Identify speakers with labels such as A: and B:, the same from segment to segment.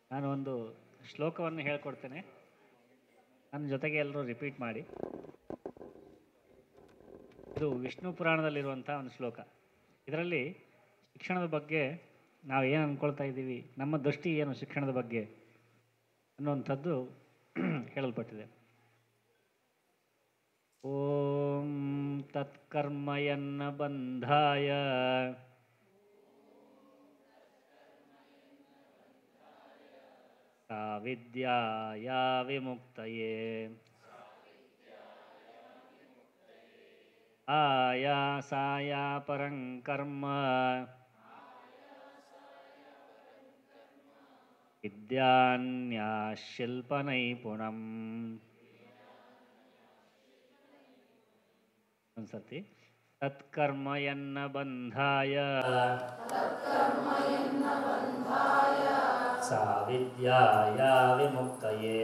A: ನಾನು ಒಂದು ಶ್ಲೋಕವನ್ನು ಹೇಳ್ಕೊಡ್ತೇನೆ ನನ್ನ ಜೊತೆಗೆ ಎಲ್ಲರೂ ರಿಪೀಟ್ ಮಾಡಿ ಇದು ವಿಷ್ಣು ಪುರಾಣದಲ್ಲಿರುವಂಥ ಒಂದು ಶ್ಲೋಕ ಇದರಲ್ಲಿ ಶಿಕ್ಷಣದ ಬಗ್ಗೆ ನಾವು ಏನು ಅಂದ್ಕೊಳ್ತಾ ಇದ್ದೀವಿ ನಮ್ಮ ದೃಷ್ಟಿ ಏನು ಶಿಕ್ಷಣದ ಬಗ್ಗೆ ಅನ್ನುವಂಥದ್ದು ಹೇಳಲ್ಪಟ್ಟಿದೆ ಓಂ ತತ್ಕರ್ಮಯನ್ನ ಬಂಧಾಯ सा विद्याया विमुक्तये आयासाया परं कर्म विद्यान्या शिल्पनैपुणम् ಒಂದ್ಸತಿ ತತ್ಕರ್ಮಯನ್ನ ಬಂಧಾಯ सा विद्याया विमुक्तये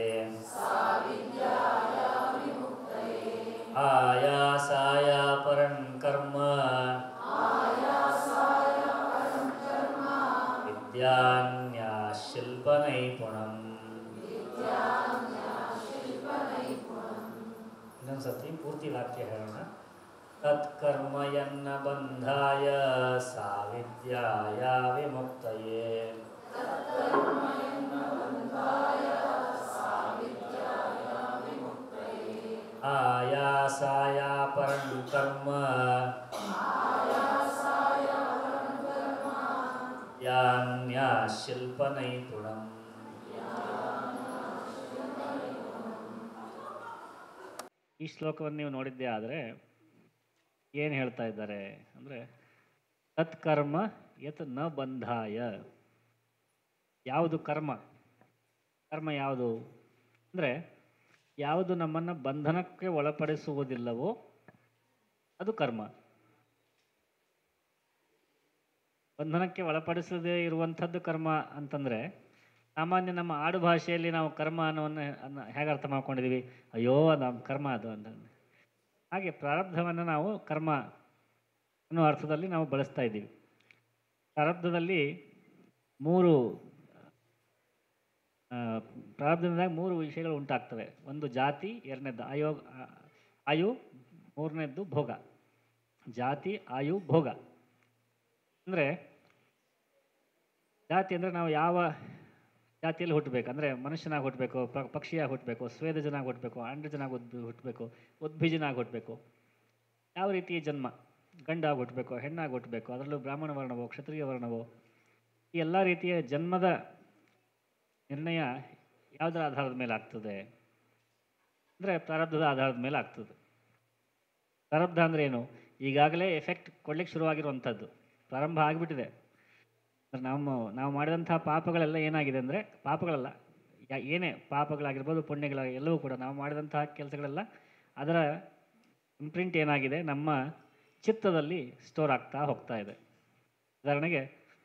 A: आयासाय परं कर्म विद्यान्या शिल्पनैपुणम् ಇನ್ನೊಂದ್ಸತಿ ಪೂರ್ತಿ ವಾಕ್ಯ ಹೇಳೋಣ ತತ್ಕರ್ಮಯನ್ನ ಬಂಧಾಯ ಸಾ ವಿದ್ಯಾಯ ವಿಮುಕ್ತಯೇ आयासाय परं कर्म यान्या शिल्पनैपुणम् ಈ ಶ್ಲೋಕವನ್ನು ನೀವು ನೋಡಿದ್ದೇ ಆದರೆ ಏನು ಹೇಳ್ತಾ ಇದ್ದಾರೆ ಅಂದರೆ ತತ್ಕರ್ಮ ಯತ್ ನ ಬಂಧಾಯ ಯಾವುದು ಕರ್ಮ ಕರ್ಮ ಯಾವುದು ಅಂದರೆ ಯಾವುದು ನಮ್ಮನ್ನು ಬಂಧನಕ್ಕೆ ಒಳಪಡಿಸುವುದಿಲ್ಲವೋ ಅದು ಕರ್ಮ ಬಂಧನಕ್ಕೆ ಒಳಪಡಿಸದೇ ಇರುವಂಥದ್ದು ಕರ್ಮ ಅಂತಂದರೆ ಸಾಮಾನ್ಯ ನಮ್ಮ ಆಡು ಭಾಷೆಯಲ್ಲಿ ನಾವು ಕರ್ಮ ಅನ್ನೋವನ್ನು ಅನ್ನ ಹೇಗೆ ಅರ್ಥ ಮಾಡ್ಕೊಂಡಿದ್ದೀವಿ ಅಯ್ಯೋ ನಮ್ಮ ಕರ್ಮ ಅದು ಅಂತ ಹಾಗೆ ಪ್ರಾರಬ್ಧವನ್ನು ನಾವು ಕರ್ಮ ಅನ್ನೋ ಅರ್ಥದಲ್ಲಿ ನಾವು ಬಳಸ್ತಾ ಇದ್ದೀವಿ ಪ್ರಾರಬ್ಧದಲ್ಲಿ ಮೂರು ಆ, ಪ್ರಾರಬ್ಧದಿಂದಾಗ ಮೂರು ವಿಷಯಗಳು ಉಂಟಾಗ್ತವೆ ಒಂದು ಜಾತಿ ಎರಡನೇದ್ದು ಆಯೋ ಆ- ಆಯು ಮೂರನೇದ್ದು ಭೋಗ ಜಾತಿ ಆಯು ಭೋಗ ಅಂದರೆ ಜಾತಿ ಅಂದರೆ ನಾವು ಯಾವ ಜಾತಿಯಲ್ಲಿ ಹುಟ್ಟಬೇಕು ಅಂದರೆ ಮನುಷ್ಯನಾಗಿ ಹುಟ್ಟಬೇಕು ಪ- ಪಕ್ಷಿಯಾಗಿ ಹುಟ್ಟಬೇಕು ಸ್ವೇದಜನಾಗಿ ಹುಟ್ಟಬೇಕು ಆಂಡ್ರಜನಾಗಿ ಉದ್ ಹುಟ್ಟಬೇಕು ಉದ್ಭಿಜನಾಗಿ ಹುಟ್ಟಬೇಕು ಯಾವ ರೀತಿಯ ಜನ್ಮ ಗಂಡಾಗಿ ಹುಟ್ಟಬೇಕು ಹೆಣ್ಣಾಗಿ ಹುಟ್ಟಬೇಕು ಅದರಲ್ಲೂ ಬ್ರಾಹ್ಮಣ ವರ್ಣವೋ ಕ್ಷತ್ರಿಯ ವರ್ಣವೋ ಈ ಎಲ್ಲ ರೀತಿಯ ಜನ್ಮದ ನಿರ್ಣಯ ಯಾವುದರ ಆಧಾರದ ಮೇಲೆ ಆಗ್ತದೆ ಅಂದರೆ ಪ್ರಾರಬ್ಧದ ಆಧಾರದ ಮೇಲೆ ಆಗ್ತದೆ ಪ್ರಾರಬ್ಧ ಅಂದರೆ ಏನು ಈಗಾಗಲೇ ಎಫೆಕ್ಟ್ ಕೊಡ್ಲಿಕ್ಕೆ ಶುರುವಾಗಿರುವಂಥದ್ದು ಪ್ರಾರಂಭ ಆಗಿಬಿಟ್ಟಿದೆ ಅಂದ್ರೆ ನಮ್ಮ ನಾವು ಮಾಡಿದಂಥ ಪಾಪಗಳೆಲ್ಲ ಏನಾಗಿದೆ ಅಂದರೆ ಪಾಪಗಳಲ್ಲ ಯಾ- ಏನೇ ಪಾಪಗಳಾಗಿರ್ಬೋದು ಪುಣ್ಯಗಳ ಎಲ್ಲವೂ ಕೂಡ ನಾವು ಮಾಡಿದಂತಹ ಕೆಲಸಗಳೆಲ್ಲ ಅದರ ಇಂಪ್ರಿಂಟ್ ಏನಾಗಿದೆ ನಮ್ಮ ಚಿತ್ತದಲ್ಲಿ ಸ್ಟೋರ್ ಆಗ್ತಾ ಹೋಗ್ತಾ ಇದೆ ಉದಾಹರಣೆಗೆ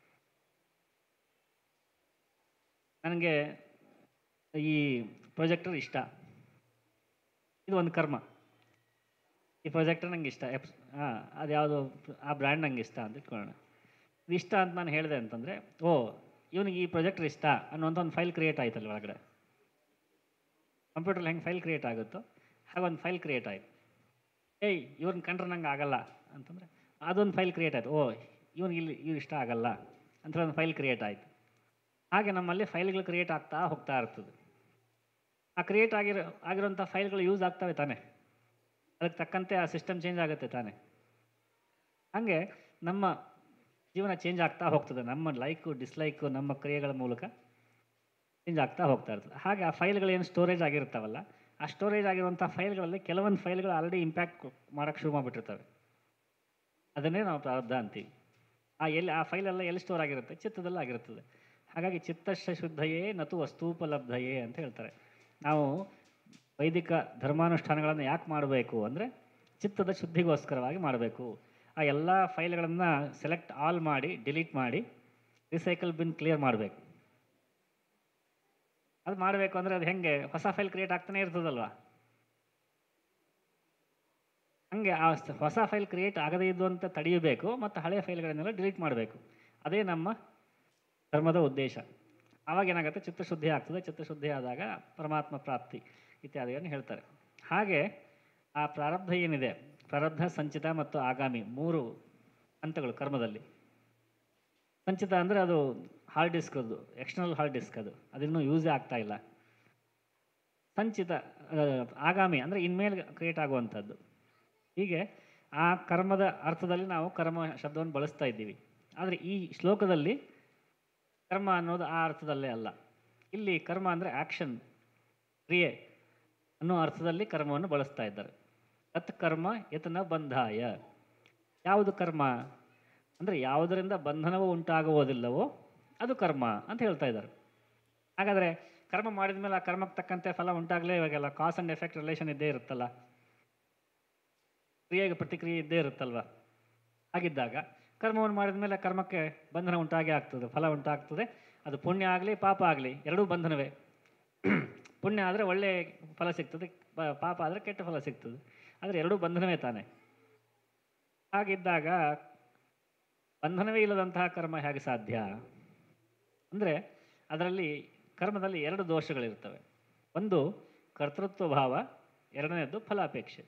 A: ನನಗೆ ಈ ಪ್ರೊಜೆಕ್ಟರ್ ಇಷ್ಟ ಇದು ಒಂದು ಕರ್ಮ ಈ ಪ್ರೊಜೆಕ್ಟರ್ ನಂಗೆ ಇಷ್ಟ ಎಪ್ಸ್ ಹಾಂ ಅದು ಯಾವುದು ಆ ಬ್ರ್ಯಾಂಡ್ ನಂಗೆ ಇಷ್ಟ ಅಂತ ಇಟ್ಕೊಳ್ಳೋಣ ಇದು ಇಷ್ಟ ಅಂತ ನಾನು ಹೇಳಿದೆ ಅಂತಂದರೆ ಓ ಇವನಿಗೆ ಈ ಪ್ರೊಜೆಕ್ಟರ್ ಇಷ್ಟ ಅನ್ನುವಂಥ ಒಂದು ಫೈಲ್ ಕ್ರಿಯೇಟ್ ಆಯ್ತಲ್ಲ ಒಳಗಡೆ ಕಂಪ್ಯೂಟ್ರಲ್ಲಿ ಹೆಂಗೆ ಫೈಲ್ ಕ್ರಿಯೇಟ್ ಆಗುತ್ತೋ ಹಾಗೆ ಒಂದು ಫೈಲ್ ಕ್ರಿಯೇಟ್ ಆಯಿತು ಏಯ್ ಇವ್ರನ್ನ ಕಂಡ್ರೆ ನಂಗೆ ಆಗಲ್ಲ ಅಂತಂದರೆ ಅದೊಂದು ಫೈಲ್ ಕ್ರಿಯೇಟ್ ಆಯಿತು ಓ ಇವನಿಗೆ ಇಲ್ಲಿ ಇವ್ರು ಇಷ್ಟ ಆಗಲ್ಲ ಅಂತ ಒಂದು ಫೈಲ್ ಕ್ರಿಯೇಟ್ ಆಯಿತು ಹಾಗೆ ನಮ್ಮಲ್ಲಿ ಫೈಲ್ಗಳು ಕ್ರಿಯೇಟ್ ಆಗ್ತಾ ಹೋಗ್ತಾ ಇರ್ತದೆ ಆ ಕ್ರಿಯೇಟ್ ಆಗಿರೋ ಆಗಿರೋಂಥ ಫೈಲ್ಗಳು ಯೂಸ್ ಆಗ್ತವೆ ತಾನೆ ಅದಕ್ಕೆ ತಕ್ಕಂತೆ ಆ ಸಿಸ್ಟಮ್ ಚೇಂಜ್ ಆಗುತ್ತೆ ತಾನೆ ಹಾಗೆ ನಮ್ಮ ಜೀವನ ಚೇಂಜ್ ಆಗ್ತಾ ಹೋಗ್ತದೆ ನಮ್ಮ ಲೈಕು ಡಿಸ್ಲೈಕು ನಮ್ಮ ಕ್ರಿಯೆಗಳ ಮೂಲಕ ಚೇಂಜ್ ಆಗ್ತಾ ಹೋಗ್ತಾ ಇರ್ತದೆ ಹಾಗೆ ಆ ಫೈಲ್ಗಳೇನು ಸ್ಟೋರೇಜ್ ಆಗಿರ್ತಾವಲ್ಲ ಆ ಸ್ಟೋರೇಜ್ ಆಗಿರುವಂಥ ಫೈಲ್ಗಳಲ್ಲಿ ಕೆಲವೊಂದು ಫೈಲ್ಗಳು ಆಲ್ರೆಡಿ ಇಂಪ್ಯಾಕ್ಟ್ ಮಾಡೋಕ್ಕೆ ಶುರು ಮಾಡಿಬಿಟ್ಟಿರ್ತವೆ ಅದನ್ನೇ ನಾವು ಪ್ರಾರಬ್ಧ ಅಂತೀವಿ ಆ ಎಲ್ಲಿ ಆ ಫೈಲೆಲ್ಲ ಎಲ್ಲಿ ಸ್ಟೋರ್ ಆಗಿರುತ್ತೆ ಚಿತ್ತದಲ್ಲಿ ಆಗಿರುತ್ತದೆ ಹಾಗಾಗಿ ಚಿತ್ತಶ ಶುದ್ಧಯೇ ನತು ವಸ್ತೂಪಲಬ್ಧಯೇ ಅಂತ ಹೇಳ್ತಾರೆ ನಾವು ವೈದಿಕ ಧರ್ಮಾನುಷ್ಠಾನಗಳನ್ನು ಯಾಕೆ ಮಾಡಬೇಕು ಅಂದರೆ ಚಿತ್ತದ ಶುದ್ಧಿಗೋಸ್ಕರವಾಗಿ ಮಾಡಬೇಕು ಆ ಎಲ್ಲ ಫೈಲ್ಗಳನ್ನು ಸೆಲೆಕ್ಟ್ ಆಲ್ ಮಾಡಿ ಡಿಲೀಟ್ ಮಾಡಿ ರಿಸೈಕಲ್ ಬಿನ್ ಕ್ಲಿಯರ್ ಮಾಡಬೇಕು ಅದು ಮಾಡಬೇಕು ಅಂದರೆ ಅದು ಹೆಂಗೆ ಹೊಸ ಫೈಲ್ ಕ್ರಿಯೇಟ್ ಆಗ್ತಾನೆ ಇರ್ತದಲ್ವಾ ಹಂಗೆ ಆ ಸ- ಹೊಸ ಫೈಲ್ ಕ್ರಿಯೇಟ್ ಆಗದೇ ಇದ್ದು ಅಂತ ತಡೆಯಬೇಕು ಮತ್ತು ಹಳೆಯ ಫೈಲ್ಗಳನ್ನೆಲ್ಲ ಡಿಲೀಟ್ ಮಾಡಬೇಕು ಅದೇ ನಮ್ಮ ಧರ್ಮದ ಉದ್ದೇಶ ಆವಾಗ ಏನಾಗುತ್ತೆ ಚಿತ್ತಶುದ್ಧಿ ಆಗ್ತದೆ ಚಿತ್ತಶುದ್ಧಿ ಆದಾಗ ಪರಮಾತ್ಮ ಪ್ರಾಪ್ತಿ ಇತ್ಯಾದಿಗಳನ್ನು ಹೇಳ್ತಾರೆ ಹಾಗೆ ಆ ಪ್ರಾರಬ್ಧ ಏನಿದೆ ಪ್ರಾರಬ್ಧ ಸಂಚಿತ ಮತ್ತು ಆಗಾಮಿ ಮೂರು ಹಂತಗಳು ಕರ್ಮದಲ್ಲಿ ಸಂಚಿತ ಅಂದರೆ ಅದು ಹಾರ್ಡ್ ಡಿಸ್ಕ್ ಅದು ಎಕ್ಸ್ಟರ್ನಲ್ ಹಾರ್ಡ್ ಡಿಸ್ಕ್ ಅದು ಅದಿನ್ನೂ ಯೂಸೇ ಆಗ್ತಾ ಇಲ್ಲ ಸಂಚಿತ ಆ, ಆಗಾಮಿ ಅಂದರೆ ಇನ್ಮೇಲೆ ಕ್ರಿಯೇಟ್ ಆಗುವಂಥದ್ದು ಹೀಗೆ ಆ ಕರ್ಮದ ಅರ್ಥದಲ್ಲಿ ನಾವು ಕರ್ಮ ಶಬ್ದವನ್ನು ಬಳಸ್ತಾ ಇದ್ದೀವಿ ಆದರೆ ಈ ಶ್ಲೋಕದಲ್ಲಿ ಕರ್ಮ ಅನ್ನೋದು ಆ ಅರ್ಥದಲ್ಲೇ ಅಲ್ಲ ಇಲ್ಲಿ ಕರ್ಮ ಅಂದರೆ ಆ್ಯಕ್ಷನ್ ಕ್ರಿಯೆ ಅನ್ನೋ ಅರ್ಥದಲ್ಲಿ ಕರ್ಮವನ್ನು ಬಳಸ್ತಾ ಇದ್ದಾರೆ ತತ್ ಕರ್ಮ ಯತ್ನ ಬಂಧಾಯ ಯಾವುದು ಕರ್ಮ ಅಂದರೆ ಯಾವುದರಿಂದ ಬಂಧನವೂ ಉಂಟಾಗುವುದಿಲ್ಲವೋ ಅದು ಕರ್ಮ ಅಂತ ಹೇಳ್ತಾ ಇದ್ದಾರೆ ಹಾಗಾದರೆ ಕರ್ಮ ಮಾಡಿದ ಮೇಲೆ ಆ ಕರ್ಮಕ್ಕೆ ತಕ್ಕಂತೆ ಫಲ ಉಂಟಾಗಲೇ ಇವಾಗೆಲ್ಲ ಕಾಸ್ ಆ್ಯಂಡ್ ಎಫೆಕ್ಟ್ ರಿಲೇಷನ್ ಇದ್ದೇ ಇರುತ್ತಲ್ಲ ಕ್ರಿಯೆಗೆ ಪ್ರತಿಕ್ರಿಯೆ ಇದ್ದೇ ಇರುತ್ತಲ್ವ ಹಾಗಿದ್ದಾಗ ಕರ್ಮವನ್ನು ಮಾಡಿದ ಮೇಲೆ ಕರ್ಮಕ್ಕೆ ಬಂಧನ ಉಂಟಾಗೇ ಆಗ್ತದೆ ಫಲ ಉಂಟಾಗ್ತದೆ ಅದು ಪುಣ್ಯ ಆಗಲಿ ಪಾಪ ಆಗಲಿ ಎರಡೂ ಬಂಧನವೇ ಪುಣ್ಯ ಆದರೆ ಒಳ್ಳೆ ಫಲ ಸಿಗ್ತದೆ ಪ- ಪಾಪ ಆದರೆ ಕೆಟ್ಟ ಫಲ ಸಿಗ್ತದೆ ಆದರೆ ಎರಡೂ ಬಂಧನವೇ ತಾನೆ ಹಾಗಿದ್ದಾಗ ಬಂಧನವೇ ಇಲ್ಲದಂತಹ ಕರ್ಮ ಹೇಗೆ ಸಾಧ್ಯ ಅಂದರೆ ಅದರಲ್ಲಿ ಕರ್ಮದಲ್ಲಿ ಎರಡು ದೋಷಗಳಿರ್ತವೆ ಒಂದು ಕರ್ತೃತ್ವ ಭಾವ ಎರಡನೇದು ಫಲಾಪೇಕ್ಷೆ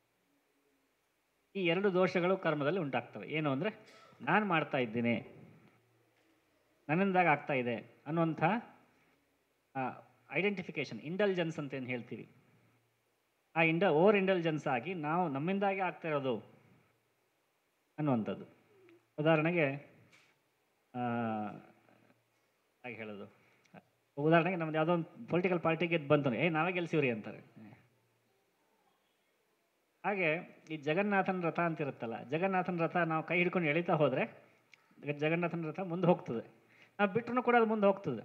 A: ಈ ಎರಡು ದೋಷಗಳು ಕರ್ಮದಲ್ಲಿ ಉಂಟಾಗ್ತವೆ ಏನು ಅಂದರೆ ನಾನು ಮಾಡ್ತಾ ಇದ್ದೀನಿ ನನ್ನಿಂದಾಗ ಆಗ್ತಾ ಇದೆ ಅನ್ನುವಂಥ ಐಡೆಂಟಿಫಿಕೇಶನ್ ಇಂಟೆಲಿಜೆನ್ಸ್ ಅಂತ ಏನು ಹೇಳ್ತೀವಿ ಆ ಇಂಡ ಓವರ್ ಇಂಟೆಲಿಜೆನ್ಸ್ ಆಗಿ ನಾವು ನಮ್ಮಿಂದಾಗೆ ಆಗ್ತಾ ಇರೋದು ಅನ್ನುವಂಥದ್ದು ಉದಾಹರಣೆಗೆ ಆ, ಹಾಗೆ ಹೇಳೋದು ಉದಾಹರಣೆಗೆ ನಮ್ದು ಯಾವುದೋ ಒಂದು ಪೊಲಿಟಿಕಲ್ ಪಾರ್ಟಿ ಗೆದ್ದು ಬಂತು ಏ ನಾವೇ ಗೆಲ್ಸಿವ್ರಿ ಅಂತಾರೆ ಹಾಗೆ ಈ ಜಗನ್ನಾಥನ ರಥ ಅಂತ ಇರುತ್ತಲ್ಲ ಜಗನ್ನಾಥನ ರಥ ನಾವು ಕೈ ಹಿಡ್ಕೊಂಡು ಎಳಿತಾ ಹೋದರೆ ಜಗನ್ನಾಥನ ರಥ ಮುಂದೆ ಹೋಗ್ತದೆ ನಾವು ಬಿಟ್ಟರು ಕೂಡ ಅದು ಮುಂದೆ ಹೋಗ್ತದೆ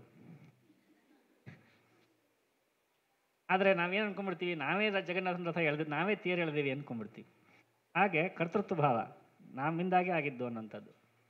A: ಆದರೆ ನಾವೇನು ಅನ್ಕೊಂಡ್ಬಿಡ್ತೀವಿ ನಾವೇ ರ- ಜಗನ್ನಾಥನ ರಥ ಎಳೆದು ನಾವೇ ತೇರು ಎಳೆದೀವಿ ಅಂದ್ಕೊಂಡ್ಬಿಡ್ತೀವಿ ಹಾಗೆ ಕರ್ತೃತ್ವ ಭಾವ ನಮ್ಮಿಂದಾಗೆ ಆಗಿದ್ದು ಅನ್ನೋಂಥದ್ದು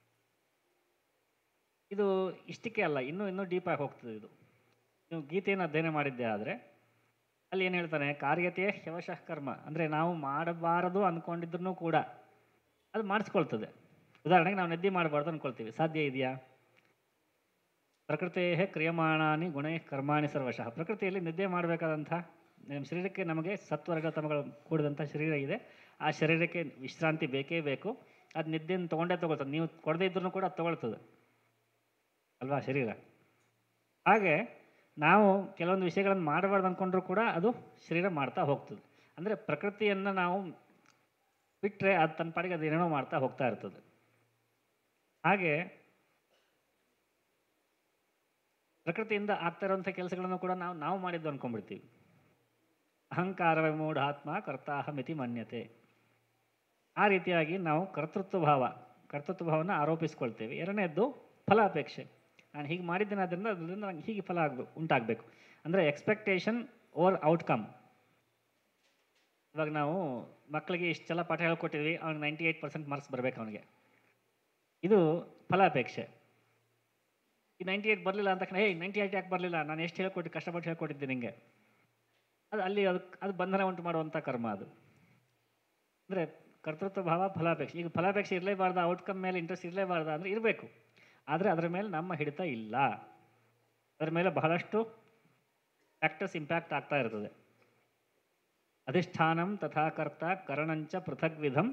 A: ಇದು ಇಷ್ಟಕ್ಕೆ ಅಲ್ಲ ಇನ್ನೂ ಇನ್ನೂ ಡೀಪಾಗಿ ಹೋಗ್ತದೆ ಇದು ನೀವು ಗೀತೆಯನ್ನು ಅಧ್ಯಯನ ಮಾಡಿದ್ದೆ ಆದರೆ ಅಲ್ಲಿ ಏನು ಹೇಳ್ತಾನೆ ಕಾರ್ಯತೆ ಶವಶಃ ಕರ್ಮ ಅಂದರೆ ನಾವು ಮಾಡಬಾರದು ಅಂದ್ಕೊಂಡಿದ್ರು ಕೂಡ ಅದು ಮಾಡಿಸ್ಕೊಳ್ತದೆ ಉದಾಹರಣೆಗೆ ನಾವು ನಿದ್ದೆ ಮಾಡಬಾರ್ದು ಅಂದ್ಕೊಳ್ತೀವಿ ಸಾಧ್ಯ ಇದೆಯಾ ಪ್ರಕೃತೇ ಕ್ರಿಯಮಾಣಾನಿ ಗುಣೇ ಕರ್ಮಾಣಿ ಸರ್ವಶಃ ಪ್ರಕೃತಿಯಲ್ಲಿ ನಿದ್ದೆ ಮಾಡಬೇಕಾದಂಥ ನಮ್ಮ ಶರೀರಕ್ಕೆ ನಮಗೆ ಸತ್ವರ್ಗ ತಮಗಳು ಕೂಡಿದಂಥ ಶರೀರ ಇದೆ ಆ ಶರೀರಕ್ಕೆ ವಿಶ್ರಾಂತಿ ಬೇಕೇ ಬೇಕು ಅದು ನಿದ್ದೆಯನ್ನು ತೊಗೊಂಡೇ ತೊಗೊಳ್ತದೆ ನೀವು ಕೊಡದೇ ಇದ್ರೂ ಕೂಡ ಅದು ತೊಗೊಳ್ತದೆ ಅಲ್ವಾ ಶರೀರ ಹಾಗೆ ನಾವು ಕೆಲವೊಂದು ವಿಷಯಗಳನ್ನು ಮಾಡಬಾರ್ದು ಅಂದ್ಕೊಂಡ್ರೂ ಕೂಡ ಅದು ಶರೀರ ಮಾಡ್ತಾ ಹೋಗ್ತದೆ ಅಂದರೆ ಪ್ರಕೃತಿಯನ್ನು ನಾವು ಬಿಟ್ಟರೆ ಅದು ತನ್ನ ಪಾಡಿಗೆ ಅದು ಏನೇನೋ ಮಾಡ್ತಾ ಹೋಗ್ತಾ ಇರ್ತದೆ ಹಾಗೆ ಪ್ರಕೃತಿಯಿಂದ ಆಗ್ತಾ ಇರುವಂಥ ಕೆಲಸಗಳನ್ನು ಕೂಡ ನಾವು ನಾವು ಮಾಡಿದ್ದು ಅಂದ್ಕೊಂಡ್ಬಿಡ್ತೀವಿ ಅಹಂಕಾರವೇ ಮೂಢಾತ್ಮ ಕರ್ತಾಹಮಿತಿ ಮನ್ಯತೆ ಆ ರೀತಿಯಾಗಿ ನಾವು ಕರ್ತೃತ್ವ ಭಾವ ಕರ್ತೃತ್ವ ಭಾವನ ಆರೋಪಿಸ್ಕೊಳ್ತೇವೆ ಎರಡನೇದ್ದು ಫಲಾಪೇಕ್ಷೆ ನಾನು ಹೀಗೆ ಮಾಡಿದ್ದೇನೆ ಅದರಿಂದ ಅದರಿಂದ ನಂಗೆ ಹೀಗೆ ಫಲ ಆಗಬೇಕು ಉಂಟಾಗಬೇಕು ಅಂದರೆ ಎಕ್ಸ್ಪೆಕ್ಟೇಷನ್ ಓವರ್ ಔಟ್ಕಮ್ ಇವಾಗ ನಾವು ಮಕ್ಕಳಿಗೆ ಇಷ್ಟೆಲ್ಲ ಪಾಠ ಹೇಳ್ಕೊಟ್ಟಿದ್ವಿ ಅವ್ನಿಗೆ ನೈಂಟಿ ಏಯ್ಟ್ ಪರ್ಸೆಂಟ್ ಮಾರ್ಕ್ಸ್ ಬರಬೇಕು ಅವನಿಗೆ ಇದು ಫಲಾಪೇಕ್ಷೆ ಈ ನೈಂಟಿ ಏಯ್ಟ್ ಬರಲಿಲ್ಲ ಅಂತ ತಕ್ಷಣ ಏಯ್ ನೈಂಟಿ ಏಯ್ಟ್ ಯಾಕೆ ಬರಲಿಲ್ಲ ನಾನು ಎಷ್ಟು ಹೇಳ್ಕೊಟ್ಟು ಕಷ್ಟಪಟ್ಟು ಹೇಳ್ಕೊಟ್ಟಿದ್ದೆ ನಿಮಗೆ ಅದು ಅಲ್ಲಿ ಅದು ಅದು ಬಂಧನ ಉಂಟು ಮಾಡುವಂಥ ಕರ್ಮ ಅದು ಅಂದರೆ ಕರ್ತೃತ್ವ ಭಾವ ಫಲಾಪೇಕ್ಷೆ ಈಗ ಫಲಾಪೇಕ್ಷೆ ಇರಲೇಬಾರ್ದು ಔಟ್ಕಮ್ ಮೇಲೆ ಇಂಟ್ರೆಸ್ಟ್ ಇರಲೇಬಾರ್ದು ಅಂದರೆ ಇರಬೇಕು ಆದರೆ ಅದರ ಮೇಲೆ ನಮ್ಮ ಹಿಡಿತ ಇಲ್ಲ ಅದರ ಮೇಲೆ ಬಹಳಷ್ಟು ಫ್ಯಾಕ್ಟರ್ಸ್ ಇಂಪ್ಯಾಕ್ಟ್ ಆಗ್ತಾ ಇರ್ತದೆ ಅಧಿಷ್ಠಾನಂ ತಥಾ ಕರ್ತ ಕರಣಂಚ ಪೃಥಗ್ವಿಧಂ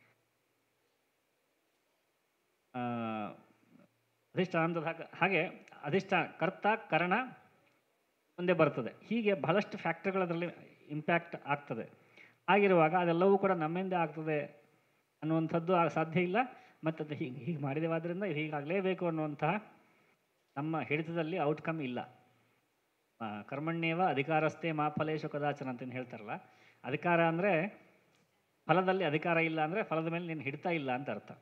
A: ಆ, ಅಧಿಷ್ಠಾನ ತಥಾ ಕ- ಹಾಗೆ ಅಧಿಷ್ಠಾನ ಕರ್ತ ಕರಣ ಮುಂದೆ ಬರ್ತದೆ ಹೀಗೆ ಬಹಳಷ್ಟು ಫ್ಯಾಕ್ಟರ್ಗಳು ಅದರಲ್ಲಿ ಇಂಪ್ಯಾಕ್ಟ್ ಆಗ್ತದೆ ಆಗಿರುವಾಗ ಅದೆಲ್ಲವೂ ಕೂಡ ನಮ್ಮಿಂದ ಆಗ್ತದೆ ಅನ್ನುವಂಥದ್ದು ಆಗ ಸಾಧ್ಯ ಇಲ್ಲ ಮತ್ತು ಅದು ಹೀಗೆ ಹೀಗೆ ಮಾಡಿದೇವಾದ್ರಿಂದ ಇದು ಹೀಗಾಗಲೇಬೇಕು ಅನ್ನುವಂತಹ ನಮ್ಮ ಹಿಡಿತದಲ್ಲಿ ಔಟ್ಕಮ್ ಇಲ್ಲ ಆ, ಕರ್ಮಣ್ಯೇವ ಅಧಿಕಾರಸ್ಥೆ ಮಾ ಫಲೇಶು ಕದಾಚನ ಅಂತ ಹೇಳ್ತಾರಲ್ಲ ಅಧಿಕಾರ ಅಂದರೆ ಫಲದಲ್ಲಿ ಅಧಿಕಾರ ಇಲ್ಲ ಅಂದರೆ ಫಲದ ಮೇಲೆ ನೀನು ಹಿಡಿತಾ ಇಲ್ಲ ಅಂತ ಅರ್ಥ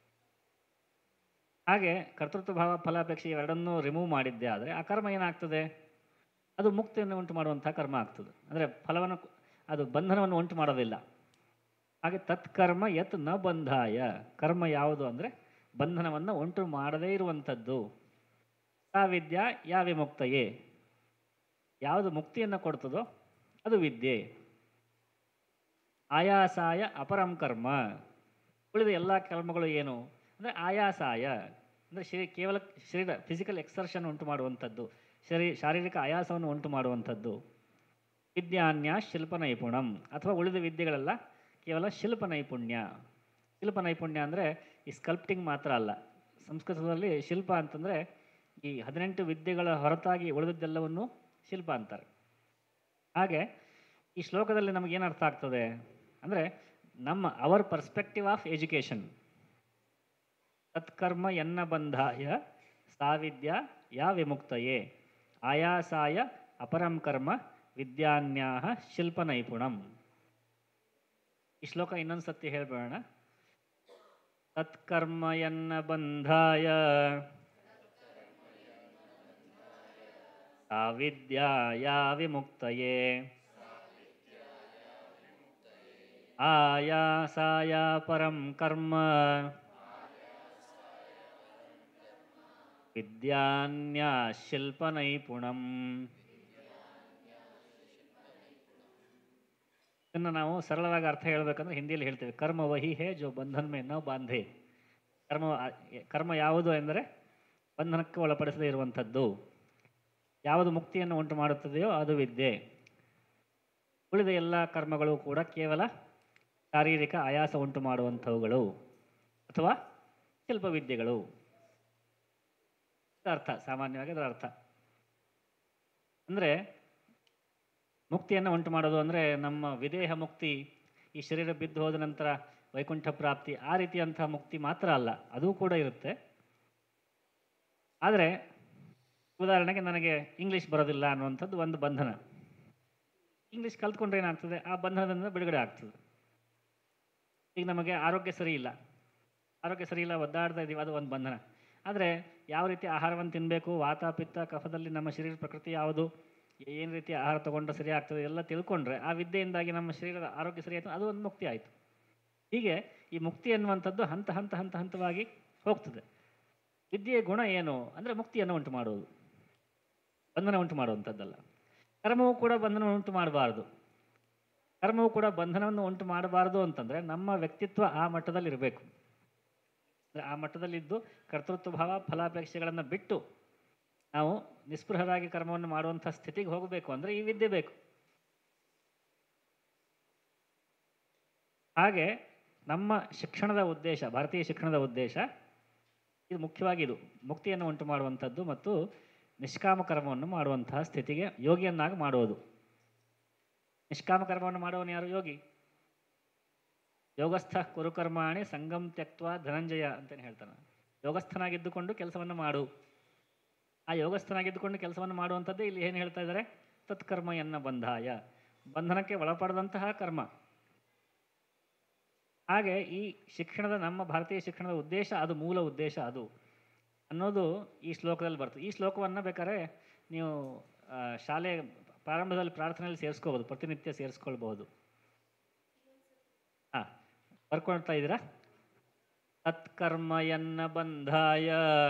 A: ಹಾಗೆ ಕರ್ತೃತ್ವ ಭಾವ ಫಲಾಪೇಕ್ಷೆ ಇವೆರಡನ್ನೂ ರಿಮೂವ್ ಮಾಡಿದ್ದೆ ಆದರೆ ಆ ಕರ್ಮ ಏನಾಗ್ತದೆ ಅದು ಮುಕ್ತಿಯನ್ನು ಉಂಟು ಮಾಡುವಂಥ ಕರ್ಮ ಆಗ್ತದೆ ಅಂದರೆ ಫಲವನ್ನು ಅದು ಬಂಧನವನ್ನು ಉಂಟು ಮಾಡೋದಿಲ್ಲ ಹಾಗೆ ತತ್ಕರ್ಮ ಯತ್ ನ ಬಂಧಾಯ ಕರ್ಮ ಯಾವುದು ಅಂದರೆ ಬಂಧನವನ್ನು ಉಂಟು ಮಾಡದೇ ಇರುವಂಥದ್ದು ಆ ವಿದ್ಯಾ ಯಾ ವಿಮುಕ್ತಯೇ ಯಾವುದು ಮುಕ್ತಿಯನ್ನು ಕೊಡ್ತದೋ ಅದು ವಿದ್ಯೆ ಆಯಾಸಾಯ ಅಪರಂ ಕರ್ಮ ಉಳಿದ ಎಲ್ಲ ಕರ್ಮಗಳು ಏನು ಅಂದರೆ ಆಯಾಸಾಯ ಅಂದರೆ ಶರೀರ ಕೇವಲ ಶರೀರ ಫಿಸಿಕಲ್ ಎಕ್ಸರ್ಷನ್ ಉಂಟು ಮಾಡುವಂಥದ್ದು ಶರೀ ಶಾರೀರಿಕ ಆಯಾಸವನ್ನು ಉಂಟು ಮಾಡುವಂಥದ್ದು ವಿದ್ಯಾನ್ಯ ಶಿಲ್ಪ ನೈಪುಣಂ ಅಥವಾ ಉಳಿದ ವಿದ್ಯೆಗಳೆಲ್ಲ ಕೇವಲ ಶಿಲ್ಪ ನೈಪುಣ್ಯ ಶಿಲ್ಪ ನೈಪುಣ್ಯ ಅಂದರೆ ಈ ಸ್ಕಲ್ಪ್ಟಿಂಗ್ ಮಾತ್ರ ಅಲ್ಲ ಸಂಸ್ಕೃತದಲ್ಲಿ ಶಿಲ್ಪ ಅಂತಂದರೆ ಈ ಹದಿನೆಂಟು ವಿದ್ಯೆಗಳ ಹೊರತಾಗಿ ಉಳಿದದ್ದೆಲ್ಲವನ್ನು ಶಿಲ್ಪ ಅಂತಾರೆ ಹಾಗೆ ಈ ಶ್ಲೋಕದಲ್ಲಿ ನಮಗೇನು ಅರ್ಥ ಆಗ್ತದೆ ಅಂದರೆ ನಮ್ಮ ಅವರ್ ಪರ್ಸ್ಪೆಕ್ಟಿವ್ ಆಫ್ ಎಜುಕೇಷನ್ ತತ್ಕರ್ಮ ಎನ್ನ ಬಂಧಾಯ ಸಾವಿದ್ಯ ಯಾ ವಿಮುಕ್ತಯೇ ಆಯಾಸಾಯ ಅಪರಂ ಕರ್ಮ ವಿದ್ಯಾನ್ಯಾಹ ಶಿಲ್ಪ ನೈಪುಣಂ ಈ ಶ್ಲೋಕ ಇನ್ನೊಂದು ಸತಿ ಹೇಳ್ಬೇಡ ತತ್ಕರ್ಮ ಎನ್ನ ಬಂಧಾಯ ಸಾವಿದ್ಯಾ ಯಾ ವಿಮುಕ್ತಯೇ ಆಯಾಸಾಯ ಪರಂ ಕರ್ಮ ವಿದ್ಯಾನ್ಯಾ ಶಿಲ್ಪ ನೈಪುಣಂ ಇದನ್ನು ನಾವು ಸರಳವಾಗಿ ಅರ್ಥ ಹೇಳಬೇಕಂದ್ರೆ ಹಿಂದಿಯಲ್ಲಿ ಹೇಳ್ತೇವೆ ಕರ್ಮ ವಹಿ ಹೇ ಜೋ ಬಂಧನ್ ಮೇ ನಾವು ಬಾಂಧೆ ಕರ್ಮ ಕರ್ಮ ಯಾವುದು ಎಂದರೆ ಬಂಧನಕ್ಕೆ ಒಳಪಡಿಸದೇ ಇರುವಂಥದ್ದು ಯಾವುದು ಮುಕ್ತಿಯನ್ನು ಉಂಟು ಮಾಡುತ್ತದೆಯೋ ಅದು ವಿದ್ಯೆ ಉಳಿದ ಎಲ್ಲ ಕರ್ಮಗಳು ಕೂಡ ಕೇವಲ ಶಾರೀರಿಕ ಆಯಾಸ ಉಂಟು ಮಾಡುವಂಥವುಗಳು ಅಥವಾ ಶಿಲ್ಪ ವಿದ್ಯೆಗಳು ಇದರ ಅರ್ಥ ಸಾಮಾನ್ಯವಾಗಿ ಅದರ ಅರ್ಥ ಅಂದರೆ ಮುಕ್ತಿಯನ್ನು ಉಂಟು ಮಾಡೋದು ಅಂದರೆ ನಮ್ಮ ವಿದೇಹ ಮುಕ್ತಿ ಈ ಶರೀರ ಬಿದ್ದು ಹೋದ ನಂತರ ವೈಕುಂಠ ಪ್ರಾಪ್ತಿ ಆ ರೀತಿಯಂಥ ಮುಕ್ತಿ ಮಾತ್ರ ಅಲ್ಲ ಅದು ಕೂಡ ಇರುತ್ತೆ ಆದರೆ ಉದಾಹರಣೆಗೆ ನನಗೆ ಇಂಗ್ಲೀಷ್ ಬರೋದಿಲ್ಲ ಅನ್ನುವಂಥದ್ದು ಒಂದು ಬಂಧನ ಇಂಗ್ಲೀಷ್ ಕಲ್ತ್ಕೊಂಡ್ರೆ ಏನಾಗ್ತದೆ ಆ ಬಂಧನದಿಂದ ಬಿಡುಗಡೆ ಆಗ್ತದೆ ಈಗ ನಮಗೆ ಆರೋಗ್ಯ ಸರಿ ಇಲ್ಲ ಆರೋಗ್ಯ ಸರಿ ಇಲ್ಲ ಒದ್ದಾಡ್ತಾ ಇದ್ದೀವಿ ಅದು ಒಂದು ಬಂಧನ ಆದರೆ ಯಾವ ರೀತಿ ಆಹಾರವನ್ನು ತಿನ್ನಬೇಕು ವಾತ ಪಿತ್ತ ಕಫದಲ್ಲಿ ನಮ್ಮ ಶರೀರ ಪ್ರಕೃತಿ ಯಾವುದು ಏನು ರೀತಿ ಆಹಾರ ತೊಗೊಂಡ್ರೆ ಸರಿ ಆಗ್ತದೆ ಎಲ್ಲ ತಿಳ್ಕೊಂಡ್ರೆ ಆ ವಿದ್ಯೆಯಿಂದಾಗಿ ನಮ್ಮ ಶರೀರದ ಆರೋಗ್ಯ ಸರಿ ಆಯಿತು ಅದು ಒಂದು ಮುಕ್ತಿ ಆಯಿತು ಹೀಗೆ ಈ ಮುಕ್ತಿ ಎನ್ನುವಂಥದ್ದು ಹಂತ ಹಂತ ಹಂತ ಹಂತವಾಗಿ ಹೋಗ್ತದೆ ವಿದ್ಯೆಯ ಗುಣ ಏನು ಅಂದರೆ ಮುಕ್ತಿಯನ್ನು ಉಂಟು ಮಾಡುವುದು ಬಂಧನ ಉಂಟು ಮಾಡುವಂಥದ್ದಲ್ಲ ಕರ್ಮವು ಕೂಡ ಬಂಧನ ಉಂಟು ಮಾಡಬಾರ್ದು ಕರ್ಮವು ಕೂಡ ಬಂಧನವನ್ನು ಉಂಟು ಮಾಡಬಾರ್ದು ಅಂತಂದರೆ ನಮ್ಮ ವ್ಯಕ್ತಿತ್ವ ಆ ಮಟ್ಟದಲ್ಲಿ ಇರಬೇಕು ಅಂದರೆ ಆ ಮಟ್ಟದಲ್ಲಿದ್ದು ಕರ್ತೃತ್ವ ಭಾವ ಫಲಾಪೇಕ್ಷೆಗಳನ್ನು ಬಿಟ್ಟು ನಾವು ನಿಸ್ಪೃಹರಾಗಿ ಕರ್ಮವನ್ನು ಮಾಡುವಂಥ ಸ್ಥಿತಿಗೆ ಹೋಗಬೇಕು ಅಂದರೆ ಈ ವಿದ್ಯೆ ಬೇಕು ಹಾಗೆ ನಮ್ಮ ಶಿಕ್ಷಣದ ಉದ್ದೇಶ ಭಾರತೀಯ ಶಿಕ್ಷಣದ ಉದ್ದೇಶ ಇದು ಮುಖ್ಯವಾಗಿ ಇದು ಮುಕ್ತಿಯನ್ನು ಉಂಟು ಮಾಡುವಂಥದ್ದು ಮತ್ತು ನಿಷ್ಕಾಮ ಕರ್ಮವನ್ನು ಮಾಡುವಂತಹ ಸ್ಥಿತಿಗೆ ಯೋಗಿಯನ್ನಾಗಿ ಮಾಡುವುದು ನಿಷ್ಕಾಮ ಕರ್ಮವನ್ನು ಮಾಡುವವನು ಯಾರು ಯೋಗಿ ಯೋಗಸ್ಥ ಕುರುಕರ್ಮಾಣಿ ಸಂಗಮ್ ತ್ಯಕ್ವ ಧನಂಜಯ ಅಂತಲೇ ಹೇಳ್ತಾನೆ ಯೋಗಸ್ಥನಾಗಿದ್ದುಕೊಂಡು ಕೆಲಸವನ್ನು ಮಾಡು ಆ ಯೋಗಸ್ಥನಾಗಿದ್ದುಕೊಂಡು ಕೆಲಸವನ್ನು ಮಾಡುವಂಥದ್ದೇ ಇಲ್ಲಿ ಏನು ಹೇಳ್ತಾ ಇದ್ದಾರೆ ತತ್ಕರ್ಮ ಎನ್ನ ಬಂಧಾಯ ಬಂಧನಕ್ಕೆ ಒಳಪಡದಂತಹ ಕರ್ಮ ಹಾಗೆ ಈ ಶಿಕ್ಷಣದ ನಮ್ಮ ಭಾರತೀಯ ಶಿಕ್ಷಣದ ಉದ್ದೇಶ ಅದು ಮೂಲ ಉದ್ದೇಶ ಅದು ಅನ್ನೋದು ಈ ಶ್ಲೋಕದಲ್ಲಿ ಬರ್ತದೆ ಈ ಶ್ಲೋಕವನ್ನು ಬೇಕಾದ್ರೆ ನೀವು ಆ, ಶಾಲೆ ಪ್ರಾರಂಭದಲ್ಲಿ ಪ್ರಾರ್ಥನೆಯಲ್ಲಿ ಸೇರಿಸ್ಕೋಬೋದು ಪ್ರತಿನಿತ್ಯ ಸೇರಿಸ್ಕೊಳ್ಬಹುದು ಹಾಂ ಬರ್ಕೊಳ್ತಾ ಇದ್ದೀರಾ ತತ್ಕರ್ಮ ಎನ್ನ ಬಂಧಾಯ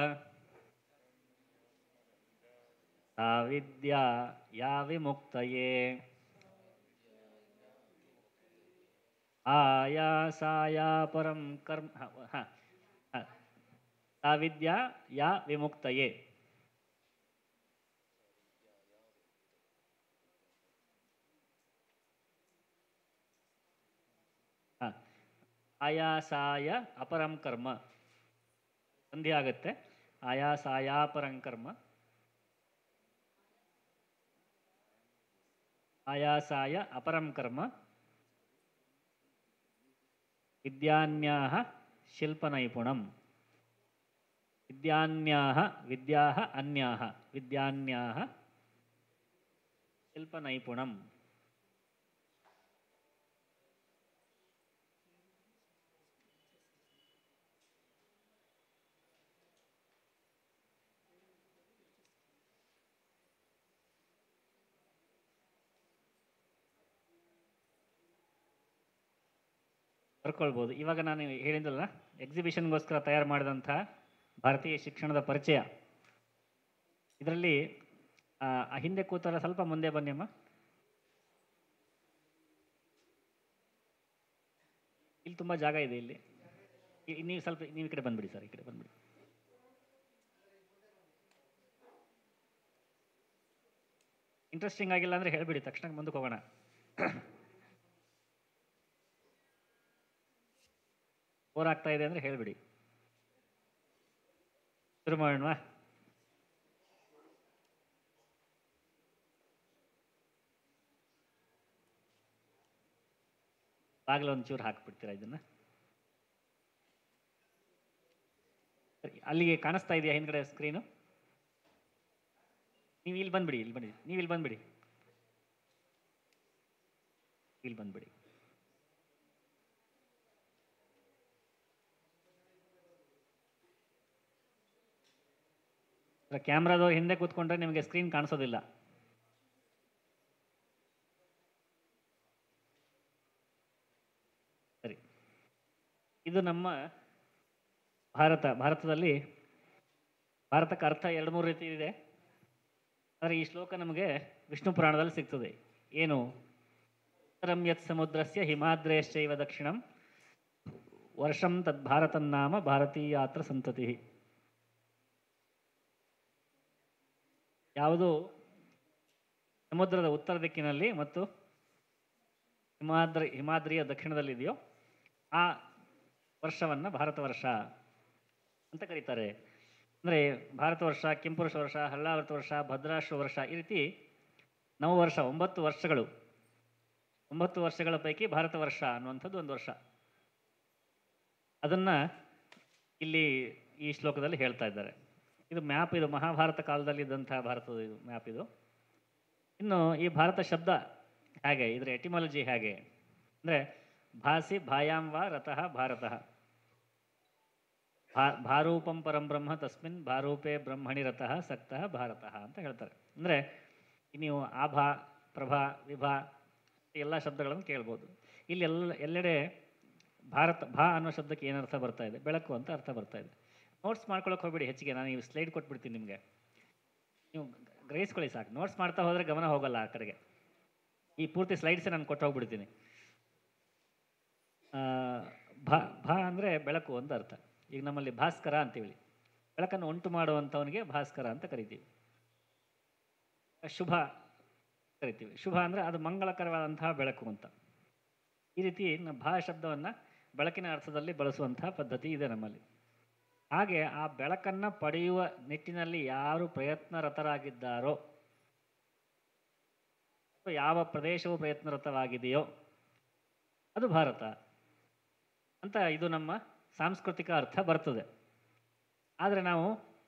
A: ಸಾ ವಿದ್ಯಾ ಯಾ ವಿಮುಕ್ತಯೇ ಆಯಾಸಾಯ ಪರಂ ಕರ್ಮ ಹಾಂ ಹಾಂ ಸಾ ವಿದ್ಯಾ ಯಾ ವಿಮುಕ್ತಯೇ ಹಾಂ ಆಯಾಸಾಯ ಅಪರಂ ಕರ್ಮ ಸಂಧಿ ಆಗುತ್ತೆ ಆಯಾಸಾಯಾಪರಂ ಕರ್ಮ ಆಯಾಸಾಯ ಅಪರಂ ಕರ್ಮ ವಿದ್ಯಾನ್ಯಾಹ ಶಿಲ್ಪನೈಪುಣಂ ವಿದ್ಯಾನ್ಯಾಹ ವಿದ್ಯಾಹ ಅನ್ಯಾಹ ವಿದ್ಯಾನ್ಯಾಹ ಶಿಲ್ಪನೈಪುಣಂ ಬರ್ಕೊಳ್ಬೋದು ಇವಾಗ ನಾನು ಹೇಳಿದ್ದಲ್ಲ ಎಕ್ಸಿಬಿಷನ್ಗೋಸ್ಕರ ತಯಾರು ಮಾಡಿದಂಥ ಭಾರತೀಯ ಶಿಕ್ಷಣದ ಪರಿಚಯ ಇದರಲ್ಲಿ ಆ, ಆ ಹಿಂದೆ ಕೂತಾರ ಸ್ವಲ್ಪ ಮುಂದೆ ಬನ್ನಿ ಅಮ್ಮ ಇಲ್ಲಿ ತುಂಬ ಜಾಗ ಇದೆ ಇಲ್ಲಿ ಇ- ನೀವು ಸ್ವಲ್ಪ ನೀವು ಈ ಕಡೆ ಬಂದ್ಬಿಡಿ ಸರ್ ಈ ಕಡೆ ಬಂದ್ಬಿಡಿ ಇಂಟ್ರೆಸ್ಟಿಂಗ್ ಆಗಿಲ್ಲ ಅಂದರೆ ಹೇಳಿಬಿಡಿ ತಕ್ಷಣ ಮುಂದಕ್ಕೆ ಹೋಗೋಣ ಬೋರ್ ಆಗ್ತಾ ಇದೆ ಅಂದರೆ ಹೇಳಿಬಿಡಿ ಶುರು ಮಾಡೋಣವಾ ಬಾಗಿಲು ಒಂಚೂರು ಹಾಕ್ಬಿಡ್ತೀರಾ ಇದನ್ನು ಸರಿ ಅಲ್ಲಿಗೆ ಕಾಣಿಸ್ತಾ ಇದೆಯಾ ಹಿಂದ್ಗಡೆ ಸ್ಕ್ರೀನು ನೀವು ಇಲ್ಲಿ ಬಂದ್ಬಿಡಿ ಇಲ್ಲಿ ಬನ್ನಿ ನೀವು ಇಲ್ಲಿ ಬಂದ್ಬಿಡಿ ಇಲ್ಲಿ ಬಂದ್ಬಿಡಿ ಕ್ಯಾಮ್ರಾದ ಹಿಂದೆ ಕೂತ್ಕೊಂಡ್ರೆ ನಿಮಗೆ ಸ್ಕ್ರೀನ್ ಕಾಣಿಸೋದಿಲ್ಲ ಸರಿ ಇದು ನಮ್ಮ ಭಾರತ ಭಾರತದಲ್ಲಿ ಭಾರತಕ್ಕೆ ಅರ್ಥ ಎರಡು ಮೂರು ರೀತಿ ಇದೆ ಆದರೆ ಈ ಶ್ಲೋಕ ನಮಗೆ ವಿಷ್ಣು ಪುರಾಣದಲ್ಲಿ ಸಿಗ್ತದೆ ಏನು ಉತ್ತರಂ ಯತ್ ಸಮುದ್ರಸ್ಯ ಹಿಮಾದ್ರೇಶ್ಚೈವ ದಕ್ಷಿಣಂ ವರ್ಷಂ ತದ್ ಭಾರತನ್ನಾಮ ಭಾರತೀಯಾತ್ರ ಸಂತತಿ ಯಾವುದು ಸಮುದ್ರದ ಉತ್ತರ ದಿಕ್ಕಿನಲ್ಲಿ ಮತ್ತು ಹಿಮಾದ್ರಿ ಹಿಮಾದ್ರಿಯ ದಕ್ಷಿಣದಲ್ಲಿದೆಯೋ ಆ ವರ್ಷವನ್ನು ಭಾರತ ವರ್ಷ ಅಂತ ಕರೀತಾರೆ ಅಂದರೆ ಭಾರತ ವರ್ಷ ಕೆಂಪುರುಷ ವರ್ಷ ಹಲ್ಲಾವೃತ ವರ್ಷ ಭದ್ರಾಶ್ವ ವರ್ಷ ಈ ರೀತಿ ನವ ವರ್ಷ ಒಂಬತ್ತು ವರ್ಷಗಳು ಒಂಬತ್ತು ವರ್ಷಗಳ ಪೈಕಿ ಭಾರತ ವರ್ಷ ಅನ್ನುವಂಥದ್ದು ಒಂದು ವರ್ಷ ಅದನ್ನು ಇಲ್ಲಿ ಈ ಶ್ಲೋಕದಲ್ಲಿ ಹೇಳ್ತಾ ಇದ್ದಾರೆ ಇದು ಮ್ಯಾಪ್ ಇದು ಮಹಾಭಾರತ ಕಾಲದಲ್ಲಿ ಇದ್ದಂತಹ ಭಾರತದ ಇದು ಮ್ಯಾಪ್ ಇದು ಇನ್ನು ಈ ಭಾರತ ಶಬ್ದ ಹೇಗೆ ಇದರ ಎಟಿಮಾಲಜಿ ಹೇಗೆ ಅಂದರೆ ಭಾಸಿ ಭಾಯಾಂ ವಾ ರಥಃ ಭಾರತಃ ಭಾ ಭಾರೂಪಂ ಪರಂ ಬ್ರಹ್ಮ ತಸ್ಮಿನ್ ಭಾರೂಪೇ ಬ್ರಹ್ಮಣಿ ರಥಃ ಸಕ್ತಃ ಭಾರತಃ ಅಂತ ಹೇಳ್ತಾರೆ ಅಂದರೆ ನೀವು ಆಭಾ ಪ್ರಭಾ ವಿಭಾ ಎಲ್ಲ ಶಬ್ದಗಳನ್ನು ಕೇಳ್ಬೋದು ಇಲ್ಲಿ ಎಲ್ಲ ಎಲ್ಲೆಡೆ ಭಾರತ ಭಾ ಅನ್ನೋ ಶಬ್ದಕ್ಕೆ ಏನು ಅರ್ಥ ಬರ್ತಾ ಇದೆ ಬೆಳಕು ಅಂತ ಅರ್ಥ ಬರ್ತಾ ಇದೆ ನೋಟ್ಸ್ ಮಾಡ್ಕೊಳಕ್ಕೆ ಹೋಗ್ಬೇಡಿ ಹೆಚ್ಚಿಗೆ ನಾನು ನೀವು ಸ್ಲೈಡ್ ಕೊಟ್ಬಿಡ್ತೀನಿ ನಿಮಗೆ ನೀವು ಗ್ರಹಿಸ್ಕೊಳ್ಳಿ ಸಾಕು ನೋಟ್ಸ್ ಮಾಡ್ತಾ ಹೋದರೆ ಗಮನ ಹೋಗಲ್ಲ ಆ ಕಡೆಗೆ ಈ ಪೂರ್ತಿ ಸ್ಲೈಡ್ಸೇ ನಾನು ಕೊಟ್ಟು ಹೋಗ್ಬಿಡ್ತೀನಿ ಆ, ಭಾ ಭಾ ಅಂದರೆ ಬೆಳಕು ಅಂತ ಅರ್ಥ ಈಗ ನಮ್ಮಲ್ಲಿ ಭಾಸ್ಕರ ಅಂತೀವಿ ಬೆಳಕನ್ನು ಉಂಟು ಮಾಡುವಂಥವನಿಗೆ ಭಾಸ್ಕರ ಅಂತ ಕರಿತೀವಿ ಶುಭ ಕರಿತೀವಿ ಶುಭ ಅಂದರೆ ಅದು ಮಂಗಳಕರವಾದಂತಹ ಬೆಳಕು ಅಂತ ಈ ರೀತಿ ನ- ಭಾ ಶಬ್ದವನ್ನು ಬೆಳಕಿನ ಅರ್ಥದಲ್ಲಿ ಬಳಸುವಂತಹ ಪದ್ಧತಿ ಇದೆ ನಮ್ಮಲ್ಲಿ ಹಾಗೆ ಆ ಬೆಳಕನ್ನು ಪಡೆಯುವ ನಿಟ್ಟಿನಲ್ಲಿ ಯಾರು ಪ್ರಯತ್ನರತರಾಗಿದ್ದಾರೋ ಅಥವಾ ಯಾವ ಪ್ರದೇಶವು ಪ್ರಯತ್ನರತವಾಗಿದೆಯೋ ಅದು ಭಾರತ ಅಂತ ಇದು ನಮ್ಮ ಸಾಂಸ್ಕೃತಿಕ ಅರ್ಥ ಬರ್ತದೆ ಆದರೆ ನಾವು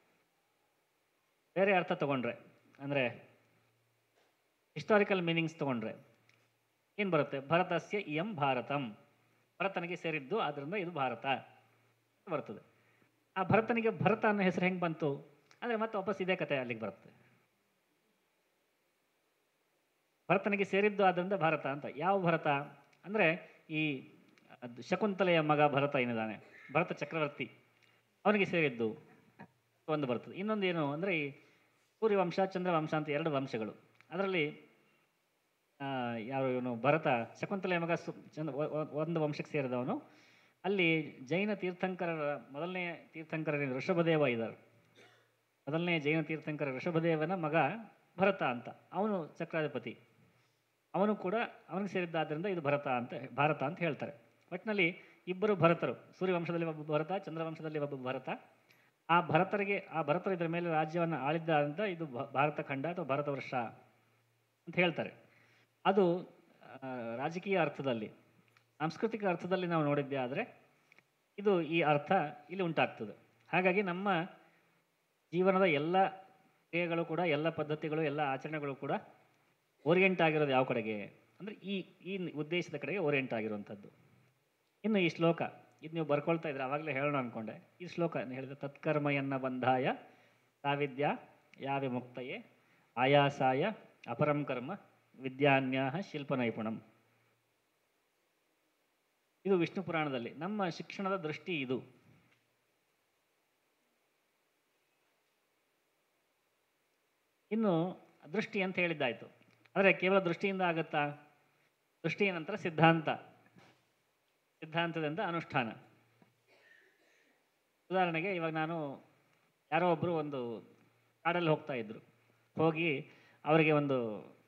A: ಬೇರೆ ಅರ್ಥ ತಗೊಂಡ್ರೆ ಅಂದರೆ ಹಿಸ್ಟಾರಿಕಲ್ ಮೀನಿಂಗ್ಸ್ ತಗೊಂಡ್ರೆ ಏನು ಬರುತ್ತೆ ಭರತಸ್ಯ ಇಯಂ ಭಾರತಂ ಭರತನಿಗೆ ಸೇರಿದ್ದು ಆದ್ದರಿಂದ ಇದು ಭಾರತ ಅಂತ ಬರ್ತದೆ ಆ ಭರತನಿಗೆ ಭರತ ಅನ್ನೋ ಹೆಸರು ಹೆಂಗೆ ಬಂತು ಅಂದರೆ ಮತ್ತೆ ವಾಪಸ್ ಇದೇ ಕತೆ ಅಲ್ಲಿಗೆ ಬರುತ್ತೆ ಭರತನಿಗೆ ಸೇರಿದ್ದು ಆದ್ದರಿಂದ ಭಾರತ ಅಂತ ಯಾವ ಭರತ ಅಂದರೆ ಈ ಅದ್ ಶಕುಂತಲೆಯ ಮಗ ಭರತ ಏನಿದ್ದಾನೆ ಭರತ ಚಕ್ರವರ್ತಿ ಅವನಿಗೆ ಸೇರಿದ್ದು ಒಂದು ಬರ್ತದೆ ಇನ್ನೊಂದು ಏನು ಅಂದರೆ ಈ ಸೂರ್ಯವಂಶ ಚಂದ್ರವಂಶ ಅಂತ ಎರಡು ವಂಶಗಳು ಅದರಲ್ಲಿ ಆ, ಯಾರು ಇವನು ಭರತ ಶಕುಂತಲೆಯ ಮಗ ಸು ಚಂದ್ರ ಒ- ಒ- ಒಂದು ವಂಶಕ್ಕೆ ಸೇರಿದವನು ಅಲ್ಲಿ ಜೈನ ತೀರ್ಥಂಕರರ ಮೊದಲನೇ ತೀರ್ಥಂಕರ ಋಷಭದೇವ ಇದ್ದಾರೆ ಮೊದಲನೇ ಜೈನ ತೀರ್ಥಂಕರ ಋಷಭದೇವನ ಮಗ ಭರತ ಅಂತ ಅವನು ಚಕ್ರಾಧಿಪತಿ ಅವನು ಕೂಡ ಅವನಿಗೆ ಸೇರಿದ್ದಾದ್ದರಿಂದ ಇದು ಭರತ ಅಂತ ಭಾರತ ಅಂತ ಹೇಳ್ತಾರೆ ಒಟ್ಟಿನಲ್ಲಿ ಇಬ್ಬರು ಭರತರು ಸೂರ್ಯವಂಶದಲ್ಲಿ ಒಬ್ಬ ಭರತ ಚಂದ್ರವಂಶದಲ್ಲಿ ಒಬ್ಬ ಭರತ ಆ ಭರತರಿಗೆ ಆ ಭರತರು ಇದರ ಮೇಲೆ ರಾಜ್ಯವನ್ನು ಆಳಿದ್ದ ಅಂತ ಇದು ಭ- ಭಾರತ ಖಂಡ ಅಥವಾ ಭಾರತ ವರ್ಷ ಅಂತ ಹೇಳ್ತಾರೆ ಅದು ಆ, ರಾಜಕೀಯ ಅರ್ಥದಲ್ಲಿ ಸಾಂಸ್ಕೃತಿಕ ಅರ್ಥದಲ್ಲಿ ನಾವು ನೋಡಿದ್ದೆ ಆದರೆ ಇದು ಈ ಅರ್ಥ ಇಲ್ಲಿ ಉಂಟಾಗ್ತದೆ ಹಾಗಾಗಿ ನಮ್ಮ ಜೀವನದ ಎಲ್ಲ ಕ್ರಿಯೆಗಳು ಕೂಡ ಎಲ್ಲ ಪದ್ಧತಿಗಳು ಎಲ್ಲ ಆಚರಣೆಗಳು ಕೂಡ ಓರಿಯೆಂಟ್ ಆಗಿರೋದು ಯಾವ ಕಡೆಗೆ ಅಂದರೆ ಈ ಈ ಉದ್ದೇಶದ ಕಡೆಗೆ ಓರಿಯೆಂಟ್ ಆಗಿರುವಂಥದ್ದು ಇನ್ನು ಈ ಶ್ಲೋಕ ಇದು ನೀವು ಬರ್ಕೊಳ್ತಾ ಇದ್ರೆ ಆವಾಗಲೇ ಹೇಳೋಣ ಅಂದ್ಕೊಂಡೆ ಈ ಶ್ಲೋಕ ಹೇಳಿದ ತತ್ಕರ್ಮಯನ್ನ ಬಂಧಾಯ ಸಾವಿದ್ಯ ಯಾವ್ಯ ಮುಕ್ತಯೇ ಆಯಾಸಾಯ ಅಪರಂ ಕರ್ಮ ವಿದ್ಯಾನ್ಯಾಹ ಶಿಲ್ಪ ನೈಪುಣಂ ಇದು ವಿಷ್ಣು ಪುರಾಣದಲ್ಲಿ ನಮ್ಮ ಶಿಕ್ಷಣದ ದೃಷ್ಟಿ ಇದು ಇನ್ನು ದೃಷ್ಟಿ ಅಂತ ಹೇಳಿದ್ದಾಯ್ತು ಆದರೆ ಕೇವಲ ದೃಷ್ಟಿಯಿಂದ ಆಗುತ್ತಾ ದೃಷ್ಟಿಯ ನಂತರ ಸಿದ್ಧಾಂತ ಸಿದ್ಧಾಂತದಿಂದ ಅನುಷ್ಠಾನ ಉದಾಹರಣೆಗೆ ಇವಾಗ ನಾನು ಯಾರೋ ಒಬ್ಬರು ಒಂದು ಕಾಡಲ್ಲಿ ಹೋಗ್ತಾ ಇದ್ರು ಹೋಗಿ ಅವರಿಗೆ ಒಂದು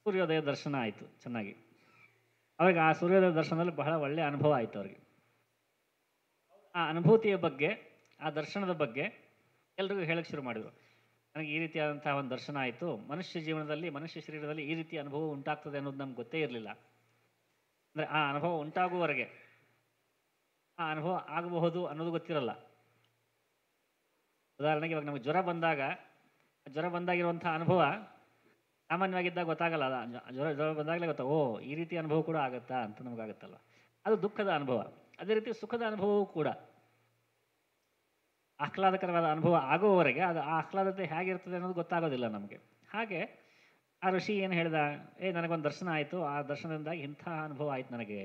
A: ಸೂರ್ಯೋದಯ ದರ್ಶನ ಆಯಿತು ಚೆನ್ನಾಗಿ ಅವ್ರಿಗೆ ಆ ಸೂರ್ಯೋದಯ ದರ್ಶನದಲ್ಲಿ ಬಹಳ ಒಳ್ಳೆಯ ಅನುಭವ ಆಯಿತು ಅವ್ರಿಗೆ ಆ ಅನುಭೂತಿಯ ಬಗ್ಗೆ ಆ ದರ್ಶನದ ಬಗ್ಗೆ ಎಲ್ರಿಗೂ ಹೇಳಕ್ಕೆ ಶುರು ಮಾಡಿದರು ನನಗೆ ಈ ರೀತಿಯಾದಂತಹ ಒಂದು ದರ್ಶನ ಆಯಿತು ಮನುಷ್ಯ ಜೀವನದಲ್ಲಿ ಮನುಷ್ಯ ಶರೀರದಲ್ಲಿ ಈ ರೀತಿಯ ಅನುಭವ ಉಂಟಾಗ್ತದೆ ಅನ್ನೋದು ನಮ್ಗೆ ಗೊತ್ತೇ ಇರಲಿಲ್ಲ ಅಂದರೆ ಆ ಅನುಭವ ಉಂಟಾಗುವವರೆಗೆ ಆ ಅನುಭವ ಆಗಬಹುದು ಅನ್ನೋದು ಗೊತ್ತಿರಲ್ಲ ಉದಾಹರಣೆಗೆ ಇವಾಗ ನಮಗೆ ಜ್ವರ ಬಂದಾಗ ಜ್ವರ ಬಂದಾಗಿರುವಂಥ ಅನುಭವ ಸಾಮಾನ್ಯವಾಗಿದ್ದಾಗ ಗೊತ್ತಾಗಲ್ಲ ಅದ ಜ್ವರ ಜ್ವರ ಬಂದಾಗಲೇ ಗೊತ್ತಾ ಓ ಈ ರೀತಿ ಅನುಭವ ಕೂಡ ಆಗುತ್ತಾ ಅಂತ ನಮಗಾಗುತ್ತಲ್ಲ ಅದು ದುಃಖದ ಅನುಭವ ಅದೇ ರೀತಿ ಸುಖದ ಅನುಭವವೂ ಕೂಡ ಆಹ್ಲಾದಕರವಾದ ಅನುಭವ ಆಗುವವರೆಗೆ ಅದು ಆ ಆಹ್ಲಾದತೆ ಹೇಗಿರ್ತದೆ ಅನ್ನೋದು ಗೊತ್ತಾಗೋದಿಲ್ಲ ನಮಗೆ ಹಾಗೆ ಆ ಋಷಿ ಏನು ಹೇಳ್ದ ಏ ನನಗೊಂದು ದರ್ಶನ ಆಯಿತು ಆ ದರ್ಶನದಿಂದಾಗಿ ಇಂಥ ಅನುಭವ ಆಯ್ತು ನನಗೆ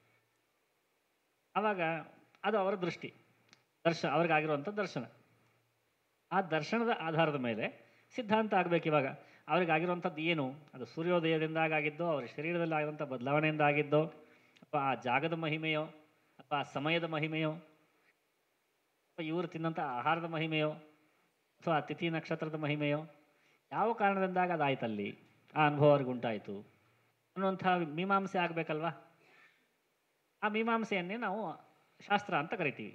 A: ಆವಾಗ ಅದು ಅವರ ದೃಷ್ಟಿ ದರ್ಶ ಅವ್ರಿಗಾಗಿರುವಂಥ ದರ್ಶನ ಆ ದರ್ಶನದ ಆಧಾರದ ಮೇಲೆ ಸಿದ್ಧಾಂತ ಆಗಬೇಕು ಇವಾಗ ಅವ್ರಿಗಾಗಿರುವಂಥದ್ದು ಏನು ಅದು ಸೂರ್ಯೋದಯದಿಂದ ಆಗಿದ್ದೋ ಅವ್ರ ಶರೀರದಲ್ಲಿ ಆಗಿರುವಂಥ ಬದಲಾವಣೆಯಿಂದ ಆಗಿದ್ದೋ ಅಥವಾ ಆ ಜಾಗದ ಮಹಿಮೆಯೋ ಅಥವಾ ಆ ಸಮಯದ ಮಹಿಮೆಯೋ ಅಥವಾ ಇವರು ತಿನ್ನಂಥ ಆಹಾರದ ಮಹಿಮೆಯೋ ಅಥವಾ ಆ ತಿಥಿ ನಕ್ಷತ್ರದ ಮಹಿಮೆಯೋ ಯಾವ ಕಾರಣದಿಂದಾಗ ಅದಾಯ್ತಲ್ಲಿ ಆ ಅನುಭವ ಅವ್ರಿಗೆ ಉಂಟಾಯಿತು ಅನ್ನುವಂಥ ಮೀಮಾಂಸೆ ಆಗಬೇಕಲ್ವಾ ಆ ಮೀಮಾಂಸೆಯನ್ನೇ ನಾವು ಶಾಸ್ತ್ರ ಅಂತ ಕರಿತೀವಿ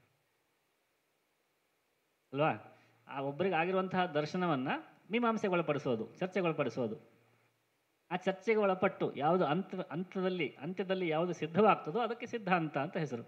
A: ಅಲ್ವಾ ಆ ಒಬ್ಬರಿಗೆ ಆಗಿರುವಂತಹ ದರ್ಶನವನ್ನು ಮೀಮಾಂಸೆಗೊಳಪಡಿಸೋದು ಚರ್ಚೆಗೊಳಪಡಿಸೋದು ಆ ಚರ್ಚೆಗೆ ಒಳಪಟ್ಟು ಯಾವುದು ಅಂತ ಅಂತ್ಯದಲ್ಲಿ ಅಂತ್ಯದಲ್ಲಿ ಯಾವುದು ಸಿದ್ಧವಾಗ್ತದೋ ಅದಕ್ಕೆ ಸಿದ್ಧಾಂತ ಅಂತ ಹೆಸರು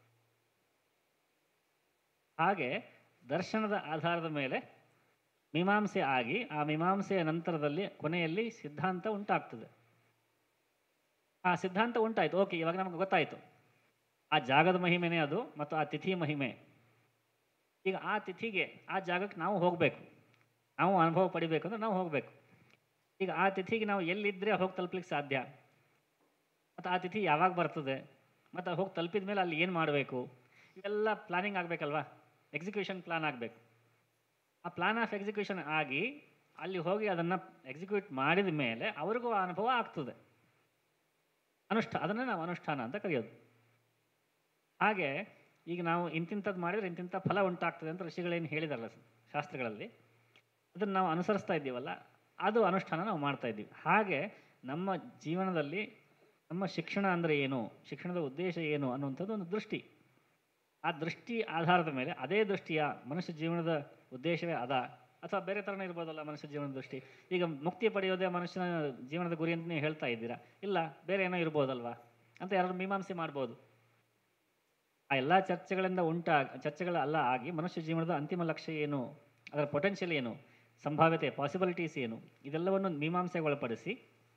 A: ಹಾಗೆ ದರ್ಶನದ ಆಧಾರದ ಮೇಲೆ ಮೀಮಾಂಸೆ ಆಗಿ ಆ ಮೀಮಾಂಸೆಯ ನಂತರದಲ್ಲಿ ಕೊನೆಯಲ್ಲಿ ಸಿದ್ಧಾಂತ ಉಂಟಾಗ್ತದೆ ಆ ಸಿದ್ಧಾಂತ ಉಂಟಾಯಿತು ಓಕೆ ಇವಾಗ ನಮಗೆ ಗೊತ್ತಾಯಿತು ಆ ಜಾಗದ ಮಹಿಮೆನೇ ಅದು ಮತ್ತು ಆ ತಿಥಿ ಮಹಿಮೆ ಈಗ ಆ ತಿಥಿಗೆ ಆ ಜಾಗಕ್ಕೆ ನಾವು ಹೋಗಬೇಕು ನಾವು ಅನುಭವ ಪಡಿಬೇಕು ಅಂದ್ರೆ ನಾವು ಹೋಗಬೇಕು ಈಗ ಆ ತಿಥಿಗೆ ನಾವು ಎಲ್ಲಿದ್ದರೆ ಹೋಗಿ ತಲುಪಲಿಕ್ಕೆ ಸಾಧ್ಯ ಮತ್ತು ಆ ತಿಥಿ ಯಾವಾಗ ಬರ್ತದೆ ಮತ್ತು ಹೋಗಿ ತಲುಪಿದ ಮೇಲೆ ಅಲ್ಲಿ ಏನು ಮಾಡಬೇಕು ಇವೆಲ್ಲ ಪ್ಲಾನಿಂಗ್ ಆಗಬೇಕಲ್ವಾ ಎಕ್ಸಿಕ್ಯೂಷನ್ ಪ್ಲಾನ್ ಆಗಬೇಕು ಆ ಪ್ಲಾನ್ ಆಫ್ ಎಕ್ಸಿಕ್ಯೂಷನ್ ಆಗಿ ಅಲ್ಲಿ ಹೋಗಿ ಅದನ್ನು ಎಕ್ಸಿಕ್ಯೂಟ್ ಮಾಡಿದ ಮೇಲೆ ಅವ್ರಿಗೂ ಆ ಅನುಭವ ಆಗ್ತದೆ ಅನುಷ್ಠಾನ ಅದನ್ನೇ ನಾವು ಅನುಷ್ಠಾನ ಅಂತ ಕರೆಯೋದು ಹಾಗೆ ಈಗ ನಾವು ಇಂತಿಂಥದ್ದು ಮಾಡಿದರೆ ಇಂತಿಂಥ ಫಲ ಉಂಟಾಗ್ತದೆ ಅಂತ ಋಷಿಗಳೇನು ಹೇಳಿದಾರಲ್ಲ ಶಾಸ್ತ್ರಗಳಲ್ಲಿ ಅದನ್ನು ನಾವು ಅನುಸರಿಸ್ತಾ ಇದ್ದೀವಲ್ಲ ಅದು ಅನುಷ್ಠಾನ ನಾವು ಮಾಡ್ತಾ ಇದ್ದೀವಿ ಹಾಗೆ ನಮ್ಮ ಜೀವನದಲ್ಲಿ ನಮ್ಮ ಶಿಕ್ಷಣ ಅಂದರೆ ಏನು ಶಿಕ್ಷಣದ ಉದ್ದೇಶ ಏನು ಅನ್ನುವಂಥದ್ದು ಒಂದು ದೃಷ್ಟಿ ಆ ದೃಷ್ಟಿ ಆಧಾರದ ಮೇಲೆ ಅದೇ ದೃಷ್ಟಿಯ ಮನುಷ್ಯ ಜೀವನದ ಉದ್ದೇಶವೇ ಅದ ಅಥವಾ ಬೇರೆ ಥರನೇ ಇರ್ಬೋದಲ್ಲ ಮನುಷ್ಯ ಜೀವನದ ದೃಷ್ಟಿ ಈಗ ಮುಕ್ತಿ ಪಡೆಯೋದೇ ಮನುಷ್ಯನ ಜೀವನದ ಗುರಿ ಅಂತ ನೀವು ಹೇಳ್ತಾ ಇದ್ದೀರಾ ಇಲ್ಲ ಬೇರೆ ಏನೋ ಇರ್ಬೋದಲ್ವಾ ಅಂತ ಯಾರು ಮೀಮಾಂಸೆ ಮಾಡ್ಬೋದು ಆ ಎಲ್ಲ ಚರ್ಚೆಗಳಿಂದ ಉಂಟಾ ಚರ್ಚೆಗಳ ಅಲ್ಲ ಆಗಿ ಮನುಷ್ಯ ಜೀವನದ ಅಂತಿಮ ಲಕ್ಷ್ಯ ಏನು ಅದರ ಪೊಟೆನ್ಷಿಯಲ್ ಏನು ಸಂಭಾವ್ಯತೆ ಪಾಸಿಬಿಲಿಟೀಸ್ ಏನು ಇದೆಲ್ಲವನ್ನು ಮೀಮಾಂಸೆಗೊಳಪಡಿಸಿ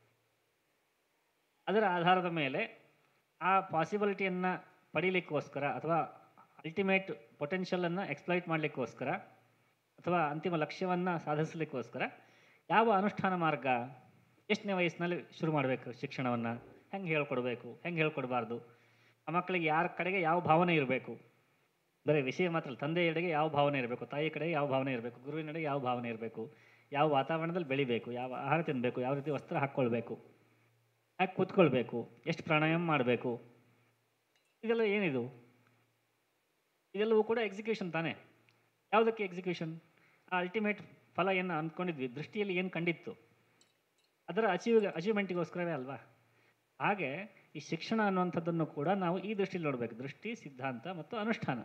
A: ಅದರ ಆಧಾರದ ಮೇಲೆ ಆ ಪಾಸಿಬಿಲಿಟಿಯನ್ನು ಪಡೀಲಿಕ್ಕೋಸ್ಕರ ಅಥವಾ ಅಲ್ಟಿಮೇಟ್ ಪೊಟೆನ್ಷಿಯಲನ್ನು ಎಕ್ಸ್ಪ್ಲೈಟ್ ಮಾಡಲಿಕ್ಕೋಸ್ಕರ ಅಥವಾ ಅಂತಿಮ ಲಕ್ಷ್ಯವನ್ನು ಸಾಧಿಸಲಿಕ್ಕೋಸ್ಕರ ಯಾವ ಅನುಷ್ಠಾನ ಮಾರ್ಗ ಎಷ್ಟನೇ ವಯಸ್ಸಿನಲ್ಲಿ ಶುರು ಮಾಡಬೇಕು ಶಿಕ್ಷಣವನ್ನು ಹೆಂಗೆ ಹೇಳ್ಕೊಡ್ಬೇಕು ಹೆಂಗೆ ಹೇಳ್ಕೊಡ್ಬಾರ್ದು ಆ ಮಕ್ಕಳಿಗೆ ಯಾರ ಕಡೆಗೆ ಯಾವ ಭಾವನೆ ಇರಬೇಕು ಬರೀ ವಿಷಯ ಮಾತ್ರ ಅಲ್ಲ, ತಂದೆಯೆಡೆಗೆ ಯಾವ ಭಾವನೆ ಇರಬೇಕು ತಾಯಿ ಕಡೆಗೆ ಯಾವ ಭಾವನೆ ಇರಬೇಕು ಗುರುವಿನೆಡೆಗೆ ಯಾವ ಭಾವನೆ ಇರಬೇಕು ಯಾವ ವಾತಾವರಣದಲ್ಲಿ ಬೆಳಿಬೇಕು ಯಾವ ಆಹಾರ ತಿನ್ನಬೇಕು ಯಾವ ರೀತಿ ವಸ್ತ್ರ ಹಾಕ್ಕೊಳ್ಬೇಕು ಯಾಕೆ ಕೂತ್ಕೊಳ್ಬೇಕು ಎಷ್ಟು ಪ್ರಾಣಾಯಾಮ ಮಾಡಬೇಕು ಇದೆಲ್ಲ ಏನಿದು ಇದೆಲ್ಲವೂ ಕೂಡ ಎಕ್ಸಿಕ್ಯೂಷನ್ ತಾನೇ ಯಾವುದಕ್ಕೆ ಎಕ್ಸಿಕ್ಯೂಷನ್ ಆ ಅಲ್ಟಿಮೇಟ್ ಫಲ ಏನು ಅಂದ್ಕೊಂಡಿದ್ವಿ ದೃಷ್ಟಿಯಲ್ಲಿ ಏನು ಕಂಡಿತ್ತು ಅದರ ಅಚೀವ್ ಅಚೀವ್ಮೆಂಟಿಗೋಸ್ಕರವೇ ಅಲ್ವಾ ಹಾಗೆ ಈ ಶಿಕ್ಷಣ ಅನ್ನುವಂಥದ್ದನ್ನು ಕೂಡ ನಾವು ಈ ದೃಷ್ಟಿಯಲ್ಲಿ ನೋಡಬೇಕು ದೃಷ್ಟಿ ಸಿದ್ಧಾಂತ ಮತ್ತು ಅನುಷ್ಠಾನ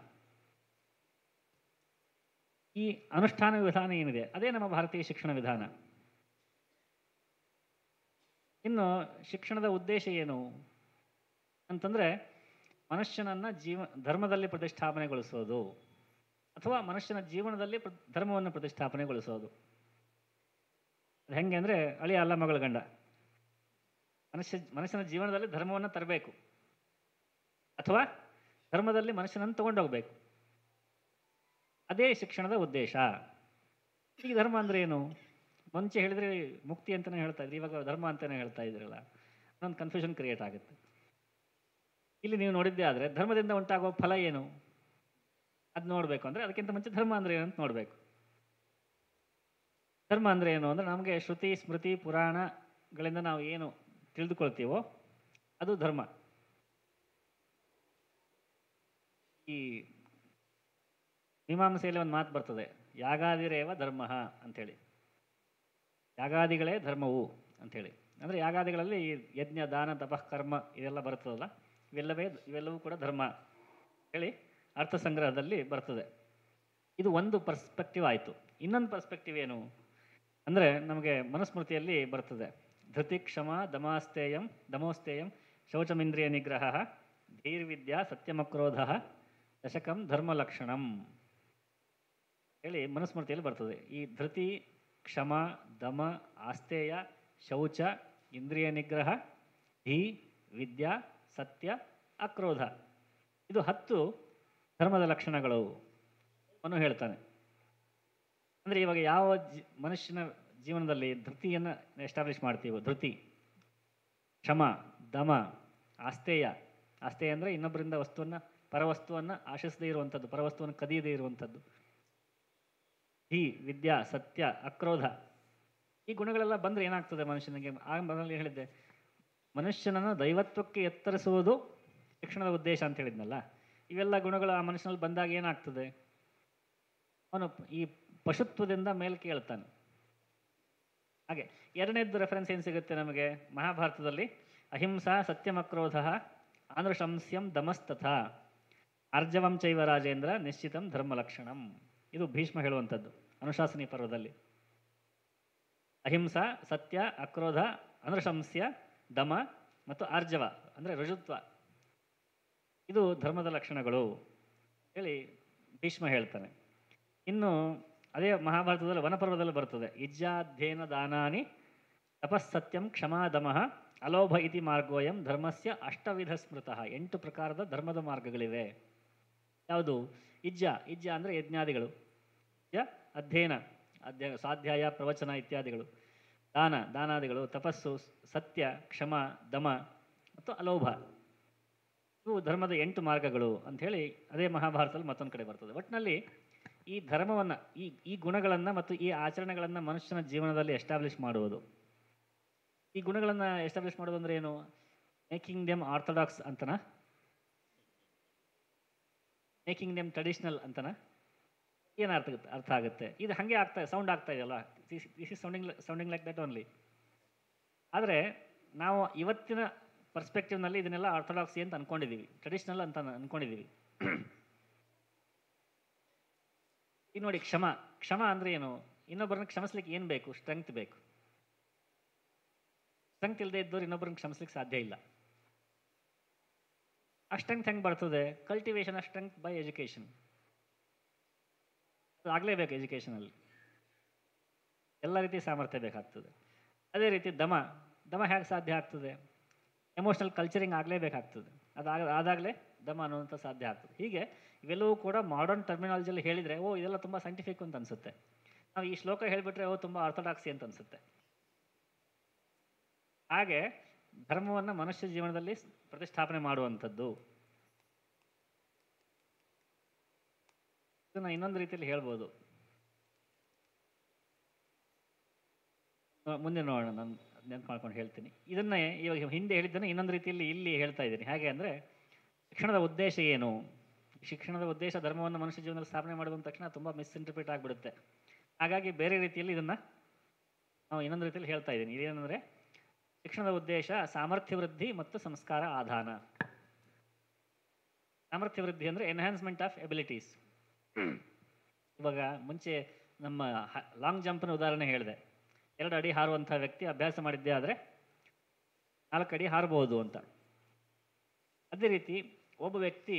A: ಈ ಅನುಷ್ಠಾನ ವಿಧಾನ ಏನಿದೆ ಅದೇ ನಮ್ಮ ಭಾರತೀಯ ಶಿಕ್ಷಣ ವಿಧಾನ ಇನ್ನು ಶಿಕ್ಷಣದ ಉದ್ದೇಶ ಏನು ಅಂತಂದರೆ ಮನುಷ್ಯನನ್ನು ಜೀವ ಧರ್ಮದಲ್ಲಿ ಪ್ರತಿಷ್ಠಾಪನೆಗೊಳಿಸೋದು ಅಥವಾ ಮನುಷ್ಯನ ಜೀವನದಲ್ಲಿ ಪ್ರ ಧರ್ಮವನ್ನು ಪ್ರತಿಷ್ಠಾಪನೆಗೊಳಿಸೋದು ಅದು ಹೆಂಗೆ ಅಂದರೆ ಅಳಿಯ ಅಲ್ಲ ಮಗಳ ಗಂಡ ಮನುಷ್ಯ ಮನುಷ್ಯನ ಜೀವನದಲ್ಲಿ ಧರ್ಮವನ್ನು ತರಬೇಕು ಅಥವಾ ಧರ್ಮದಲ್ಲಿ ಮನುಷ್ಯನನ್ನು ತಗೊಂಡೋಗ್ಬೇಕು ಅದೇ ಶಿಕ್ಷಣದ ಉದ್ದೇಶ ಈಗ ಧರ್ಮ ಅಂದರೆ ಏನು ಮುಂಚೆ ಹೇಳಿದ್ರೆ ಮುಕ್ತಿ ಅಂತಲೇ ಹೇಳ್ತಾ ಇದ್ರಿ ಇವಾಗ ಧರ್ಮ ಅಂತಲೇ ಹೇಳ್ತಾ ಇದ್ರಲ್ಲ ಅದೊಂದು ಕನ್ಫ್ಯೂಷನ್ ಕ್ರಿಯೇಟ್ ಆಗುತ್ತೆ ಇಲ್ಲಿ ನೀವು ನೋಡಿದ್ದೇ ಆದರೆ ಧರ್ಮದಿಂದ ಉಂಟಾಗುವ ಫಲ ಏನು ಅದು ನೋಡಬೇಕು ಅಂದರೆ ಅದಕ್ಕಿಂತ ಮುಂಚೆ ಧರ್ಮ ಅಂದರೆ ಏನು ಅಂತ ನೋಡಬೇಕು ಧರ್ಮ ಅಂದರೆ ಏನು ಅಂದರೆ ನಮಗೆ ಶ್ರುತಿ ಸ್ಮೃತಿ ಪುರಾಣಗಳಿಂದ ನಾವು ಏನು ತಿಳಿದುಕೊಳ್ತೀವೋ ಅದು ಧರ್ಮ ಈ ಮೀಮಾಂಸೆಯಲ್ಲಿ ಒಂದು ಮಾತು ಬರ್ತದೆ ಯಾಗಾದಿರೇವ ಧರ್ಮ ಅಂಥೇಳಿ ಯಾಗಾದಿಗಳೇ ಧರ್ಮವು ಅಂಥೇಳಿ ಅಂದರೆ ಯಾಗಾದಿಗಳಲ್ಲಿ ಈ ಯಜ್ಞ ದಾನ ತಪಃ ಕರ್ಮ ಇದೆಲ್ಲ ಬರ್ತದಲ್ಲ ಇವೆಲ್ಲವೇ ಇವೆಲ್ಲವೂ ಕೂಡ ಧರ್ಮ ಹೇಳಿ ಅರ್ಥ ಸಂಗ್ರಹದಲ್ಲಿ ಬರ್ತದೆ ಇದು ಒಂದು ಪರ್ಸ್ಪೆಕ್ಟಿವ್ ಆಯಿತು ಇನ್ನೊಂದು ಪರ್ಸ್ಪೆಕ್ಟಿವ್ ಏನು ಅಂದರೆ ನಮಗೆ ಮನುಸ್ಮೃತಿಯಲ್ಲಿ ಬರ್ತದೆ ಧೃತಿ ಕ್ಷಮ ದಮಾಸ್ತೇಯಂ ದಮೋಸ್ತೇಯಂ ಶೌಚಮಿಂದ್ರಿಯ ನಿಗ್ರಹ ಧೀರ್ವಿದ್ಯಾ ಸತ್ಯಮಕ್ರೋಧ ದಶಕಂ ಧರ್ಮಲಕ್ಷಣಂ ಹೇಳಿ ಮನುಸ್ಮೃತಿಯಲ್ಲಿ ಬರ್ತದೆ ಈ ಧೃತಿ ಕ್ಷಮ ದಮ ಆಸ್ತೇಯ ಶೌಚ ಇಂದ್ರಿಯ ನಿಗ್ರಹ ಧೀ ವಿದ್ಯಾ ಸತ್ಯ ಅಕ್ರೋಧ ಇದು ಹತ್ತು ಧರ್ಮದ ಲಕ್ಷಣಗಳು ಅನ್ನು ಹೇಳ್ತಾನೆ ಅಂದರೆ ಇವಾಗ ಯಾವ ಜಿ ಮನುಷ್ಯನ ಜೀವನದಲ್ಲಿ ಧೃತಿಯನ್ನು ಎಸ್ಟಾಬ್ಲಿಷ್ ಮಾಡ್ತೀವೋ ಧೃತಿ ಕ್ಷಮ ದಮ ಆಸ್ತೇಯ ಆಸ್ತೇಯ ಅಂದರೆ ಇನ್ನೊಬ್ಬರಿಂದ ವಸ್ತುವನ್ನು ಪರವಸ್ತುವನ್ನು ಆಶಿಸದೇ ಇರುವಂಥದ್ದು ಪರವಸ್ತುವನ್ನು ಕದಿಯದೇ ಇರುವಂಥದ್ದು ಹಿ ವಿದ್ಯಾ ಸತ್ಯ ಅಕ್ರೋಧ ಈ ಗುಣಗಳೆಲ್ಲ ಬಂದರೆ ಏನಾಗ್ತದೆ ಮನುಷ್ಯನಿಗೆ ಆ ಮೊದಲೇ ಹೇಳಿದ್ದೆ ಮನುಷ್ಯನನ್ನು ದೈವತ್ವಕ್ಕೆ ಎತ್ತರಿಸುವುದು ಶಿಕ್ಷಣದ ಉದ್ದೇಶ ಅಂತ ಹೇಳಿದ್ನಲ್ಲ ಇವೆಲ್ಲ ಗುಣಗಳು ಆ ಮನುಷ್ಯನಲ್ಲಿ ಬಂದಾಗ ಏನಾಗ್ತದೆ ಅವನು ಈ ಪಶುತ್ವದಿಂದ ಮೇಲೆ ಕೇಳ್ತಾನೆ ಹಾಗೆ ಎರಡನೇದ್ದು ರೆಫರೆನ್ಸ್ ಏನು ಸಿಗುತ್ತೆ ನಮಗೆ ಮಹಾಭಾರತದಲ್ಲಿ ಅಹಿಂಸಾ ಸತ್ಯಮಕ್ರೋಧ ಆನೃಶಂಸ್ಯಂ ದಮಸ್ತಥಾ ಆರ್ಜವಂ ಚೈವ ರಾಜೇಂದ್ರ ನಿಶ್ಚಿತಂ ಧರ್ಮಲಕ್ಷಣಂ ಇದು ಭೀಷ್ಮ ಹೇಳುವಂಥದ್ದು ಅನುಶಾಸನಿ ಪರ್ವದಲ್ಲಿ ಅಹಿಂಸಾ ಸತ್ಯ ಅಕ್ರೋಧ ಅನುಶಂಸ್ಯ ದಮ ಮತ್ತು ಆರ್ಜವ ಅಂದರೆ ರುಜುತ್ವ ಇದು ಧರ್ಮದ ಲಕ್ಷಣಗಳು ಹೇಳಿ ಭೀಷ್ಮ ಹೇಳ್ತಾನೆ ಇನ್ನು ಅದೇ ಮಹಾಭಾರತದಲ್ಲಿ ವನಪರ್ವದಲ್ಲಿ ಬರ್ತದೆ ಇಜ್ಜಾಧ್ಯಯನ ದಾನಾನಿ ತಪಸ್ಸತ್ಯಂ ಕ್ಷಮಾದಮಃ ಅಲೋಭ ಇತಿ ಮಾರ್ಗೋಯಂ ಧರ್ಮಸ್ಯ ಅಷ್ಟವಿಧ ಸ್ಮೃತಃ ಎಂಟು ಪ್ರಕಾರದ ಧರ್ಮದ ಮಾರ್ಗಗಳಿವೆ ಯಾವುದು ಇಜ್ಜ ಇಜ್ಜ ಅಂದರೆ ಯಜ್ಞಾದಿಗಳು ಯ ಅಧ್ಯಯನ ಅಧ್ಯ ಸ್ವಾಧ್ಯಾಯ ಪ್ರವಚನ ಇತ್ಯಾದಿಗಳು ದಾನ ದಾನಾದಿಗಳು ತಪಸ್ಸು ಸತ್ಯ ಕ್ಷಮ ದಮ ಮತ್ತು ಅಲೋಭ ಇವು ಧರ್ಮದ ಎಂಟು ಮಾರ್ಗಗಳು ಅಂಥೇಳಿ ಅದೇ ಮಹಾಭಾರತದಲ್ಲಿ ಮತ್ತೊಂದು ಕಡೆ ಬರ್ತದೆ ಒಟ್ಟಿನಲ್ಲಿ ಈ ಧರ್ಮವನ್ನು ಈ ಈ ಗುಣಗಳನ್ನು ಮತ್ತು ಈ ಆಚರಣೆಗಳನ್ನು ಮನುಷ್ಯನ ಜೀವನದಲ್ಲಿ ಎಸ್ಟಾಬ್ಲಿಷ್ ಮಾಡುವುದು ಈ ಗುಣಗಳನ್ನು ಎಸ್ಟಾಬ್ಲಿಷ್ ಮಾಡೋದು ಅಂದ್ರೆ ಏನು ಮೇಕಿಂಗ್ ದೆಮ್ ಆರ್ಥೋಡಾಕ್ಸ್ ಅಂತನಾ ಮೇಕಿಂಗ್ ದೆಮ್ ಟ್ರೆಡಿಷನಲ್ ಅಂತನಾ ಏನು ಅರ್ಥ ಆಗುತ್ತೆ ಅರ್ಥ ಆಗುತ್ತೆ ಇದು ಹಾಗೆ ಆಗ್ತಾ ಸೌಂಡ್ ಆಗ್ತಾ ಇದೆಯಲ್ಲ this is sounding sounding like that only ಆದರೆ ನಾವು ಇವತ್ತಿನ ಪರ್ಸ್ಪೆಕ್ಟಿವ್ನಲ್ಲಿ ಇದನ್ನೆಲ್ಲ ಆರ್ಥೋಡಾಕ್ಸಿ ಅಂತ ಅನ್ಕೊಂಡಿದ್ದೀವಿ ಟ್ರೆಡಿಷನಲ್ ಅಂತ ಅನ್ಕೊಂಡಿದ್ದೀವಿ ಈಗ ನೋಡಿ ಕ್ಷಮ ಕ್ಷಮ ಅಂದರೆ ಏನು ಇನ್ನೊಬ್ಬರನ್ನ ಕ್ಷಮಿಸ್ಲಿಕ್ಕೆ ಏನು ಬೇಕು ಸ್ಟ್ರೆಂಗ್ತ್ ಬೇಕು ಸ್ಟ್ರೆಂಗ್ತ್ ಇಲ್ಲದೆ ಇದ್ದವ್ರು ಇನ್ನೊಬ್ಬರನ್ನ ಕ್ಷಮಿಸ್ಲಿಕ್ಕೆ ಸಾಧ್ಯ ಇಲ್ಲ ಆ ಸ್ಟ್ರೆಂಗ್ತ್ ಹೆಂಗೆ ಬರ್ತದೆ ಕಲ್ಟಿವೇಶನ್ ಆ ಸ್ಟ್ರೆಂಗ್ತ್ ಬೈ ಎಜುಕೇಷನ್ ಅದು ಆಗಲೇಬೇಕು ಎಜುಕೇಷನಲ್ಲಿ ಎಲ್ಲ ರೀತಿ ಸಾಮರ್ಥ್ಯ ಬೇಕಾಗ್ತದೆ ಅದೇ ರೀತಿ ದಮ ದಮ ಹೇಗೆ ಸಾಧ್ಯ ಆಗ್ತದೆ ಎಮೋಷ್ನಲ್ ಕಲ್ಚರಿಂಗ್ ಆಗಲೇಬೇಕಾಗ್ತದೆ ಅದಾಗ ಆದಾಗಲೇ ದಮ ಅನ್ನುವಂಥ ಸಾಧ್ಯ ಆಗ್ತದೆ ಹೀಗೆ ಇವೆಲ್ಲವೂ ಕೂಡ ಮಾಡರ್ನ್ ಟರ್ಮಿನಾಲಜಿಯಲ್ಲಿ ಹೇಳಿದರೆ ಓ ಇದೆಲ್ಲ ತುಂಬ ಸೈಂಟಿಫಿಕ್ ಅಂತ ಅನಿಸುತ್ತೆ ನಾವು ಈ ಶ್ಲೋಕ ಹೇಳಿಬಿಟ್ರೆ ಓ ತುಂಬ ಆರ್ಥೋಡಾಕ್ಸಿ ಅಂತ ಅನಿಸುತ್ತೆ ಹಾಗೆ ಧರ್ಮವನ್ನು ಮನುಷ್ಯ ಜೀವನದಲ್ಲಿ ಪ್ರತಿಷ್ಠಾಪನೆ ಮಾಡುವಂಥದ್ದು ಇದನ್ನು ಇನ್ನೊಂದು ರೀತಿಯಲ್ಲಿ ಹೇಳ್ಬೋದು ನೋ- ಮುಂದೆ ನೋಡೋಣ ನಾನು ನೆನ್ಪು ಮಾಡ್ಕೊಂಡು ಹೇಳ್ತೀನಿ ಇದನ್ನೇ ಇವಾಗ ಹಿಂದೆ ಹೇಳಿದ್ದನ್ನು ಇನ್ನೊಂದು ರೀತಿಯಲ್ಲಿ ಇಲ್ಲಿ ಹೇಳ್ತಾ ಇದ್ದೀನಿ ಹೇಗೆ ಅಂದರೆ ಶಿಕ್ಷಣದ ಉದ್ದೇಶ ಏನು ಶಿಕ್ಷಣದ ಉದ್ದೇಶ ಧರ್ಮವನ್ನು ಮನುಷ್ಯ ಜೀವನದಲ್ಲಿ ಸ್ಥಾಪನೆ ಮಾಡುವ ತಕ್ಷಣ ತುಂಬ ಮಿಸ್ಇಂಟರ್ಪ್ರಿಟ್ ಆಗಿಬಿಡುತ್ತೆ ಹಾಗಾಗಿ ಬೇರೆ ರೀತಿಯಲ್ಲಿ ಇದನ್ನು ನಾವು ಇನ್ನೊಂದು ರೀತಿಯಲ್ಲಿ ಹೇಳ್ತಾ ಇದ್ದೀನಿ ಇದೇನೆಂದರೆ ಶಿಕ್ಷಣದ ಉದ್ದೇಶ ಸಾಮರ್ಥ್ಯ ವೃದ್ಧಿ ಮತ್ತು ಸಂಸ್ಕಾರ ಆಧಾನ ಸಾಮರ್ಥ್ಯ ವೃದ್ಧಿ ಅಂದರೆ ಎನ್ಹಾನ್ಸ್ಮೆಂಟ್ ಆಫ್ ಎಬಿಲಿಟೀಸ್ ಇವಾಗ ಮುಂಚೆ ನಮ್ಮ ಲಾಂಗ್ ಜಂಪ್ನ ಉದಾಹರಣೆ ಹೇಳಿದೆ ಎರಡು ಅಡಿ ಹಾರುವಂಥ ವ್ಯಕ್ತಿ ಅಭ್ಯಾಸ ಮಾಡಿದ್ದೇ ಆದರೆ ನಾಲ್ಕು ಅಡಿ ಹಾರಬಹುದು ಅಂತ ಅದೇ ರೀತಿ ಒಬ್ಬ ವ್ಯಕ್ತಿ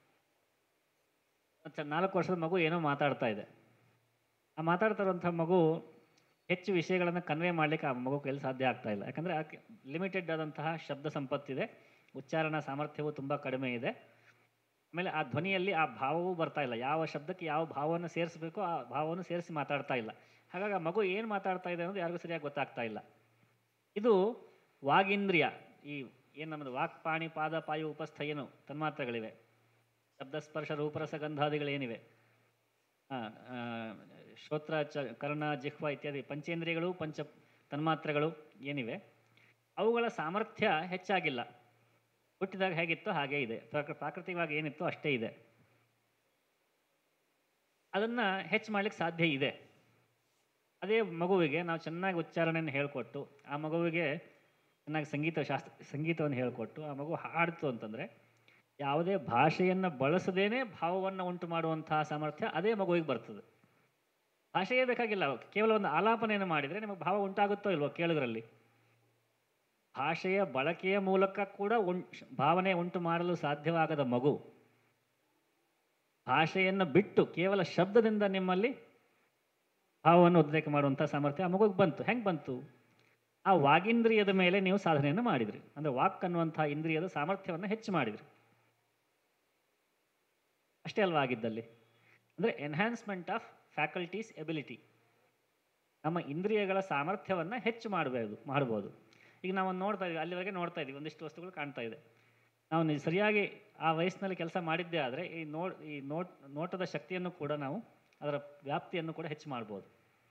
A: ಚ- ನಾಲ್ಕು ವರ್ಷದ ಮಗು ಏನೋ ಮಾತಾಡ್ತಾ ಇದೆ ಆ ಮಾತಾಡ್ತಾ ಇರುವಂಥ ಮಗು ಹೆಚ್ಚು ವಿಷಯಗಳನ್ನು ಕನ್ವೆ ಮಾಡಲಿಕ್ಕೆ ಆ ಮಗು ಕೈಲಿ ಸಾಧ್ಯ ಆಗ್ತಾ ಇಲ್ಲ ಯಾಕಂದರೆ ಆಕೆ ಲಿಮಿಟೆಡ್ ಆದಂತಹ ಶಬ್ದ ಸಂಪತ್ತಿದೆ ಉಚ್ಚಾರಣ ಸಾಮರ್ಥ್ಯವು ತುಂಬ ಕಡಿಮೆ ಇದೆ ಆಮೇಲೆ ಆ ಧ್ವನಿಯಲ್ಲಿ ಆ ಭಾವವೂ ಬರ್ತಾ ಇಲ್ಲ ಯಾವ ಶಬ್ದಕ್ಕೆ ಯಾವ ಭಾವವನ್ನು ಸೇರಿಸಬೇಕು ಆ ಭಾವವನ್ನು ಸೇರಿಸಿ ಮಾತಾಡ್ತಾ ಇಲ್ಲ ಹಾಗಾಗಿ ಆ ಮಗು ಏನು ಮಾತಾಡ್ತಾ ಇದೆ ಅನ್ನೋದು ಯಾರಿಗೂ ಸರಿಯಾಗಿ ಗೊತ್ತಾಗ್ತಾ ಇಲ್ಲ ಇದು ವಾಗೀಂದ್ರಿಯ ಈ ಏನು ನಮ್ಮದು ವಾಕ್ ಪಾಣಿ ಪಾದ ಪಾಯು ಉಪಸ್ಥ ಏನು ತನ್ಮಾತ್ರಗಳಿವೆ ಶಬ್ದ ಸ್ಪರ್ಶ ರೂಪರಸ ಗಂಧಾದಿಗಳೇನಿವೆ ಆ, ಆ, ಶ್ರೋತ್ರ ಚ ಕರ್ಣ ಜಿಹ್ವ ಇತ್ಯಾದಿ ಪಂಚೇಂದ್ರಿಯಗಳು ಪಂಚ ತನ್ಮಾತ್ರಗಳು ಏನಿವೆ ಅವುಗಳ ಸಾಮರ್ಥ್ಯ ಹೆಚ್ಚಾಗಿಲ್ಲ ಹುಟ್ಟಿದಾಗ ಹೇಗಿತ್ತೋ ಹಾಗೇ ಇದೆ ಪ್ರಾಕೃ ಪ್ರಾಕೃತಿಕವಾಗಿ ಏನಿತ್ತೋ ಅಷ್ಟೇ ಇದೆ ಅದನ್ನು ಹೆಚ್ಚು ಮಾಡ್ಲಿಕ್ಕೆ ಸಾಧ್ಯ ಇದೆ ಅದೇ ಮಗುವಿಗೆ ನಾವು ಚೆನ್ನಾಗಿ ಉಚ್ಚಾರಣೆಯನ್ನು ಹೇಳಿಕೊಟ್ಟು ಆ ಮಗುವಿಗೆ ಚೆನ್ನಾಗಿ ಸಂಗೀತ ಶಾಸ್ತ್ರ ಸಂಗೀತವನ್ನು ಹೇಳಿಕೊಟ್ಟು ಆ ಮಗು ಹಾಡ್ತು ಅಂತಂದರೆ ಯಾವುದೇ ಭಾಷೆಯನ್ನು ಬಳಸದೇನೆ ಭಾವವನ್ನು ಉಂಟು ಮಾಡುವಂತಹ ಸಾಮರ್ಥ್ಯ ಅದೇ ಮಗುವಿಗೆ ಬರ್ತದೆ ಭಾಷೆಯೇ ಬೇಕಾಗಿಲ್ಲ ಕೇವಲ ಒಂದು ಆಲಾಪನೆಯನ್ನು ಮಾಡಿದರೆ ನಿಮಗೆ ಭಾವ ಉಂಟಾಗುತ್ತೋ ಇಲ್ವೋ ಕೇಳೋದ್ರಲ್ಲಿ ಭಾಷೆಯ ಬಳಕೆಯ ಮೂಲಕ ಕೂಡ ಉಂ ಭಾವನೆ ಉಂಟು ಮಾಡಲು ಸಾಧ್ಯವಾಗದ ಮಗು ಭಾಷೆಯನ್ನು ಬಿಟ್ಟು ಕೇವಲ ಶಬ್ದದಿಂದ ನಿಮ್ಮಲ್ಲಿ ಭಾವವನ್ನು ಉದ್ರೇಕ ಮಾಡುವಂಥ ಸಾಮರ್ಥ್ಯ ಆ ಮಗುಗೆ ಬಂತು ಹೆಂಗೆ ಬಂತು ಆ ವಾಗೀಂದ್ರಿಯದ ಮೇಲೆ ನೀವು ಸಾಧನೆಯನ್ನು ಮಾಡಿದ್ರಿ ಅಂದರೆ ವಾಕ್ ಅನ್ನುವಂಥ ಇಂದ್ರಿಯದ ಸಾಮರ್ಥ್ಯವನ್ನು ಹೆಚ್ಚು ಮಾಡಿದ್ರಿ ಅಷ್ಟೇ ಅಲ್ವಾ ಆಗಿದ್ದಲ್ಲಿ ಅಂದರೆ ಎನ್ಹ್ಯಾನ್ಸ್ಮೆಂಟ್ ಆಫ್ ಫ್ಯಾಕಲ್ಟೀಸ್ ಎಬಿಲಿಟಿ ನಮ್ಮ ಇಂದ್ರಿಯಗಳ ಸಾಮರ್ಥ್ಯವನ್ನು ಹೆಚ್ಚು ಮಾಡಬಹುದು ಮಾಡ್ಬೋದು ಈಗ ನಾವು ಒಂದು ನೋಡ್ತಾ ಇದ್ದೀವಿ ಅಲ್ಲಿವರೆಗೆ ನೋಡ್ತಾ ಇದ್ದೀವಿ ಒಂದಿಷ್ಟು ವಸ್ತುಗಳು ಕಾಣ್ತಾ ಇದೆ ನಾವು ನಿಜ- ಸರಿಯಾಗಿ ಆ ವಯಸ್ಸಿನಲ್ಲಿ ಕೆಲಸ ಮಾಡಿದ್ದೇ ಆದರೆ ಈ ನೋಟ್ ಈ ನೋಟ್ ನೋಟದ ಶಕ್ತಿಯನ್ನು ಕೂಡ ನಾವು ಅದರ ವ್ಯಾಪ್ತಿಯನ್ನು ಕೂಡ ಹೆಚ್ಚು ಮಾಡ್ಬೋದು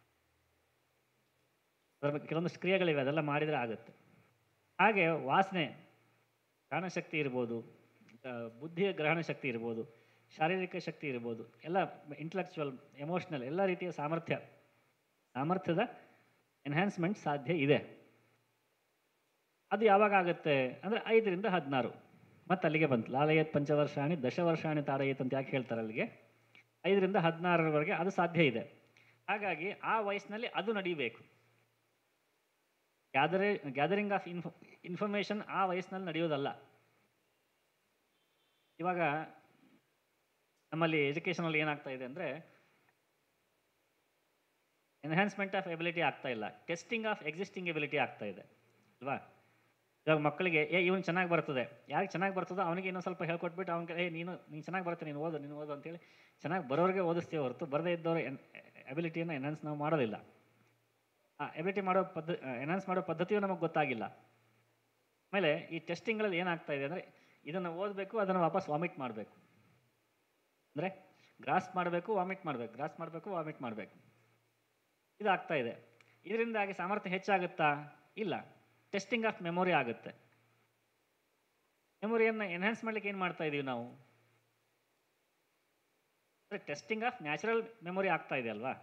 A: ಅದರ ಬಗ್ಗೆ ಕೆಲವೊಂದಿಷ್ಟು ಕ್ರಿಯೆಗಳಿವೆ ಅದೆಲ್ಲ ಮಾಡಿದರೆ ಆಗುತ್ತೆ ಹಾಗೆ ವಾಸನೆ ಗ್ರಹಣಶಕ್ತಿ ಇರ್ಬೋದು ಆ, ಬುದ್ಧಿಯ ಗ್ರಹಣ ಶಕ್ತಿ ಇರ್ಬೋದು ಶಾರೀರಿಕ ಶಕ್ತಿ ಇರ್ಬೋದು ಎಲ್ಲ ಇಂಟಲೆಕ್ಚುವಲ್ ಎಮೋಷ್ನಲ್ ಎಲ್ಲ ರೀತಿಯ ಸಾಮರ್ಥ್ಯ ಸಾಮರ್ಥ್ಯದ ಎನ್ಹ್ಯಾನ್ಸ್ಮೆಂಟ್ ಸಾಧ್ಯ ಇದೆ ಅದು ಯಾವಾಗ ಆಗುತ್ತೆ ಅಂದರೆ ಐದರಿಂದ ಹದಿನಾರು ಮತ್ತೆ ಅಲ್ಲಿಗೆ ಬಂತು ಲಾಲಯತ್ ಪಂಚವರ್ಷಾಣಿ ದಶವರ್ಷಾಣಿ ತಾಡಯತ್ ಅಂತ ಯಾಕೆ ಹೇಳ್ತಾರೆ ಅಲ್ಲಿಗೆ ಐದರಿಂದ ಹದಿನಾರರವರೆಗೆ ಅದು ಸಾಧ್ಯ ಇದೆ ಹಾಗಾಗಿ ಆ ವಯಸ್ಸಿನಲ್ಲಿ ಅದು ನಡೀಬೇಕು gathering gathering of info information ಆ ವಯಸ್ಸಿನಲ್ಲಿ ನಡೆಯೋದಲ್ಲ ಇವಾಗ ನಮ್ಮಲ್ಲಿ ಎಜುಕೇಷನಲ್ಲಿ ಏನಾಗ್ತಾ ಇದೆ ಅಂದರೆ ಎನ್ಹ್ಯಾನ್ಸ್ಮೆಂಟ್ ಆಫ್ ಎಬಿಲಿಟಿ ಆಗ್ತಾ ಇಲ್ಲ ಟೆಸ್ಟಿಂಗ್ ಆಫ್ ಎಕ್ಸಿಸ್ಟಿಂಗ್ ಎಬಿಲಿಟಿ ಆಗ್ತಾ ಇದೆ ಅಲ್ವಾ ಇವಾಗ ಮಕ್ಕಳಿಗೆ ಏ ಇವನು ಚೆನ್ನಾಗಿ ಬರ್ತದೆ ಯಾರಿಗೆ ಚೆನ್ನಾಗಿ ಬರ್ತದೋ ಅವನಿಗೆ ಇನ್ನೊಂದು ಸ್ವಲ್ಪ ಹೇಳ್ಕೊಟ್ಬಿಟ್ಟು ಅವ್ನಿಗೆ ಏ ನೀನು ನೀನು ಚೆನ್ನಾಗಿ ಬರುತ್ತೆ ನೀನು ಓದು ನೀನು ಓದು ಅಂತೇಳಿ ಚೆನ್ನಾಗಿ ಬರೋರಿಗೆ ಓದಿಸ್ತೀವಿ ಹೊರತು ಬರದೇ ಇದ್ದವ್ರ ಎಬಿಲಿಟಿಯನ್ನು ಎನ್ಹಾನ್ಸ್ ನಾವು ಮಾಡೋದಿಲ್ಲ ಆ ಎಬಿಲಿಟಿ ಮಾಡೋ ಪದ್ಧ ಎನ್ಹಾನ್ಸ್ ಮಾಡೋ ಪದ್ಧತಿಯು ನಮಗೆ ಗೊತ್ತಾಗಿಲ್ಲ ಆಮೇಲೆ ಈ ಟೆಸ್ಟಿಂಗ್ಗಳಲ್ಲಿ ಏನಾಗ್ತಾ ಇದೆ ಅಂದರೆ ಇದನ್ನು ಓದಬೇಕು ಅದನ್ನು ವಾಪಸ್ ವಾಮಿಟ್ ಮಾಡಬೇಕು ಅಂದರೆ ಗ್ರಾಸ್ ಮಾಡಬೇಕು ವಾಮಿಟ್ ಮಾಡಬೇಕು ಗ್ರಾಸ್ ಮಾಡಬೇಕು ವಾಮಿಟ್ ಮಾಡಬೇಕು ಇದು ಆಗ್ತಾ ಇದೆ ಇದರಿಂದಾಗಿ ಸಾಮರ್ಥ್ಯ ಹೆಚ್ಚಾಗುತ್ತಾ ಇಲ್ಲ ಟೆಸ್ಟಿಂಗ್ ಆಫ್ ಮೆಮೊರಿ ಆಗುತ್ತೆ ಮೆಮೊರಿಯನ್ನು ಎನ್ಹಾನ್ಸ್ ಮಾಡ್ಲಿಕ್ಕೆ ಏನು ಮಾಡ್ತಾ ಇದೀವಿ ನಾವು ಟೆಸ್ಟಿಂಗ್ ಆಫ್ ನ್ಯಾಚುರಲ್ ಮೆಮೊರಿ ಆಗ್ತಾ ಇದೆ ಅಲ್ವಾ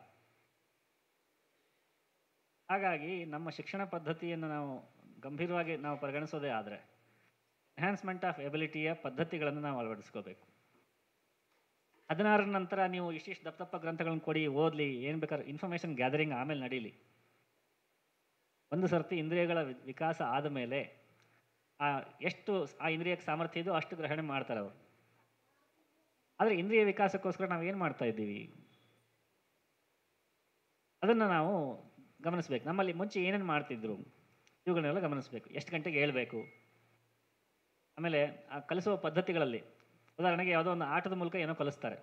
A: ಹಾಗಾಗಿ ನಮ್ಮ ಶಿಕ್ಷಣ ಪದ್ಧತಿಯನ್ನು ನಾವು ಗಂಭೀರವಾಗಿ ನಾವು ಪರಿಗಣಿಸೋದೇ ಆದರೆ ಎನ್ಹಾನ್ಸ್ಮೆಂಟ್ ಆಫ್ ಎಬಿಲಿಟಿಯ ಪದ್ಧತಿಗಳನ್ನು ನಾವು ಅಳವಡಿಸ್ಕೋಬೇಕು ಹದಿನಾರರ ನಂತರ ನೀವು ಇಷ್ಟಿಷ್ಟು ದಪ್ಪ ದಪ್ಪ ಗ್ರಂಥಗಳನ್ನು ಕೊಡಿ ಓದಲಿ ಏನು ಬೇಕಾದ್ರೆ ಇನ್ಫಾರ್ಮೇಷನ್ ಗ್ಯಾದರಿಂಗ್ ಆಮೇಲೆ ನಡೀಲಿ ಒಂದು ಸರ್ತಿ ಇಂದ್ರಿಯಗಳ ವಿ- ವಿಕಾಸ ಆದ ಮೇಲೆ ಆ ಎಷ್ಟು ಆ ಇಂದ್ರಿಯಕ್ಕೆ ಸಾಮರ್ಥ್ಯ ಇದೆಯೋ ಅಷ್ಟು ಗ್ರಹಣೆ ಮಾಡ್ತಾರೆ ಅವರು ಆದರೆ ಇಂದ್ರಿಯ ವಿಕಾಸಕ್ಕೋಸ್ಕರ ನಾವು ಏನು ಮಾಡ್ತಾ ಇದ್ದೀವಿ ಅದನ್ನು ನಾವು ಗಮನಿಸ್ಬೇಕು ನಮ್ಮಲ್ಲಿ ಮುಂಚೆ ಏನೇನು ಮಾಡ್ತಿದ್ರು ಇವುಗಳನ್ನೆಲ್ಲ ಗಮನಿಸಬೇಕು ಎಷ್ಟು ಗಂಟೆಗೆ ಹೇಳ್ಬೇಕು ಆಮೇಲೆ ಆ ಕಲಿಸುವ ಪದ್ಧತಿಗಳಲ್ಲಿ ಉದಾಹರಣೆಗೆ ಯಾವುದೋ ಒಂದು ಆಟದ ಮೂಲಕ ಏನೋ ಕಲಿಸ್ತಾರೆ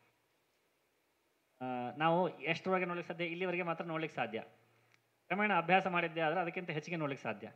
A: ಆ, ನಾವು ಎಷ್ಟರವರೆಗೆ ನೋಡ್ಲಿಕ್ಕೆ ಸಾಧ್ಯ ಇಲ್ಲಿವರೆಗೆ ಮಾತ್ರ ನೋಡ್ಲಿಕ್ಕೆ ಸಾಧ್ಯ ಕ್ರಮೇಣ ಅಭ್ಯಾಸ ಮಾಡಿದ್ದೆ ಆದರೆ ಅದಕ್ಕಿಂತ ಹೆಚ್ಚಿಗೆ ನೋಡ್ಲಿಕ್ಕೆ ಸಾಧ್ಯ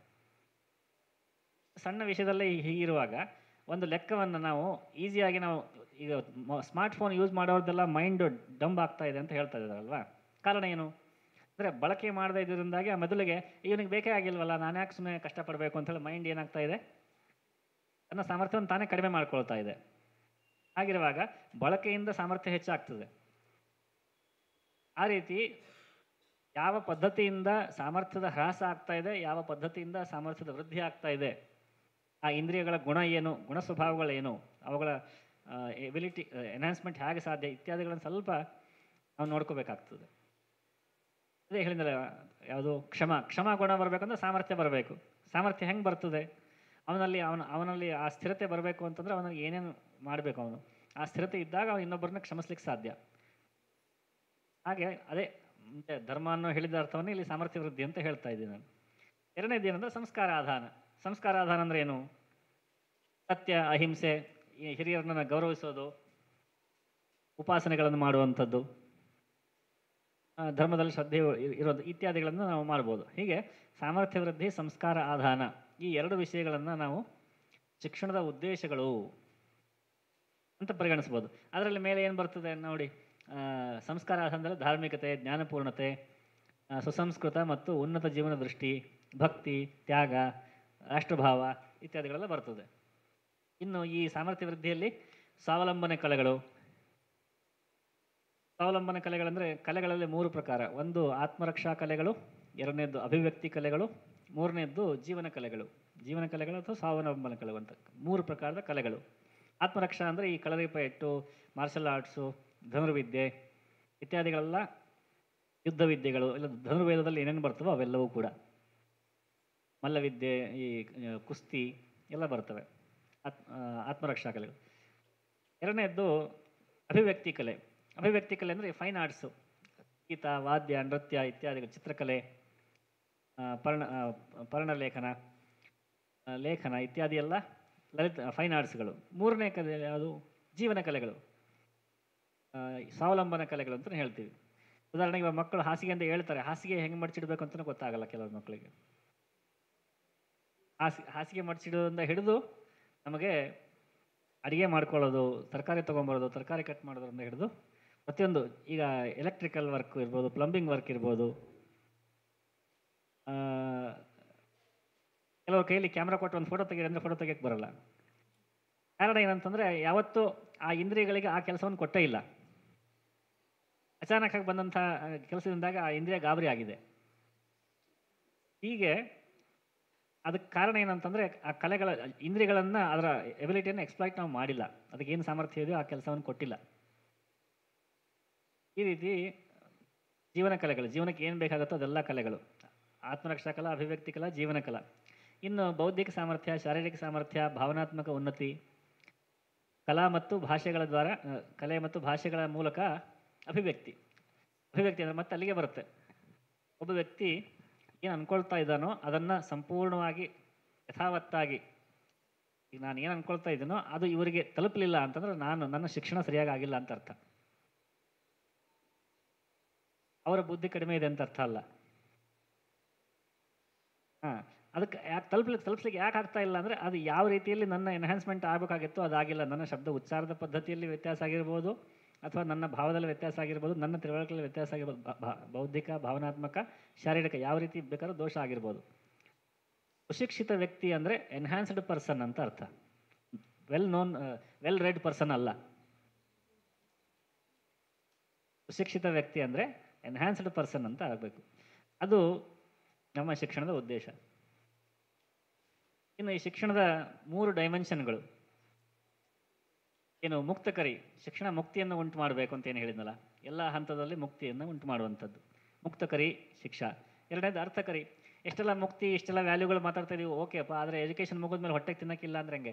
A: ಸಣ್ಣ ವಿಷಯದಲ್ಲೇ ಹೀಗಿರುವಾಗ ಒಂದು ಲೆಕ್ಕವನ್ನು ನಾವು ಈಸಿಯಾಗಿ ನಾವು ಈಗ ಸ್ಮಾರ್ಟ್ಫೋನ್ ಯೂಸ್ ಮಾಡೋರ್ದೆಲ್ಲ ಮೈಂಡ್ ಡಂಬ್ ಆಗ್ತಾ ಇದೆ ಅಂತ ಹೇಳ್ತಾ ಇದ್ದಾರಲ್ವಾ ಕಾರಣ ಏನು ಅಂದರೆ ಬಳಕೆ ಮಾಡದೇ ಇದರಿಂದಾಗಿ ಆ ಮೊದಲಿಗೆ ಇವನಿಗೆ ಬೇಕೇ ಆಗಿಲ್ವಲ್ಲ ನಾನು ಯಾಕೆ ಸುಮ್ಮನೆ ಕಷ್ಟಪಡಬೇಕು ಅಂತೇಳಿ ಮೈಂಡ್ ಏನಾಗ್ತಾ ಇದೆ ತನ್ನ ಸಾಮರ್ಥ್ಯವನ್ನು ತಾನೇ ಕಡಿಮೆ ಮಾಡ್ಕೊಳ್ತಾ ಇದೆ ಹಾಗಿರುವಾಗ ಬಳಕೆಯಿಂದ ಸಾಮರ್ಥ್ಯ ಹೆಚ್ಚಾಗ್ತದೆ ಆ ರೀತಿ ಯಾವ ಪದ್ಧತಿಯಿಂದ ಸಾಮರ್ಥ್ಯದ ಹ್ರಾಸ ಆಗ್ತಾ ಇದೆ ಯಾವ ಪದ್ಧತಿಯಿಂದ ಸಾಮರ್ಥ್ಯದ ವೃದ್ಧಿ ಆಗ್ತಾ ಇದೆ ಆ ಇಂದ್ರಿಯಗಳ ಗುಣ ಏನು ಗುಣ ಸ್ವಭಾವಗಳೇನು ಅವುಗಳ ಎಬಿಲಿಟಿ ಎನ್ಹಾನ್ಸ್ಮೆಂಟ್ ಹೇಗೆ ಸಾಧ್ಯ ಇತ್ಯಾದಿಗಳನ್ನು ಸ್ವಲ್ಪ ನಾವು ನೋಡ್ಕೋಬೇಕಾಗ್ತದೆ ಅದೇ ಹೇಳಿದ್ರೆ ಯಾವುದು ಕ್ಷಮ ಕ್ಷಮ ಗುಣ ಬರಬೇಕಂದ್ರೆ ಸಾಮರ್ಥ್ಯ ಬರಬೇಕು ಸಾಮರ್ಥ್ಯ ಹೆಂಗೆ ಬರ್ತದೆ ಅವನಲ್ಲಿ ಅವನ ಅವನಲ್ಲಿ ಆ ಸ್ಥಿರತೆ ಬರಬೇಕು ಅಂತಂದ್ರೆ ಅವನಿಗೆ ಏನೇನು ಮಾಡಬೇಕು ಅವನು ಆ ಸ್ಥಿರತೆ ಇದ್ದಾಗ ಅವನು ಇನ್ನೊಬ್ಬರನ್ನ ಕ್ಷಮಿಸ್ಲಿಕ್ಕೆ ಸಾಧ್ಯ ಹಾಗೆ ಅದೇ ಮತ್ತೆ ಧರ್ಮ ಅನ್ನೋ ಹೇಳಿದ ಅರ್ಥವನ್ನು ಇಲ್ಲಿ ಸಾಮರ್ಥ್ಯ ವೃದ್ಧಿ ಅಂತ ಹೇಳ್ತಾ ಇದ್ದೀನಿ ನಾನು ಎರಡನೇದು ಏನಂದ್ರೆ ಸಂಸ್ಕಾರ ಆಧಾನ ಸಂಸ್ಕಾರ ಆಧಾನ ಅಂದ್ರೆ ಏನು ಸತ್ಯ ಅಹಿಂಸೆ ಈ ಹಿರಿಯರನ್ನ ಗೌರವಿಸೋದು ಉಪಾಸನೆಗಳನ್ನು ಮಾಡುವಂಥದ್ದು ಆ, ಧರ್ಮದಲ್ಲಿ ಶ್ರದ್ಧೆ ಇ- ಇರೋದು ಇತ್ಯಾದಿಗಳನ್ನು ನಾವು ಮಾಡ್ಬೋದು ಹೀಗೆ ಸಾಮರ್ಥ್ಯ ವೃದ್ಧಿ ಸಂಸ್ಕಾರ ಆಧಾನ ಈ ಎರಡು ವಿಷಯಗಳನ್ನು ನಾವು ಶಿಕ್ಷಣದ ಉದ್ದೇಶಗಳು ಅಂತ ಪರಿಗಣಿಸ್ಬೋದು ಅದರಲ್ಲಿ ಮೇಲೆ ಏನು ಬರ್ತದೆ ನೋಡಿ ಆ, ಸಂಸ್ಕಾರ ಅಂದರೆ ಧಾರ್ಮಿಕತೆ ಜ್ಞಾನಪೂರ್ಣತೆ ಆ, ಸುಸಂಸ್ಕೃತ ಮತ್ತು ಉನ್ನತ ಜೀವನ ದೃಷ್ಟಿ ಭಕ್ತಿ ತ್ಯಾಗ ರಾಷ್ಟ್ರಭಾವ ಇತ್ಯಾದಿಗಳೆಲ್ಲ ಬರ್ತದೆ ಇನ್ನು ಈ ಸಾಮರ್ಥ್ಯ ವೃದ್ಧಿಯಲ್ಲಿ ಸ್ವಾವಲಂಬನೆ ಕಲೆಗಳು ಸ್ವಾವಲಂಬನೆ ಕಲೆಗಳಂದರೆ ಕಲೆಗಳಲ್ಲಿ ಮೂರು ಪ್ರಕಾರ ಒಂದು ಆತ್ಮರಕ್ಷಾ ಕಲೆಗಳು ಎರಡನೇದ್ದು ಅಭಿವ್ಯಕ್ತಿ ಕಲೆಗಳು ಮೂರನೇದ್ದು ಜೀವನ ಕಲೆಗಳು ಜೀವನ ಕಲೆಗಳು ಅಥವಾ ಸ್ವಾವಲಂಬನ ಕಲೆಗಳು ಅಂತ ಮೂರು ಪ್ರಕಾರದ ಕಲೆಗಳು ಆತ್ಮರಕ್ಷಾ ಅಂದರೆ ಈ ಕಳರಿಪಯಟ್ಟು ಮಾರ್ಷಲ್ ಆರ್ಟ್ಸು ಧನುರ್ವಿದ್ಯೆ ಇತ್ಯಾದಿಗಳೆಲ್ಲ ಯುದ್ಧ ವಿದ್ಯೆಗಳು ಇಲ್ಲ ಧನುರ್ವೇದದಲ್ಲಿ ಏನೇನು ಬರ್ತವೋ ಅವೆಲ್ಲವೂ ಕೂಡ ಮಲ್ಲವಿದ್ಯೆ ಈ ಆ, ಕುಸ್ತಿ ಎಲ್ಲ ಬರ್ತವೆ ಆತ್ ಆ, ಆತ್ಮರಕ್ಷಾ ಕಲೆಗಳು ಎರಡನೇದ್ದು ಅಭಿವ್ಯಕ್ತಿ ಕಲೆ ಅಭಿವ್ಯಕ್ತಿ ಕಲೆ ಅಂದರೆ ಫೈನ್ ಆರ್ಟ್ಸು ಗೀತ ವಾದ್ಯ ನೃತ್ಯ ಇತ್ಯಾದಿಗಳು ಚಿತ್ರಕಲೆ ಆ, ಪರ್ಣ ಆ, ಪರ್ಣಲೇಖನ ಆ, ಲೇಖನ ಇತ್ಯಾದಿ ಎಲ್ಲ ಲಲಿತ ಫೈನ್ ಆರ್ಟ್ಸ್ಗಳು ಮೂರನೇ ಕಲೆ ಯಾವುದು ಜೀವನ ಕಲೆಗಳು ಆ, ಸ್ವಾವಲಂಬನ ಕಲೆಗಳು ಅಂತ ಹೇಳ್ತೀವಿ ಉದಾಹರಣೆಗೆ ಇವಾಗ ಮಕ್ಕಳು ಹಾಸಿಗೆ ಅಂತ ಹೇಳ್ತಾರೆ ಹಾಸಿಗೆ ಹೆಂಗೆ ಮಡಚಿಡ್ಬೇಕು ಅಂತಲೂ ಗೊತ್ತಾಗಲ್ಲ ಕೆಲವು ಮಕ್ಕಳಿಗೆ ಹಾಸಿ ಹಾಸಿಗೆ ಮಡಚಿಡೋದ್ರಿಂದ ಹಿಡಿದು ನಮಗೆ ಅಡುಗೆ ಮಾಡ್ಕೊಳ್ಳೋದು ತರಕಾರಿ ತೊಗೊಂಬರೋದು ತರಕಾರಿ ಕಟ್ ಮಾಡೋದ್ರಿಂದ ಹಿಡಿದು ಪ್ರತಿಯೊಂದು ಈಗ ಎಲೆಕ್ಟ್ರಿಕಲ್ ವರ್ಕ್ ಇರ್ಬೋದು ಪ್ಲಂಬಿಂಗ್ ವರ್ಕ್ ಇರ್ಬೋದು ಆ, ಕೆಲವ್ರ ಕೈಯಲ್ಲಿ ಕ್ಯಾಮ್ರಾ ಕೊಟ್ಟು ಒಂದು ಫೋಟೋ ತೆಗೀರಿ ಅಂದರೆ ಫೋಟೋ ತೆಗಿಯಕ್ಕೆ ಬರಲ್ಲ ಕಾರಣ ಏನಂತಂದರೆ ಯಾವತ್ತೂ ಆ ಇಂದ್ರಿಯಗಳಿಗೆ ಆ ಕೆಲಸವನ್ನು ಕೊಟ್ಟೇ ಇಲ್ಲ ಅಚಾನಕ್ ಆಗಿ ಬಂದಂಥ ಕೆಲಸದಿಂದಾಗ ಆ ಇಂದ್ರಿಯ ಗಾಬರಿ ಆಗಿದೆ ಹೀಗೆ ಅದಕ್ಕೆ ಕಾರಣ ಏನಂತಂದರೆ ಆ ಕಲೆಗಳ ಇಂದ್ರಿಯಗಳನ್ನು ಅದರ ಎಬಿಲಿಟಿಯನ್ನು ಎಕ್ಸ್ಪ್ಲಾಯ್ಟ್ ನಾವು ಮಾಡಿಲ್ಲ ಅದಕ್ಕೆ ಏನು ಸಾಮರ್ಥ್ಯ ಇದೆಯೋ ಆ ಕೆಲಸವನ್ನು ಕೊಟ್ಟಿಲ್ಲ ಈ ರೀತಿ ಜೀವನ ಕಲೆಗಳು ಜೀವನಕ್ಕೆ ಏನು ಬೇಕಾಗುತ್ತೋ ಅದೆಲ್ಲ ಕಲೆಗಳು ಆತ್ಮರಕ್ಷಾ ಕಲಾ ಅಭಿವ್ಯಕ್ತಿ ಕಲಾ ಜೀವನ ಕಲಾ ಇನ್ನು ಬೌದ್ಧಿಕ ಸಾಮರ್ಥ್ಯ ಶಾರೀರಿಕ ಸಾಮರ್ಥ್ಯ ಭಾವನಾತ್ಮಕ ಉನ್ನತಿ ಕಲಾ ಮತ್ತು ಭಾಷೆಗಳ ದ್ವಾರ ಆ, ಕಲೆ ಮತ್ತು ಭಾಷೆಗಳ ಮೂಲಕ ಅಭಿವ್ಯಕ್ತಿ ಅಭಿವ್ಯಕ್ತಿ ಅಂದರೆ ಮತ್ತೆ ಅಲ್ಲಿಗೆ ಬರುತ್ತೆ ಒಬ್ಬ ವ್ಯಕ್ತಿ ಏನು ಅನ್ಕೊಳ್ತಾ ಇದ್ದಾನೋ ಅದನ್ನು ಸಂಪೂರ್ಣವಾಗಿ ಯಥಾವತ್ತಾಗಿ ಈಗ ನಾನು ಏನು ಅನ್ಕೊಳ್ತಾ ಇದ್ದೀನೋ ಅದು ಇವರಿಗೆ ತಲುಪಲಿಲ್ಲ ಅಂತಂದ್ರೆ ನಾನು ನನ್ನ ಶಿಕ್ಷಣ ಸರಿಯಾಗಿ ಆಗಿಲ್ಲ ಅಂತ ಅರ್ಥ ಅವರ ಬುದ್ಧಿ ಕಡಿಮೆ ಇದೆ ಅಂತ ಅರ್ಥ ಅಲ್ಲ ಹಾಂ ಅದಕ್ಕೆ ಯಾಕೆ ತಲುಪಲಿಕ್ಕೆ ತಲುಪಿಸ್ಲಿಕ್ಕೆ ಯಾಕೆ ಆಗ್ತಾ ಇಲ್ಲ ಅಂದರೆ ಅದು ಯಾವ ರೀತಿಯಲ್ಲಿ ನನ್ನ ಎನ್ಹಾನ್ಸ್ಮೆಂಟ್ ಆಗಬೇಕಾಗಿತ್ತು ಅದಾಗಿಲ್ಲ ನನ್ನ ಶಬ್ದ ಉಚ್ಚಾರದ ಪದ್ಧತಿಯಲ್ಲಿ ವ್ಯತ್ಯಾಸ ಆಗಿರ್ಬೋದು ಅಥವಾ ನನ್ನ ಭಾವದಲ್ಲಿ ವ್ಯತ್ಯಾಸ ಆಗಿರ್ಬೋದು ನನ್ನ ತಿಳುವಳಿಕೆಯಲ್ಲಿ ವ್ಯತ್ಯಾಸ ಆಗಿರ್ಬೋದು ಭಾ- ಭಾ- ಬೌದ್ಧಿಕ ಭಾವನಾತ್ಮಕ ಶಾರೀರಿಕ ಯಾವ ರೀತಿ ಬೇಕಾದ್ರೂ ದೋಷ ಆಗಿರ್ಬೋದು ಸುಶಿಕ್ಷಿತ ವ್ಯಕ್ತಿ ಅಂದರೆ ಎನ್ಹ್ಯಾನ್ಸ್ಡ್ ಪರ್ಸನ್ ಅಂತ ಅರ್ಥ well known well read person ಅಲ್ಲ ಸುಶಿಕ್ಷಿತ ವ್ಯಕ್ತಿ ಅಂದರೆ ಎನ್ಹ್ಯಾನ್ಸ್ಡ್ ಪರ್ಸನ್ ಅಂತ ಆಗಬೇಕು ಅದು ನಮ್ಮ ಶಿಕ್ಷಣದ ಉದ್ದೇಶ ಇನ್ನು ಈ ಶಿಕ್ಷಣದ ಮೂರು ಡೈಮೆನ್ಷನ್ಗಳು ಏನು ಮುಕ್ತಕರಿ ಶಿಕ್ಷಣ ಮುಕ್ತಿಯನ್ನು ಉಂಟು ಮಾಡಬೇಕು ಅಂತ ಏನು ಹೇಳಿದ್ನಲ್ಲ ಎಲ್ಲ ಹಂತದಲ್ಲಿ ಮುಕ್ತಿಯನ್ನು ಉಂಟು ಮಾಡುವಂಥದ್ದು ಮುಕ್ತಕರಿ ಶಿಕ್ಷಾ ಎರಡನೇದು ಅರ್ಥಕರಿ ಎಷ್ಟೆಲ್ಲ ಮುಕ್ತಿ ಇಷ್ಟೆಲ್ಲ ವ್ಯಾಲ್ಯೂಗಳು ಮಾತಾಡ್ತಾ ಇದೀವಿ ಓಕೆಪ್ಪ ಆದರೆ ಎಜುಕೇಷನ್ ಮುಗಿದ್ಮೇಲೆ ಹೊಟ್ಟೆಗೆ ತಿನ್ನಕ್ಕಿಲ್ಲ ಅಂದ್ರೆ ಹೆಂಗೆ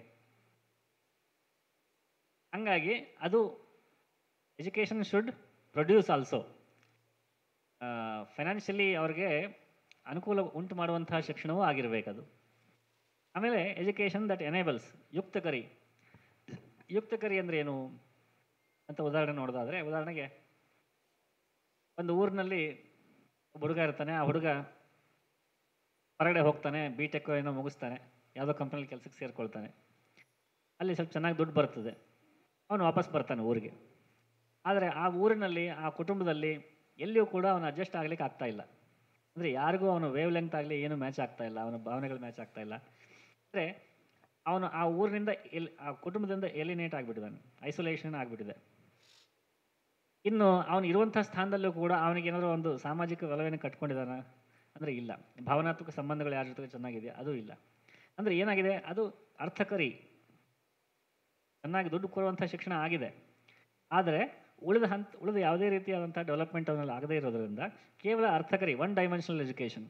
A: ಹಂಗಾಗಿ ಅದು education should produce also financially ಅವ್ರಿಗೆ ಅನುಕೂಲ ಉಂಟು ಮಾಡುವಂತಹ ಶಿಕ್ಷಣವೂ ಆಗಿರಬೇಕದು ಆಮೇಲೆ ಎಜುಕೇಷನ್ ದಟ್ ಎನೇಬಲ್ಸ್ ಯುಕ್ತಕರಿ ಯುಕ್ತಕರಿ ಅಂದ್ರೆ ಏನು ಅಂತ ಉದಾಹರಣೆ ನೋಡೋದಾದ್ರೆ ಉದಾಹರಣೆಗೆ ಒಂದು ಊರಿನಲ್ಲಿ ಒಬ್ಬ ಹುಡುಗ ಇರ್ತಾನೆ ಆ ಹುಡುಗ ಹೊರಗಡೆ ಹೋಗ್ತಾನೆ ಬಿ ಟೆಕ್ ಏನೋ ಮುಗಿಸ್ತಾನೆ ಯಾವುದೋ ಕಂಪ್ನಿಲಿ ಕೆಲಸಕ್ಕೆ ಸೇರ್ಕೊಳ್ತಾನೆ ಅಲ್ಲಿ ಸ್ವಲ್ಪ ಚೆನ್ನಾಗಿ ದುಡ್ಡು ಬರ್ತದೆ ಅವನು ವಾಪಸ್ ಬರ್ತಾನೆ ಊರಿಗೆ ಆದರೆ ಆ ಊರಿನಲ್ಲಿ ಆ ಕುಟುಂಬದಲ್ಲಿ ಎಲ್ಲಿಯೂ ಕೂಡ ಅವನು ಅಡ್ಜಸ್ಟ್ ಆಗ್ಲಿಕ್ಕೆ ಆಗ್ತಾ ಇಲ್ಲ ಅಂದರೆ ಯಾರಿಗೂ ಅವನು ವೇವ್ ಲೆಂತ್ ಆಗಲಿ ಏನು ಮ್ಯಾಚ್ ಆಗ್ತಾ ಇಲ್ಲ ಅವನ ಭಾವನೆಗಳು ಮ್ಯಾಚ್ ಆಗ್ತಾ ಇಲ್ಲ ಅಂದರೆ ಅವನು ಆ ಊರಿನಿಂದ ಎಲ್ ಆ ಕುಟುಂಬದಿಂದ ಎಲಿನೇಟ್ ಆಗಿಬಿಟ್ಟಿದ್ದಾನೆ ಐಸೋಲೇಷನ್ ಆಗಿಬಿಟ್ಟಿದೆ ಇನ್ನು ಅವನು ಇರುವಂಥ ಸ್ಥಾನದಲ್ಲೂ ಕೂಡ ಅವನಿಗೆ ಏನಾದರೂ ಒಂದು ಸಾಮಾಜಿಕ ಒಲವೆಯನ್ನು ಕಟ್ಕೊಂಡಿದ್ದಾನ ಅಂದರೆ ಇಲ್ಲ ಭಾವನಾತ್ಮಕ ಸಂಬಂಧಗಳು ಯಾರ ಜೊತೆಗೆ ಚೆನ್ನಾಗಿದೆ ಅದು ಇಲ್ಲ ಅಂದರೆ ಏನಾಗಿದೆ ಅದು ಅರ್ಥಕರಿ ಚೆನ್ನಾಗಿ ದುಡ್ಡು ಕೊಡುವಂಥ ಶಿಕ್ಷಣ ಆಗಿದೆ ಆದರೆ ಉಳಿದ ಹಂತ ಉಳಿದ ಯಾವುದೇ ರೀತಿಯಾದಂಥ ಡೆವಲಪ್ಮೆಂಟ್ ಅವನಲ್ಲಿ ಆಗದೇ ಇರೋದ್ರಿಂದ ಕೇವಲ ಅರ್ಥಕರಿ ಒನ್ ಡೈಮೆನ್ಷನಲ್ ಎಜುಕೇಷನ್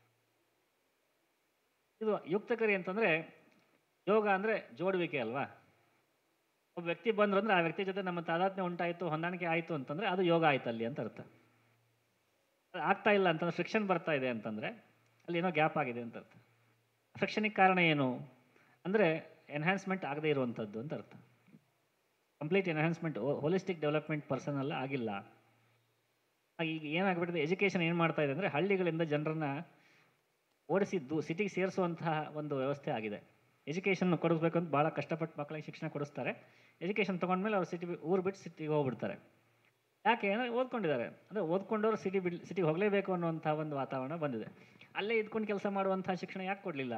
A: ಇದು ಯುಕ್ತಕರಿ ಅಂತಂದರೆ ಯೋಗ ಅಂದರೆ ಜೋಡುವಿಕೆ ಅಲ್ವಾ ಒಬ್ಬ ವ್ಯಕ್ತಿ ಬಂದ್ರು ಅಂದ್ರೆ ಆ ವ್ಯಕ್ತಿ ಜೊತೆ ನಮ್ಮ ತಾದಾತ್ಮ್ಯ ಉಂಟಾಯಿತು ಹೊಂದಾಣಿಕೆ ಆಯಿತು ಅಂತಂದರೆ ಅದು ಯೋಗ ಆಯ್ತು ಅಲ್ಲಿ ಅಂತ ಅರ್ಥ ಅದು ಆಗ್ತಾ ಇಲ್ಲ ಅಂತಂದ್ರೆ ಫ್ರಿಕ್ಷನ್ ಬರ್ತಾ ಇದೆ ಅಂತಂದರೆ ಅಲ್ಲಿ ಏನೋ ಗ್ಯಾಪ್ ಆಗಿದೆ ಅಂತ ಅರ್ಥ ಫ್ರಿಕ್ಷನಿಗೆ ಕಾರಣ ಏನು ಅಂದರೆ ಎನ್ಹ್ಯಾನ್ಸ್ಮೆಂಟ್ ಆಗದೇ ಇರುವಂಥದ್ದು ಅಂತ ಅರ್ಥ complete enhancement holistic development person ಅಲ್ಲ ಆಗಿಲ್ಲ ಆಗ ಈಗ ಏನಾಗ್ಬಿಟ್ಟಿದೆ ಎಜುಕೇಷನ್ ಏನು ಮಾಡ್ತಾ ಇದೆ ಅಂದರೆ ಹಳ್ಳಿಗಳಿಂದ ಜನರನ್ನ ಓಡಿಸಿದ್ದು ಸಿಟಿಗೆ ಸೇರಿಸುವಂತಹ ಒಂದು ವ್ಯವಸ್ಥೆ ಆಗಿದೆ ಎಜುಕೇಷನ್ ಕೊಡಿಸ್ಬೇಕು ಅಂತ ಭಾಳ ಕಷ್ಟಪಟ್ಟು ಮಕ್ಕಳಿಗೆ ಶಿಕ್ಷಣ ಕೊಡಿಸ್ತಾರೆ ಎಜುಕೇಷನ್ ತೊಗೊಂಡ್ಮೇಲೆ ಅವ್ರು ಸಿಟಿ ಊರು ಬಿಟ್ಟು ಸಿಟಿಗೆ ಹೋಗ್ಬಿಡ್ತಾರೆ ಯಾಕೆ ಅಂದರೆ ಓದ್ಕೊಂಡಿದ್ದಾರೆ ಅಂದರೆ ಓದ್ಕೊಂಡವ್ರು ಸಿಟಿ ಬಿಡ್ ಸಿಟಿಗೆ ಹೋಗಲೇಬೇಕು ಅನ್ನುವಂಥ ಒಂದು ವಾತಾವರಣ ಬಂದಿದೆ ಅಲ್ಲೇ ಇದ್ಕೊಂಡು ಕೆಲಸ ಮಾಡುವಂಥ ಶಿಕ್ಷಣ ಯಾಕೆ ಕೊಡಲಿಲ್ಲ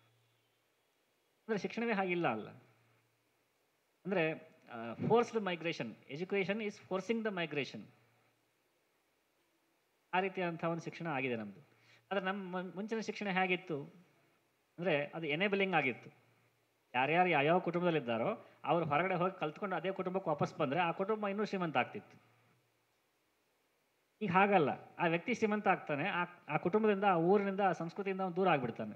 A: ಅಂದರೆ ಶಿಕ್ಷಣವೇ ಹಾಗಿಲ್ಲ ಅಲ್ಲ ಅಂದರೆ forced migration education is forcing the migration ಆ ರೀತಿಯಾದಂಥ ಒಂದು ಶಿಕ್ಷಣ ಆಗಿದೆ ನಮ್ಮದು ಆದರೆ ನಮ್ಮ ಮುಂ- ಮುಂಚಿನ ಶಿಕ್ಷಣ ಹೇಗಿತ್ತು ಅಂದರೆ ಅದು ಎನೇಬಲಿಂಗ್ ಆಗಿತ್ತು ಯಾರ್ಯಾರು ಯಾವ್ಯಾವ ಕುಟುಂಬದಲ್ಲಿದ್ದಾರೋ ಅವ್ರು ಹೊರಗಡೆ ಹೋಗಿ ಕಲ್ತ್ಕೊಂಡು ಅದೇ ಕುಟುಂಬಕ್ಕೆ ವಾಪಸ್ ಬಂದರೆ ಆ ಕುಟುಂಬ ಇನ್ನೂ ಶ್ರೀಮಂತ ಆಗ್ತಿತ್ತು ಈಗ ಹಾಗಲ್ಲ ಆ ವ್ಯಕ್ತಿ ಶ್ರೀಮಂತ ಆಗ್ತಾನೆ ಆ ಆ ಕುಟುಂಬದಿಂದ ಆ ಊರಿನಿಂದ ಆ ಸಂಸ್ಕೃತಿಯಿಂದ ಅವ್ನು ದೂರ ಆಗಿಬಿಡ್ತಾನೆ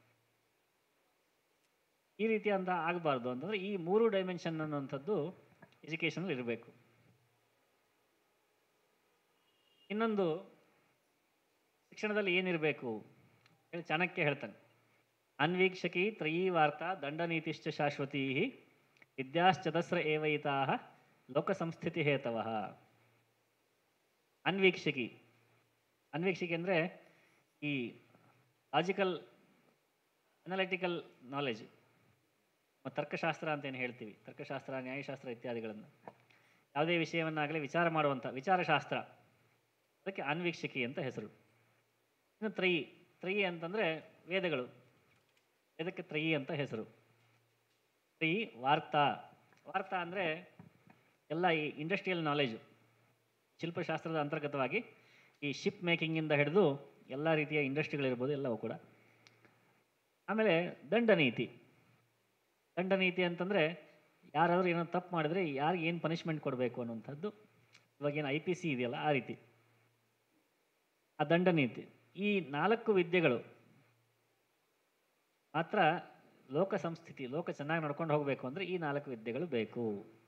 A: ಈ ರೀತಿ ಅಂತ ಆಗಬಾರ್ದು ಅಂತಂದರೆ ಈ ಮೂರು ಡೈಮೆನ್ಷನ್ ಅನ್ನುವಂಥದ್ದು ಎಜುಕೇಷನಲ್ಲಿ ಇರಬೇಕು ಇನ್ನೊಂದು ಶಿಕ್ಷಣದಲ್ಲಿ ಏನಿರಬೇಕು ಹೇಳಿ ಚಾಣಕ್ಯ ಹೇಳ್ತಾನೆ ಅನ್ವೀಕ್ಷಕಿ ತ್ರಯೀ ವಾರ್ತಾ ದಂಡನೀತಿಶ್ಚ ಶಾಶ್ವತೀ ವಿದ್ಯಾಶ್ಚದಸ್ರ ಏವೈತಾ ಲೋಕ ಸಂಸ್ಥಿತಿ ಹೇತವ ಅನ್ವೀಕ್ಷಕಿ ಅನ್ವೀಕ್ಷಕಿ ಅಂದರೆ ಈ ಲಾಜಿಕಲ್ ಅನಲಿಟಿಕಲ್ ನಾಲೆಜ್ ತರ್ಕಶಾಸ್ತ್ರ ಅಂತ ಏನು ಹೇಳ್ತೀವಿ ತರ್ಕಶಾಸ್ತ್ರ ನ್ಯಾಯಶಾಸ್ತ್ರ ಇತ್ಯಾದಿಗಳನ್ನು ಯಾವುದೇ ವಿಷಯವನ್ನಾಗಲಿ ವಿಚಾರ ಮಾಡುವಂಥ ವಿಚಾರಶಾಸ್ತ್ರ ಅದಕ್ಕೆ ಅನ್ವೀಕ್ಷಕಿ ಅಂತ ಹೆಸರು ಇನ್ನು ತ್ರಯಿ ತ್ರಯಿ ಅಂತಂದರೆ ವೇದಗಳು ವೇದಕ್ಕೆ ತ್ರಯಿ ಅಂತ ಹೆಸರು ತ್ರಯಿ ವಾರ್ತಾ ವಾರ್ತಾ ಅಂದರೆ ಎಲ್ಲ ಈ ಇಂಡಸ್ಟ್ರಿಯಲ್ ನಾಲೆಜು ಶಿಲ್ಪಶಾಸ್ತ್ರದ ಅಂತರ್ಗತವಾಗಿ ಈ ಶಿಪ್ ಮೇಕಿಂಗಿಂದ ಹಿಡಿದು ಎಲ್ಲ ರೀತಿಯ ಇಂಡಸ್ಟ್ರಿಗಳಿರ್ಬೋದು ಎಲ್ಲವೂ ಕೂಡ ಆಮೇಲೆ ದಂಡನೀತಿ ದಂಡನೀತಿ ಅಂತಂದರೆ ಯಾರಾದರೂ ಏನೋ ತಪ್ಪು ಮಾಡಿದರೆ ಯಾರಿಗೆ ಏನು ಪನಿಷ್ಮೆಂಟ್ ಕೊಡಬೇಕು ಅನ್ನುವಂಥದ್ದು ಇವಾಗ ಏನು ಐ ಪಿ ಸಿ ಇದೆಯಲ್ಲ ಆ ರೀತಿ ಆ ದಂಡನೀತಿ ಈ ನಾಲ್ಕು ವಿದ್ಯೆಗಳು ಮಾತ್ರ ಲೋಕ ಸಂಸ್ಥಿತಿ ಲೋಕ ಚೆನ್ನಾಗಿ ನಡ್ಕೊಂಡು ಹೋಗಬೇಕು ಅಂದರೆ ಈ ನಾಲ್ಕು ವಿದ್ಯೆಗಳು ಬೇಕು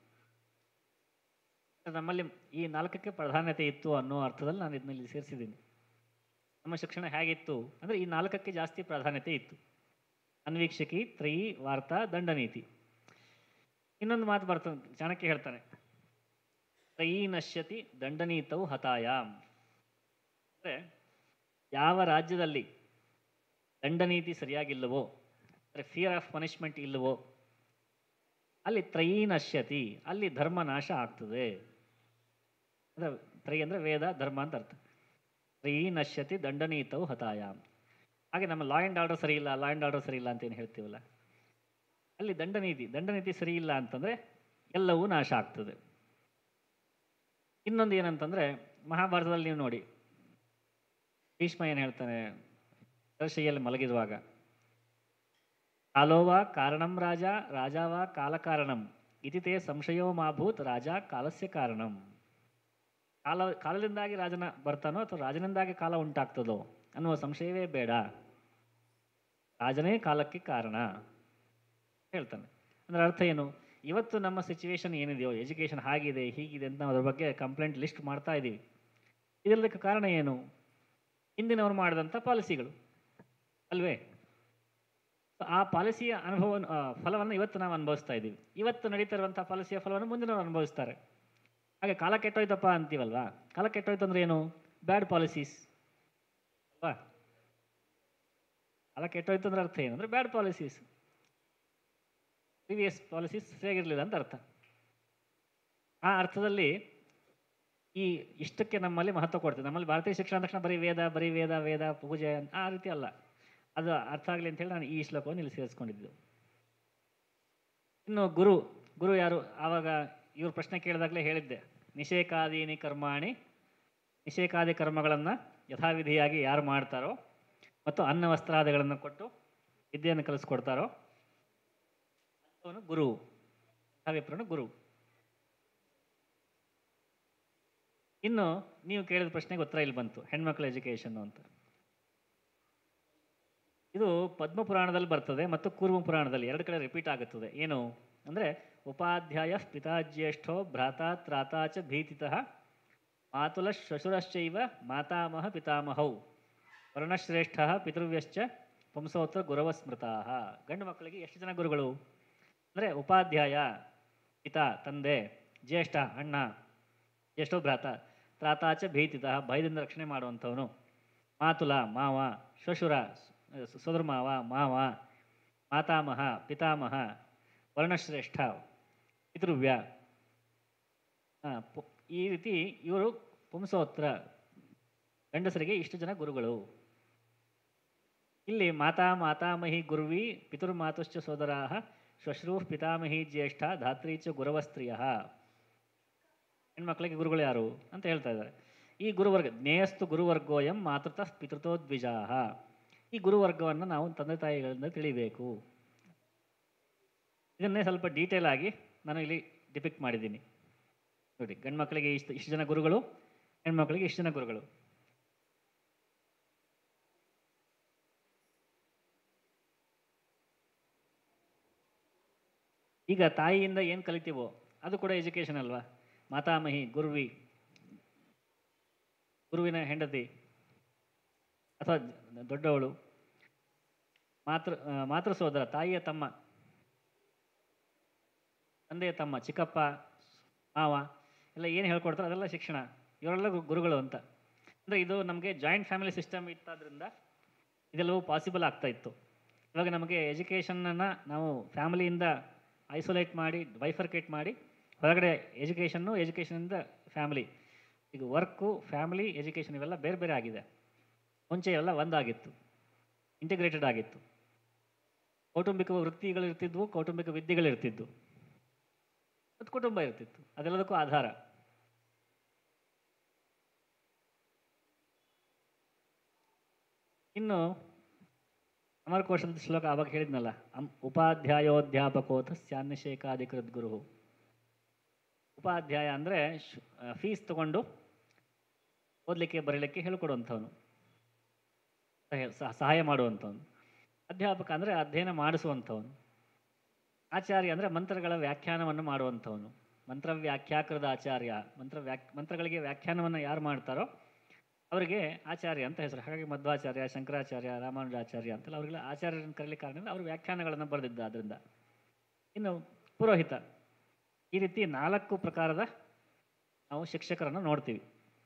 A: ನಮ್ಮಲ್ಲಿ ಈ ನಾಲ್ಕಕ್ಕೆ ಪ್ರಾಧಾನ್ಯತೆ ಇತ್ತು ಅನ್ನೋ ಅರ್ಥದಲ್ಲಿ ನಾನು ಇದನ್ನಲ್ಲಿ ಸೇರಿಸಿದ್ದೀನಿ ನಮ್ಮ ಶಿಕ್ಷಣ ಹೇಗಿತ್ತು ಅಂದರೆ ಈ ನಾಲ್ಕಕ್ಕೆ ಜಾಸ್ತಿ ಪ್ರಾಧಾನ್ಯತೆ ಇತ್ತು ಅನ್ವೀಕ್ಷಕಿ ತ್ರಯಿ ವಾರ್ತಾ ದಂಡನೀತಿ ಇನ್ನೊಂದು ಮಾತು ಬರ್ತದೆ ಚಾಣಕ್ಯ ಹೇಳ್ತಾನೆ ತ್ರಯೀ ನಶ್ಯತಿ ದಂಡನೀತವು ಹತಾಯಾಮ್ ಅಂದರೆ ಯಾವ ರಾಜ್ಯದಲ್ಲಿ ದಂಡನೀತಿ ಸರಿಯಾಗಿಲ್ಲವೋ ಅಂದರೆ ಫಿಯರ್ ಆಫ್ ಪನಿಷ್ಮೆಂಟ್ ಇಲ್ಲವೋ ಅಲ್ಲಿ ತ್ರಯೀ ನಶ್ಯತಿ ಅಲ್ಲಿ ಧರ್ಮ ನಾಶ ಆಗ್ತದೆ ಅಂದರೆ ತ್ರಯಿ ಅಂದರೆ ವೇದ ಧರ್ಮ ಅಂತ ಅರ್ಥ ತ್ರಯೀ ನಶ್ಯತಿ ದಂಡನೀತವು ಹತಾಯಾಮ್ ಹಾಗೆ ನಮ್ಮ ಲಾ ಆ್ಯಂಡ್ ಆರ್ಡರ್ ಸರಿ ಇಲ್ಲ ಲಾ ಆ್ಯಂಡ್ ಆರ್ಡರ್ ಸರಿ ಇಲ್ಲ ಅಂತ ಏನು ಹೇಳ್ತೀವಲ್ಲ ಅಲ್ಲಿ ದಂಡನೀತಿ ದಂಡನೀತಿ ಸರಿ ಇಲ್ಲ ಅಂತಂದರೆ ಎಲ್ಲವೂ ನಾಶ ಆಗ್ತದೆ ಇನ್ನೊಂದು ಏನಂತಂದರೆ ಮಹಾಭಾರತದಲ್ಲಿ ನೀವು ನೋಡಿ ಭೀಷ್ಮ ಏನು ಹೇಳ್ತಾನೆ ಶೈಯಲ್ಲಿ ಮಲಗಿರುವಾಗ ಕಾಲೋವ ಕಾರಣಂ ರಾಜ ರಾಜಾವ ಕಾಲಕಾರಣಂ ಇತಿ ತೇ ಸಂಶಯೋ ಮಾಭೂತ್ ರಾಜ ಕಾಲಸ್ಯ ಕಾರಣಂ ಕಾಲ ಕಾಲದಿಂದಾಗಿ ರಾಜನ ಬರ್ತಾನೋ ಅಥವಾ ರಾಜನಿಂದಾಗಿ ಕಾಲ ಉಂಟಾಗ್ತದೋ ಅನ್ನುವ ಸಂಶಯವೇ ಬೇಡ ರಾಜನೇ ಕಾಲಕ್ಕೆ ಕಾರಣ ಹೇಳ್ತಾನೆ ಅಂದರೆ ಅರ್ಥ ಏನು ಇವತ್ತು ನಮ್ಮ ಸಿಚುವೇಶನ್ ಏನಿದೆಯೋ ಎಜುಕೇಷನ್ ಹಾಗಿದೆ ಹೀಗಿದೆ ಅಂತ ನಾವು ಅದ್ರ ಬಗ್ಗೆ ಕಂಪ್ಲೇಂಟ್ ಲಿಸ್ಟ್ ಮಾಡ್ತಾ ಇದ್ದೀವಿ ಇದೆಲ್ಲದಕ್ಕೆ ಕಾರಣ ಏನು ಹಿಂದಿನವರು ಮಾಡಿದಂಥ ಪಾಲಿಸಿಗಳು ಅಲ್ವೇ ಆ ಪಾಲಿಸಿಯ ಅನುಭವ ಫಲವನ್ನು ಇವತ್ತು ನಾವು ಅನುಭವಿಸ್ತಾ ಇದ್ದೀವಿ ಇವತ್ತು ನಡೀತಾ ಇರುವಂಥ ಪಾಲಿಸಿಯ ಫಲವನ್ನು ಮುಂದಿನವರು ಅನುಭವಿಸ್ತಾರೆ ಹಾಗೆ ಕಾಲ ಕೆಟ್ಟೋಯ್ತಪ್ಪ ಅಂತೀವಲ್ವಾ ಕಾಲ ಕೆಟ್ಟೋಯ್ತು ಅಂದ್ರೆ ಏನು ಬ್ಯಾಡ್ ಪಾಲಿಸೀಸ್ ಅಲ್ವಾ ಕಾಲ ಕೆಟ್ಟೋಯ್ತು ಅಂದ್ರೆ ಅರ್ಥ ಏನಂದ್ರೆ ಬ್ಯಾಡ್ ಪಾಲಿಸೀಸ್ ಪ್ರಿವಿಯಸ್ ಪಾಲಿಸೀಸ್ ಸರಿಯಾಗಿರಲಿಲ್ಲ ಅಂತ ಅರ್ಥ ಆ ಅರ್ಥದಲ್ಲಿ ಈ ಇಷ್ಟಕ್ಕೆ ನಮ್ಮಲ್ಲಿ ಮಹತ್ವ ಕೊಡ್ತೇವೆ ನಮ್ಮಲ್ಲಿ ಭಾರತೀಯ ಶಿಕ್ಷಣ ತಕ್ಷಣ ಬರೀ ವೇದ ಬರೀ ವೇದ ವೇದ ಪೂಜೆ ಅಂತ ಆ ರೀತಿ ಅಲ್ಲ ಅದು ಅರ್ಥ ಆಗಲಿ ಅಂತೇಳಿ ನಾನು ಈ ಶ್ಲೋಕವನ್ನು ಇಲ್ಲಿ ಸೇರಿಸ್ಕೊಂಡಿದ್ದು ಇನ್ನು ಗುರು ಗುರು ಯಾರು ಆವಾಗ ಇವ್ರ ಪ್ರಶ್ನೆ ಕೇಳಿದಾಗಲೇ ಹೇಳಿದ್ದೆ ನಿಷೇಕಾದೀನಿ ಕರ್ಮಾಣಿ ನಿಷೇಕಾದಿ ಕರ್ಮಗಳನ್ನು ಯಥಾವಿಧಿಯಾಗಿ ಯಾರು ಮಾಡ್ತಾರೋ ಮತ್ತು ಅನ್ನ ವಸ್ತ್ರಾದಿಗಳನ್ನು ಕೊಟ್ಟು ವಿದ್ಯೆಯನ್ನು ಕಲಿಸ್ಕೊಡ್ತಾರೋ ಅವನು ಗುರು ವಿಪ್ರನು ಗುರು ಇನ್ನು ನೀವು ಕೇಳಿದ ಪ್ರಶ್ನೆಗೆ ಉತ್ತರ ಇಲ್ಲಿ ಬಂತು ಹೆಣ್ಮಕ್ಳ ಎಜುಕೇಷನ್ ಅಂತ ಇದು ಪದ್ಮ ಪುರಾಣದಲ್ಲಿ ಬರ್ತದೆ ಮತ್ತು ಕೂರ್ಮ ಪುರಾಣದಲ್ಲಿ ಎರಡು ಕಡೆ ರಿಪೀಟ್ ಆಗುತ್ತದೆ ಏನು ಅಂದರೆ ಉಪಾಧ್ಯಾಯ ಪಿತಾಜ್ಯೇಷ್ಠೋ ಭ್ರಾತಾ ತ್ರಾತಾ ಚ ಭೀತಿತಃ ಮಾತುಲ ಶ್ವಶುರಶ್ಚೈವ ಮಾತಾಮಹ ಪಿತಾಮಹೌ ವರ್ಣಶ್ರೇಷ್ಠ ಪಿತೃವ್ಯಶ್ಚ ಪುಂಸೋತ್ರ ಗುರವ ಸ್ಮೃತಾ ಗಂಡು ಮಕ್ಕಳಿಗೆ ಎಷ್ಟು ಜನ ಗುರುಗಳು ಅಂದರೆ ಉಪಾಧ್ಯಾಯ ಪಿತಾ ತಂದೆ ಜ್ಯೇಷ್ಠ ಅಣ್ಣ ಜ್ಯೇಷ್ಠೋ ಭ್ರಾತ ತ್ರಾತಾಚ ಭೀತಿತ ಭಯದಿಂದ ರಕ್ಷಣೆ ಮಾಡುವಂಥವನು ಮಾತುಲ ಮಾವ ಶ್ವಶುರ ಸೋದರ ಮಾವ ಮಾವ ಮಾತಾಮಹ ಪಿತಾಮಹ ವರ್ಣಶ್ರೇಷ್ಠ ಪಿತೃವ್ಯ ಆ, ಪು- ಈ ರೀತಿ ಇವರು ಪುಂಸೋತ್ರ ಗಂಡಸರಿಗೆ ಇಷ್ಟು ಜನ ಗುರುಗಳು ಇಲ್ಲಿ ಮಾತಾ ಮಾತಾಮಹಿ ಗುರುವಿ ಪಿತೃಮಾತುಶ್ಚ ಸೋದರಾ ಶ್ವಶ್ರೂ ಪಿತಾಮಹಿ ಜ್ಯೇಷ್ಠ ಧಾತ್ರಿ ಚ ಗುರವ ಸ್ತ್ರೀಯ ಹೆಣ್ಮಕ್ಳಿಗೆ ಗುರುಗಳು ಯಾರು ಅಂತ ಹೇಳ್ತಾ ಇದ್ದಾರೆ ಈ ಗುರುವರ್ಗ ಜ್ಞೇಯಸ್ತು ಗುರುವರ್ಗೋಯಂ ಮಾತೃತ ಪಿತೃತೋ ದ್ವಿಜಾಹ ಈ ಗುರುವರ್ಗವನ್ನು ನಾವು ತಂದೆ ತಾಯಿಗಳಿಂದ ತಿಳಿಬೇಕು ಇದನ್ನೇ ಸ್ವಲ್ಪ ಡೀಟೇಲ್ ಆಗಿ ನಾನು ಇಲ್ಲಿ ಡಿಪಿಕ್ಟ್ ಮಾಡಿದ್ದೀನಿ ನೋಡಿ ಗಂಡು ಮಕ್ಕಳಿಗೆ ಇಷ್ಟು ಇಷ್ಟು ಜನ ಗುರುಗಳು ಹೆಣ್ಮಕ್ಳಿಗೆ ಇಷ್ಟು ಜನ ಗುರುಗಳು ಈಗ ತಾಯಿಯಿಂದ ಏನು ಕಲಿತೀವೋ ಅದು ಕೂಡ ಎಜುಕೇಷನ್ ಅಲ್ವಾ ಮಾತಾಮಹಿ ಗುರುವಿ ಗುರುವಿನ ಹೆಂಡತಿ ಅಥವಾ ದೊಡ್ಡವಳು ಮಾತೃ ಆ, ಮಾತೃ ಸೋದರ ತಾಯಿಯ ತಮ್ಮ ತಂದೆಯ ತಮ್ಮ ಚಿಕ್ಕಪ್ಪ ಮಾವ ಎಲ್ಲ ಏನು ಹೇಳ್ಕೊಡ್ತಾರೆ ಅದೆಲ್ಲ ಶಿಕ್ಷಣ ಇವರೆಲ್ಲ ಗು- ಗುರುಗಳು ಅಂತ ಅಂದರೆ ಇದು ನಮಗೆ ಜಾಯಿಂಟ್ ಫ್ಯಾಮಿಲಿ ಸಿಸ್ಟಮ್ ಇತ್ತಾದ್ರಿಂದ ಇದೆಲ್ಲವೂ ಪಾಸಿಬಲ್ ಆಗ್ತಾ ಇತ್ತು ಇವಾಗ ನಮಗೆ ಎಜುಕೇಷನನ್ನು ನಾವು ಫ್ಯಾಮಿಲಿಯಿಂದ ಐಸೋಲೇಟ್ ಮಾಡಿ ಬೈಫರ್ಕೇಟ್ ಮಾಡಿ ಹೊರಗಡೆ ಎಜುಕೇಷನ್ನು ಎಜುಕೇಷನಿಂದ ಫ್ಯಾಮಿಲಿ ಈಗ ವರ್ಕು ಫ್ಯಾಮಿಲಿ ಎಜುಕೇಷನ್ ಇವೆಲ್ಲ ಬೇರೆ ಬೇರೆ ಆಗಿದೆ ಮುಂಚೆ ಎಲ್ಲ ಒಂದಾಗಿತ್ತು ಇಂಟಿಗ್ರೇಟೆಡ್ ಆಗಿತ್ತು ಕೌಟುಂಬಿಕ ವೃತ್ತಿಗಳು ಇರ್ತಿದ್ವು ಕೌಟುಂಬಿಕ ವಿದ್ಯೆಗಳು ಇರ್ತಿದ್ವು ಮತ್ತು ಕುಟುಂಬ ಇರ್ತಿತ್ತು ಅದೆಲ್ಲದಕ್ಕೂ ಆಧಾರ ಇನ್ನು ಅಮರಕೋಶದ ಶ್ಲೋಕ ಆವಾಗ ಹೇಳಿದ್ನಲ್ಲ ಅಂ ಉಪಾಧ್ಯಾಯೋಧ್ಯಾಪಕೋತ ಸ್ಯಾನ್ನಿಷೇಕಾಧಿಕೃತ್ ಗುರು ಉಪಾಧ್ಯಾಯ ಅಂದರೆ ಫೀಸ್ ತಗೊಂಡು ಓದಲಿಕ್ಕೆ ಬರೀಲಿಕ್ಕೆ ಹೇಳ್ಕೊಡುವಂಥವನು ಸಹಾಯ- ಸಹ- ಸಹಾಯ ಮಾಡುವಂಥವನು ಅಧ್ಯಾಪಕ ಅಂದರೆ ಅಧ್ಯಯನ ಮಾಡಿಸುವಂಥವನು ಆಚಾರ್ಯ ಅಂದರೆ ಮಂತ್ರಗಳ ವ್ಯಾಖ್ಯಾನವನ್ನು ಮಾಡುವಂಥವನು ಮಂತ್ರ ವ್ಯಾಖ್ಯಾಕೃತ ಆಚಾರ್ಯ ಮಂತ್ರ ವ್ಯಾಕ್ ಮಂತ್ರಗಳಿಗೆ ವ್ಯಾಖ್ಯಾನವನ್ನು ಯಾರು ಮಾಡ್ತಾರೋ ಅವರಿಗೆ ಆಚಾರ್ಯ ಅಂತ ಹೆಸರು ಹಾಗಾಗಿ ಮಧ್ವಾಚಾರ್ಯ ಶಂಕರಾಚಾರ್ಯ ರಾಮಾನುಜಾಚಾರ್ಯ ಅಂತೆಲ್ಲ ಅವರಿಗೆಲ್ಲ ಆಚಾರ್ಯರನ್ನು ಕರೀಲಿಕ್ಕೆ ಕಾರಣ ಅವರು ವ್ಯಾಖ್ಯಾನಗಳನ್ನು ಬರೆದಿದ್ದ ಅದರಿಂದ ಇನ್ನು ಪುರೋಹಿತ ಈ ರೀತಿ ನಾಲ್ಕು ಪ್ರಕಾರದ ನಾವು ಶಿಕ್ಷಕರನ್ನು ನೋಡ್ತೀವಿ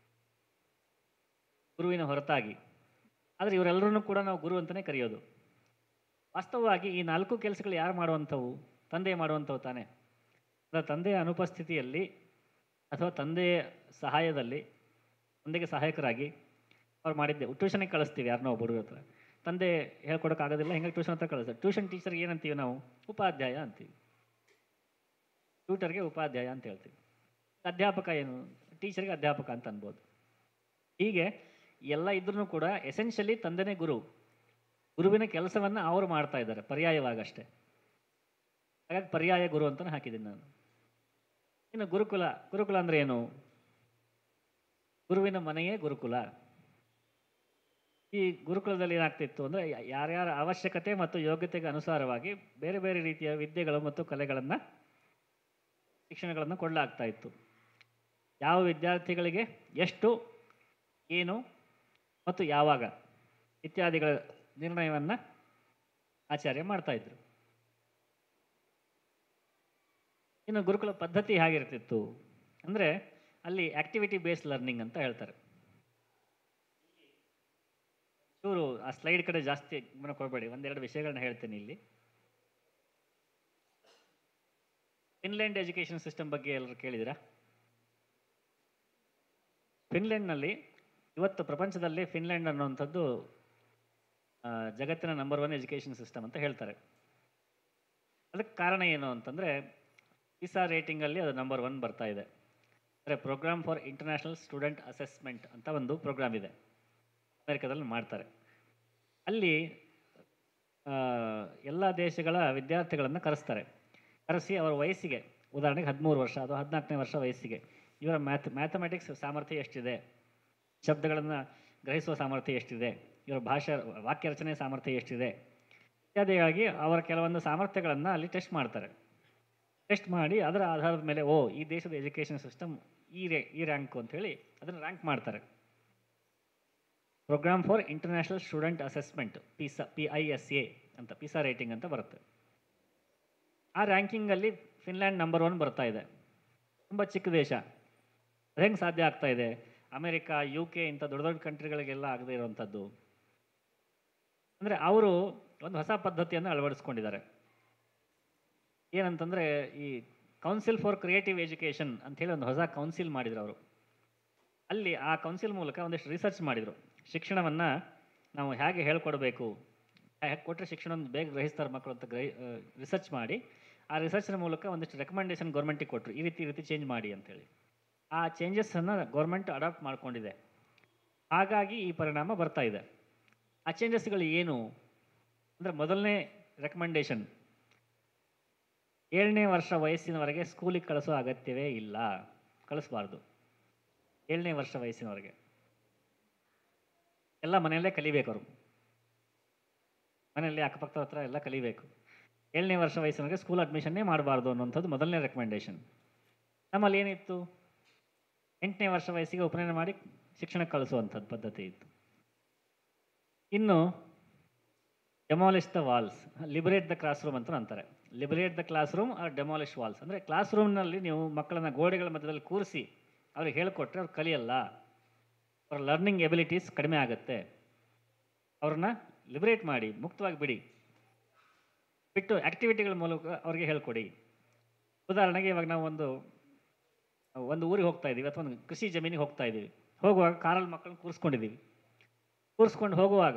A: ಗುರುವಿನ ಹೊರತಾಗಿ ಆದರೆ ಇವರೆಲ್ಲರನ್ನೂ ಕೂಡ ನಾವು ಗುರು ಅಂತಲೇ ಕರೆಯೋದು ವಾಸ್ತವವಾಗಿ ಈ ನಾಲ್ಕು ಕೆಲಸಗಳು ಯಾರು ಮಾಡುವಂಥವು ತಂದೆ ಮಾಡುವಂಥವು ತಾನೇ ಅದರ ತಂದೆಯ ಅನುಪಸ್ಥಿತಿಯಲ್ಲಿ ಅಥವಾ ತಂದೆಯ ಸಹಾಯದಲ್ಲಿ ತಂದೆಗೆ ಸಹಾಯಕರಾಗಿ ಅವ್ರು ಮಾಡಿದ್ದೆ ಟ್ಯೂಷನಿಗೆ ಕಳಿಸ್ತೀವಿ ಯಾರನ್ನೋ ಒಬ್ಬ ಹುಡುಗ ಹತ್ರ ತಂದೆ ಹೇಳ್ಕೊಡೋಕ್ಕಾಗೋದಿಲ್ಲ ಹಿಂಗಾಗಿ ಟ್ಯೂಷನ್ ಹತ್ರ ಕಳಿಸ್ತಾರೆ ಟ್ಯೂಷನ್ ಟೀಚರ್ಗೆ ಏನಂತೀವಿ ನಾವು ಉಪಾಧ್ಯಾಯ ಅಂತೀವಿ ಟ್ಯೂಟರ್ಗೆ ಉಪಾಧ್ಯಾಯ ಅಂತ ಹೇಳ್ತೀವಿ ಅಧ್ಯಾಪಕ ಏನು ಟೀಚರ್ಗೆ ಅಧ್ಯಾಪಕ ಅಂತ ಅನ್ಬೋದು ಹೀಗೆ ಎಲ್ಲ ಇದ್ರೂ ಕೂಡ ಎಸೆನ್ಷಿಯಲಿ ತಂದೆನೇ ಗುರು ಗುರುವಿನ ಕೆಲಸವನ್ನು ಅವರು ಮಾಡ್ತಾ ಇದ್ದಾರೆ ಪರ್ಯಾಯವಾಗಷ್ಟೇ ಹಾಗಾಗಿ ಪರ್ಯಾಯ ಗುರು ಅಂತಲೇ ಹಾಕಿದ್ದೀನಿ ನಾನು ಇನ್ನು ಗುರುಕುಲ ಗುರುಕುಲ ಅಂದರೆ ಏನು ಗುರುವಿನ ಮನೆಯೇ ಗುರುಕುಲ ಈ ಗುರುಕುಲದಲ್ಲಿ ಏನಾಗ್ತಿತ್ತು ಅಂದರೆ ಯಾರ್ಯಾರ ಅವಶ್ಯಕತೆ ಮತ್ತು ಯೋಗ್ಯತೆಗೆ ಅನುಸಾರವಾಗಿ ಬೇರೆ ಬೇರೆ ರೀತಿಯ ವಿದ್ಯೆಗಳು ಮತ್ತು ಕಲೆಗಳನ್ನು ಶಿಕ್ಷಣಗಳನ್ನು ಕೊಡಲಾಗ್ತಾ ಇತ್ತು ಯಾವ ವಿದ್ಯಾರ್ಥಿಗಳಿಗೆ ಎಷ್ಟು ಏನು ಮತ್ತು ಯಾವಾಗ ಇತ್ಯಾದಿಗಳ ನಿರ್ಣಯವನ್ನು ಆಚಾರ್ಯ ಮಾಡ್ತಾ ಇದ್ರು ಇನ್ನು ಗುರುಕುಲ ಪದ್ಧತಿ ಹೇಗಿರ್ತಿತ್ತು ಅಂದರೆ ಅಲ್ಲಿ ಆಕ್ಟಿವಿಟಿ ಬೇಸ್ಡ್ ಲರ್ನಿಂಗ್ ಅಂತ ಹೇಳ್ತಾರೆ ಚೂರು ಆ ಸ್ಲೈಡ್ ಕಡೆ ಜಾಸ್ತಿ ಗಮನ ಕೊಡಬೇಡಿ ಒಂದೆರಡು ವಿಷಯಗಳನ್ನ ಹೇಳ್ತೇನೆ ಇಲ್ಲಿ ಫಿನ್ಲೆಂಡ್ ಎಜುಕೇಷನ್ ಸಿಸ್ಟಮ್ ಬಗ್ಗೆ ಎಲ್ಲರೂ ಕೇಳಿದಿರಾ ಫಿನ್ಲೆಂಡ್ನಲ್ಲಿ ಇವತ್ತು ಪ್ರಪಂಚದಲ್ಲಿ ಫಿನ್ಲೆಂಡ್ ಅನ್ನುವಂಥದ್ದು ಆ, ಜಗತ್ತಿನ ನಂಬರ್ ಒನ್ ಎಜುಕೇಷನ್ ಸಿಸ್ಟಮ್ ಅಂತ ಹೇಳ್ತಾರೆ ಅದಕ್ಕೆ ಕಾರಣ ಏನು ಅಂತಂದರೆ ಪಿಸಾ ರೇಟಿಂಗಲ್ಲಿ ಅದು ನಂಬರ್ ಒನ್ ಬರ್ತಾ ಇದೆ ಅಂದರೆ program for international student assessment ಅಂತ ಒಂದು ಪ್ರೋಗ್ರಾಮ್ ಇದೆ ಅಮೆರಿಕದಲ್ಲಿ ಮಾಡ್ತಾರೆ ಅಲ್ಲಿ ಎಲ್ಲ ದೇಶಗಳ ವಿದ್ಯಾರ್ಥಿಗಳನ್ನು ಕರೆಸ್ತಾರೆ ಕರೆಸಿ ಅವರ ವಯಸ್ಸಿಗೆ ಉದಾಹರಣೆಗೆ ಹದಿಮೂರು ವರ್ಷ ಅಥವಾ ಹದಿನಾಲ್ಕನೇ ವರ್ಷ ವಯಸ್ಸಿಗೆ ಇವರ ಮ್ಯಾಥ್ ಮ್ಯಾಥಮೆಟಿಕ್ಸ್ ಸಾಮರ್ಥ್ಯ ಎಷ್ಟಿದೆ ಶಬ್ದಗಳನ್ನು ಗ್ರಹಿಸುವ ಸಾಮರ್ಥ್ಯ ಎಷ್ಟಿದೆ ಇವರ ಭಾಷಾ ವಾಕ್ಯ ರಚನೆ ಸಾಮರ್ಥ್ಯ ಎಷ್ಟಿದೆ ಇತ್ಯಾದಿಯಾಗಿ ಅವರ ಕೆಲವೊಂದು ಸಾಮರ್ಥ್ಯಗಳನ್ನು ಅಲ್ಲಿ ಟೆಸ್ಟ್ ಮಾಡ್ತಾರೆ ಟೆಸ್ಟ್ ಮಾಡಿ ಅದರ ಆಧಾರದ ಮೇಲೆ ಓ ಈ ದೇಶದ ಎಜುಕೇಷನ್ ಸಿಸ್ಟಮ್ ಈ ರೇ ಈ ರ್ಯಾಂಕು ಅಂಥೇಳಿ ಅದನ್ನು ರ್ಯಾಂಕ್ ಮಾಡ್ತಾರೆ program for international student assessment PISA P I S A ಅಂತ ಪಿಸಾ ರೇಟಿಂಗ್ ಅಂತ ಬರುತ್ತೆ ಆ ರ್ಯಾಂಕಿಂಗಲ್ಲಿ ಫಿನ್ಲ್ಯಾಂಡ್ ನಂಬರ್ ಒನ್ ಬರ್ತಾ ಇದೆ ತುಂಬ ಚಿಕ್ಕ ದೇಶ ಅದು ಹೆಂಗೆ ಸಾಧ್ಯ ಆಗ್ತಾ ಇದೆ ಅಮೆರಿಕ ಯು ಕೆ ಇಂಥ ದೊಡ್ಡ ದೊಡ್ಡ ಕಂಟ್ರಿಗಳಿಗೆಲ್ಲ ಆಗದೇ ಇರುವಂಥದ್ದು ಅಂದರೆ ಅವರು ಒಂದು ಹೊಸ ಪದ್ಧತಿಯನ್ನು ಅಳವಡಿಸ್ಕೊಂಡಿದ್ದಾರೆ ಏನಂತಂದರೆ ಈ ಕೌನ್ಸಿಲ್ ಫಾರ್ ಕ್ರಿಯೇಟಿವ್ ಎಜುಕೇಷನ್ ಅಂಥೇಳಿ ಒಂದು ಹೊಸ ಕೌನ್ಸಿಲ್ ಮಾಡಿದ್ರು ಅವರು ಅಲ್ಲಿ ಆ ಕೌನ್ಸಿಲ್ ಮೂಲಕ ಒಂದಿಷ್ಟು ರಿಸರ್ಚ್ ಮಾಡಿದರು ಶಿಕ್ಷಣವನ್ನು ನಾವು ಹೇಗೆ ಹೇಳ್ಕೊಡ್ಬೇಕು ಹೇಗೆ ಕೊಟ್ಟರೆ ಶಿಕ್ಷಣವನ್ನು ಬೇಗ ಗ್ರಹಿಸ್ತಾರೆ ಮಕ್ಕಳು ಅಂತ ಗ್ರಹಿ ರಿಸರ್ಚ್ ಮಾಡಿ ಆ ರಿಸರ್ಚ್ನ ಮೂಲಕ ಒಂದಿಷ್ಟು ರೆಕಮೆಂಡೇಶನ್ ಗೌರ್ಮೆಂಟಿಗೆ ಕೊಟ್ಟರು ಈ ರೀತಿ ಈ ರೀತಿ ಚೇಂಜ್ ಮಾಡಿ ಅಂತೇಳಿ ಆ ಚೇಂಜಸ್ಸನ್ನು ಗೌರ್ಮೆಂಟ್ ಅಡಾಪ್ಟ್ ಮಾಡಿಕೊಂಡಿದೆ ಹಾಗಾಗಿ ಈ ಪರಿಣಾಮ ಬರ್ತಾ ಇದೆ ಆ ಚೇಂಜಸ್ಗಳು ಏನು ಅಂದರೆ ಮೊದಲನೇ ರೆಕಮೆಂಡೇಶನ್ ಏಳನೇ ವರ್ಷ ವಯಸ್ಸಿನವರೆಗೆ ಸ್ಕೂಲಿಗೆ ಕಳಿಸೋ ಅಗತ್ಯವೇ ಇಲ್ಲ ಕಳಿಸ್ಬಾರ್ದು ಏಳನೇ ವರ್ಷ ವಯಸ್ಸಿನವರೆಗೆ ಎಲ್ಲ ಮನೆಯಲ್ಲೇ ಕಲಿಬೇಕು ಅವರು ಮನೆಯಲ್ಲಿ ಅಕ್ಕಪಕ್ಕದ ಹತ್ರ ಎಲ್ಲ ಕಲಿಬೇಕು ಏಳನೇ ವರ್ಷ ವಯಸ್ಸಿನವರೆಗೆ ಸ್ಕೂಲ್ ಅಡ್ಮಿಷನ್ನೇ ಮಾಡಬಾರ್ದು ಅನ್ನೋಂಥದ್ದು ಮೊದಲನೇ ರೆಕಮೆಂಡೇಶನ್ ನಮ್ಮಲ್ಲಿ ಏನಿತ್ತು ಎಂಟನೇ ವರ್ಷ ವಯಸ್ಸಿಗೆ ಉಪನಯನ ಮಾಡಿ ಶಿಕ್ಷಣಕ್ಕೆ ಕಳಿಸುವಂಥದ್ದು ಪದ್ಧತಿ ಇತ್ತು ಇನ್ನು demolish the walls liberate the class room ಅಂತ ಅಂತಾರೆ liberate the class room or demolish walls ಅಂದರೆ ಕ್ಲಾಸ್ ರೂಮ್ನಲ್ಲಿ ನೀವು ಮಕ್ಕಳನ್ನ ಗೋಡೆಗಳ ಮಧ್ಯದಲ್ಲಿ ಕೂರಿಸಿ ಅವ್ರಿಗೆ ಹೇಳಿಕೊಟ್ರೆ ಅವ್ರು ಕಲಿಯಲ್ಲ ಅವರ ಲರ್ನಿಂಗ್ ಎಬಿಲಿಟೀಸ್ ಕಡಿಮೆ ಆಗುತ್ತೆ ಅವ್ರನ್ನ ಲಿಬರೇಟ್ ಮಾಡಿ ಮುಕ್ತವಾಗಿ ಬಿಡಿ ಬಿಟ್ಟು ಆ್ಯಕ್ಟಿವಿಟಿಗಳ ಮೂಲಕ ಅವ್ರಿಗೆ ಹೇಳ್ಕೊಡಿ ಉದಾಹರಣೆಗೆ ಇವಾಗ ನಾವು ಒಂದು ಒಂದು ಊರಿಗೆ ಹೋಗ್ತಾ ಇದ್ದೀವಿ ಅಥವಾ ಒಂದು ಕೃಷಿ ಜಮೀನಿಗೆ ಹೋಗ್ತಾ ಇದ್ದೀವಿ ಹೋಗುವಾಗ ಕಾರಲ್ಲಿ ಮಕ್ಕಳನ್ನ ಕೂರಿಸ್ಕೊಂಡಿದ್ದೀವಿ ಕೂರಿಸ್ಕೊಂಡು ಹೋಗುವಾಗ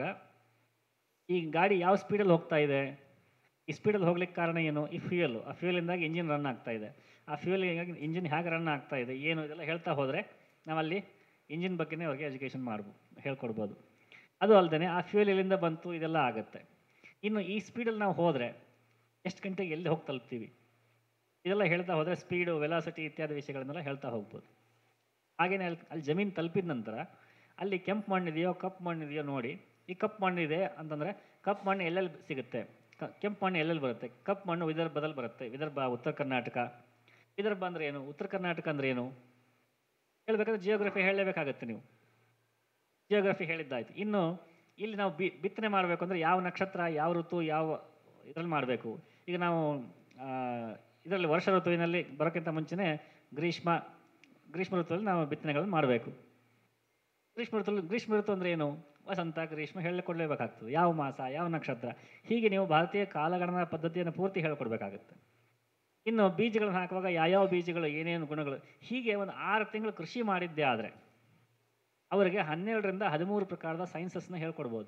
A: ಈ ಗಾಡಿ ಯಾವ ಸ್ಪೀಡಲ್ಲಿ ಹೋಗ್ತಾ ಇದೆ ಈ ಸ್ಪೀಡಲ್ಲಿ ಹೋಗ್ಲಿಕ್ಕೆ ಕಾರಣ ಏನು ಈ ಫ್ಯೂಯಲ್ ಆ ಫ್ಯೂಯಲಿಂದಾಗಿ ಇಂಜಿನ್ ರನ್ ಆಗ್ತಾ ಇದೆ ಆ ಫ್ಯೂಯಲಿಂಗಾಗಿ ಇಂಜಿನ್ ಹೇಗೆ ರನ್ ಆಗ್ತಾ ಇದೆ ಏನು ಇದೆಲ್ಲ ಹೇಳ್ತಾ ಹೋದರೆ ನಾವಲ್ಲಿ ಇಂಜಿನ್ ಬಗ್ಗೆನೇ ಅವ್ರಿಗೆ ಎಜುಕೇಷನ್ ಮಾಡ್ಬೋದು ಹೇಳ್ಕೊಡ್ಬೋದು ಅದು ಅಲ್ಲದೆ ಆ ಫ್ಯೂಯಲ್ ಎಲ್ಲಿಂದ ಬಂತು ಇದೆಲ್ಲ ಆಗುತ್ತೆ ಇನ್ನು ಈ ಸ್ಪೀಡಲ್ಲಿ ನಾವು ಹೋದರೆ ಎಷ್ಟು ಗಂಟೆಗೆ ಎಲ್ಲಿ ಹೋಗಿ ತಲುಪ್ತೀವಿ ಇದೆಲ್ಲ ಹೇಳ್ತಾ ಹೋದರೆ ಸ್ಪೀಡು ವೆಲಾಸಿಟಿ ಇತ್ಯಾದಿ ವಿಷಯಗಳನ್ನೆಲ್ಲ ಹೇಳ್ತಾ ಹೋಗ್ಬೋದು ಹಾಗೆಯೇ ಅಲ್ಲಿ ಅಲ್ಲಿ ಜಮೀನು ತಲುಪಿದ ನಂತರ ಅಲ್ಲಿ ಕೆಂಪು ಮಣ್ಣಿದೆಯೋ ಕಪ್ಪು ಮಣ್ಣಿದೆಯೋ ನೋಡಿ ಈ ಕಪ್ಪು ಮಣ್ಣಿದೆ ಅಂತಂದರೆ ಕಪ್ಪು ಮಣ್ಣು ಎಲ್ಲೆಲ್ಲಿ ಸಿಗುತ್ತೆ ಕ- ಕೆಂಪು ಮಣ್ಣು ಎಲ್ಲೆಲ್ಲಿ ಬರುತ್ತೆ ಕಪ್ಪು ಮಣ್ಣು ವಿದರ್ಭದಲ್ಲಿ ಬರುತ್ತೆ ವಿದರ್ಭ ಉತ್ತರ ಕರ್ನಾಟಕ ವಿದರ್ಭ ಅಂದರೆ ಏನು ಉತ್ತರ ಕರ್ನಾಟಕ ಅಂದರೆ ಏನು ಹೇಳ್ಬೇಕಾದ್ರೆ ಜಿಯೋಗ್ರಫಿ ಹೇಳಲೇಬೇಕಾಗತ್ತೆ ನೀವು ಜಿಯೋಗ್ರಫಿ ಹೇಳಿದ್ದಾಯ್ತು ಇನ್ನು ಇಲ್ಲಿ ನಾವು ಬಿ ಬಿತ್ತನೆ ಮಾಡಬೇಕು ಅಂದರೆ ಯಾವ ನಕ್ಷತ್ರ ಯಾವ ಋತು ಯಾವ ಇದರಲ್ಲಿ ಮಾಡಬೇಕು ಈಗ ನಾವು ಇದರಲ್ಲಿ ವರ್ಷ ಋತುವಿನಲ್ಲಿ ಬರೋಕ್ಕಿಂತ ಮುಂಚೆನೇ ಗ್ರೀಷ್ಮ ಗ್ರೀಷ್ಮ ಋತುವಲ್ಲಿ ನಾವು ಬಿತ್ತನೆಗಳನ್ನು ಮಾಡಬೇಕು ಗ್ರೀಷ್ಮ ಋತು ಗ್ರೀಷ್ಮ ಋತು ಅಂದರೆ ಏನು ವಸಂತ ಗ್ರೀಷ್ಮ ಹೇಳಿಕೊಡ್ಲೇಬೇಕಾಗ್ತದೆ ಯಾವ ಮಾಸ ಯಾವ ನಕ್ಷತ್ರ ಹೀಗೆ ನೀವು ಭಾರತೀಯ ಕಾಲಗಣನ ಪದ್ಧತಿಯನ್ನು ಪೂರ್ತಿ ಹೇಳ್ಕೊಡ್ಬೇಕಾಗುತ್ತೆ ಇನ್ನು ಬೀಜಗಳನ್ನು ಹಾಕುವಾಗ ಯಾವ್ಯಾವ ಬೀಜಗಳು ಏನೇನು ಗುಣಗಳು ಹೀಗೆ ಒಂದು ಆರು ತಿಂಗಳು ಕೃಷಿ ಮಾಡಿದ್ದೇ ಆದರೆ ಅವರಿಗೆ ಹನ್ನೆರಡರಿಂದ ಹದಿಮೂರು ಪ್ರಕಾರದ ಸೈನ್ಸಸ್ನ ಹೇಳ್ಕೊಡ್ಬೋದು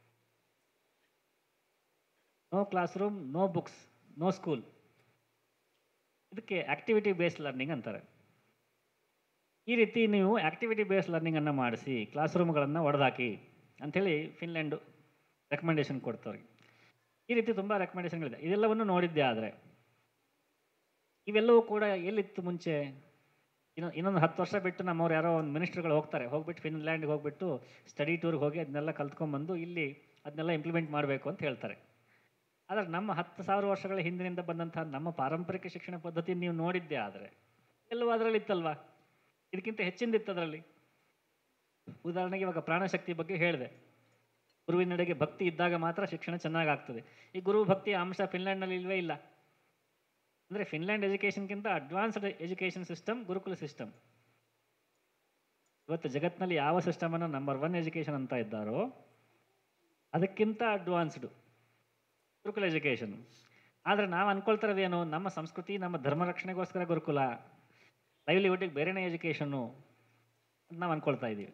A: no class room no books no school ಇದಕ್ಕೆ ಆಕ್ಟಿವಿಟಿ ಬೇಸ್ಡ್ ಲರ್ನಿಂಗ್ ಅಂತಾರೆ ಈ ರೀತಿ ನೀವು ಆಕ್ಟಿವಿಟಿ ಬೇಸ್ಡ್ ಲರ್ನಿಂಗನ್ನು ಮಾಡಿಸಿ ಕ್ಲಾಸ್ ರೂಮ್ಗಳನ್ನು ಒಡೆದಾಕಿ ಅಂಥೇಳಿ ಫಿನ್ಲ್ಯಾಂಡು ರೆಕಮೆಂಡೇಶನ್ ಕೊಡ್ತವ್ರಿಗೆ ಈ ರೀತಿ ತುಂಬ ರೆಕಮೆಂಡೇಶನ್ಗಳಿದೆ ಇದೆಲ್ಲವನ್ನು ನೋಡಿದ್ದೆ ಆದರೆ ಇವೆಲ್ಲವೂ ಕೂಡ ಎಲ್ಲಿತ್ತು ಮುಂಚೆ ಇನ್ನು ಇನ್ನೊಂದು ಹತ್ತು ವರ್ಷ ಬಿಟ್ಟು ನಮ್ಮವ್ರು ಯಾರೋ ಒಂದು ಮಿನಿಸ್ಟರ್ಗಳು ಹೋಗ್ತಾರೆ ಹೋಗ್ಬಿಟ್ಟು ಫಿನ್ಲ್ಯಾಂಡ್ಗೆ ಹೋಗ್ಬಿಟ್ಟು ಸ್ಟಡಿ ಟೂರ್ಗೆ ಹೋಗಿ ಅದನ್ನೆಲ್ಲ ಕಲ್ತ್ಕೊಂಡ್ಬಂದು ಇಲ್ಲಿ ಅದನ್ನೆಲ್ಲ ಇಂಪ್ಲಿಮೆಂಟ್ ಮಾಡಬೇಕು ಅಂತ ಹೇಳ್ತಾರೆ ಆದರೆ ನಮ್ಮ ಹತ್ತು ಸಾವಿರ ವರ್ಷಗಳ ಹಿಂದಿನಿಂದ ಬಂದಂತಹ ನಮ್ಮ ಪಾರಂಪರಿಕ ಶಿಕ್ಷಣ ಪದ್ಧತಿ ನೀವು ನೋಡಿದ್ದೇ ಆದರೆ ಎಲ್ಲವೂ ಅದರಲ್ಲಿ ಇತ್ತಲ್ವಾ ಇದಕ್ಕಿಂತ ಹೆಚ್ಚಿಂದಿತ್ತು ಅದರಲ್ಲಿ ಉದಾಹರಣೆಗೆ ಇವಾಗ ಪ್ರಾಣಶಕ್ತಿ ಬಗ್ಗೆ ಹೇಳಿದೆ ಗುರುವಿನೆಡೆಗೆ ಭಕ್ತಿ ಇದ್ದಾಗ ಮಾತ್ರ ಶಿಕ್ಷಣ ಚೆನ್ನಾಗಿ ಆಗ್ತದೆ ಈ ಗುರು ಭಕ್ತಿಯ ಅಂಶ ಫಿನ್ಲ್ಯಾಂಡ್ನಲ್ಲಿ ಇಲ್ವೇ ಇಲ್ಲ ಅಂದರೆ ಫಿನ್ಲ್ಯಾಂಡ್ ಎಜುಕೇಷನ್ಗಿಂತ advanced education system gurukula system ಇವತ್ತು ಜಗತ್ತಿನಲ್ಲಿ ಯಾವ ಸಿಸ್ಟಮನ್ನು ನಂಬರ್ ಒನ್ ಎಜುಕೇಷನ್ ಅಂತ ಇದ್ದಾರೋ ಅದಕ್ಕಿಂತ ಅಡ್ವಾನ್ಸ್ಡು ಗುರುಕುಲ ಎಜುಕೇಷನ್ ಆದರೆ ನಾವು ಅನ್ಕೊಳ್ತಿರೋದೇನು ನಮ್ಮ ಸಂಸ್ಕೃತಿ ನಮ್ಮ ಧರ್ಮ ರಕ್ಷಣೆಗೋಸ್ಕರ ಗುರುಕುಲ ಲೈವ್ಲಿಹುಡ್ಡಿಗೆ ಬೇರೆನೇ ಎಜುಕೇಷನ್ನು ಅಂತ ನಾವು ಅನ್ಕೊಳ್ತಾ ಇದ್ದೀವಿ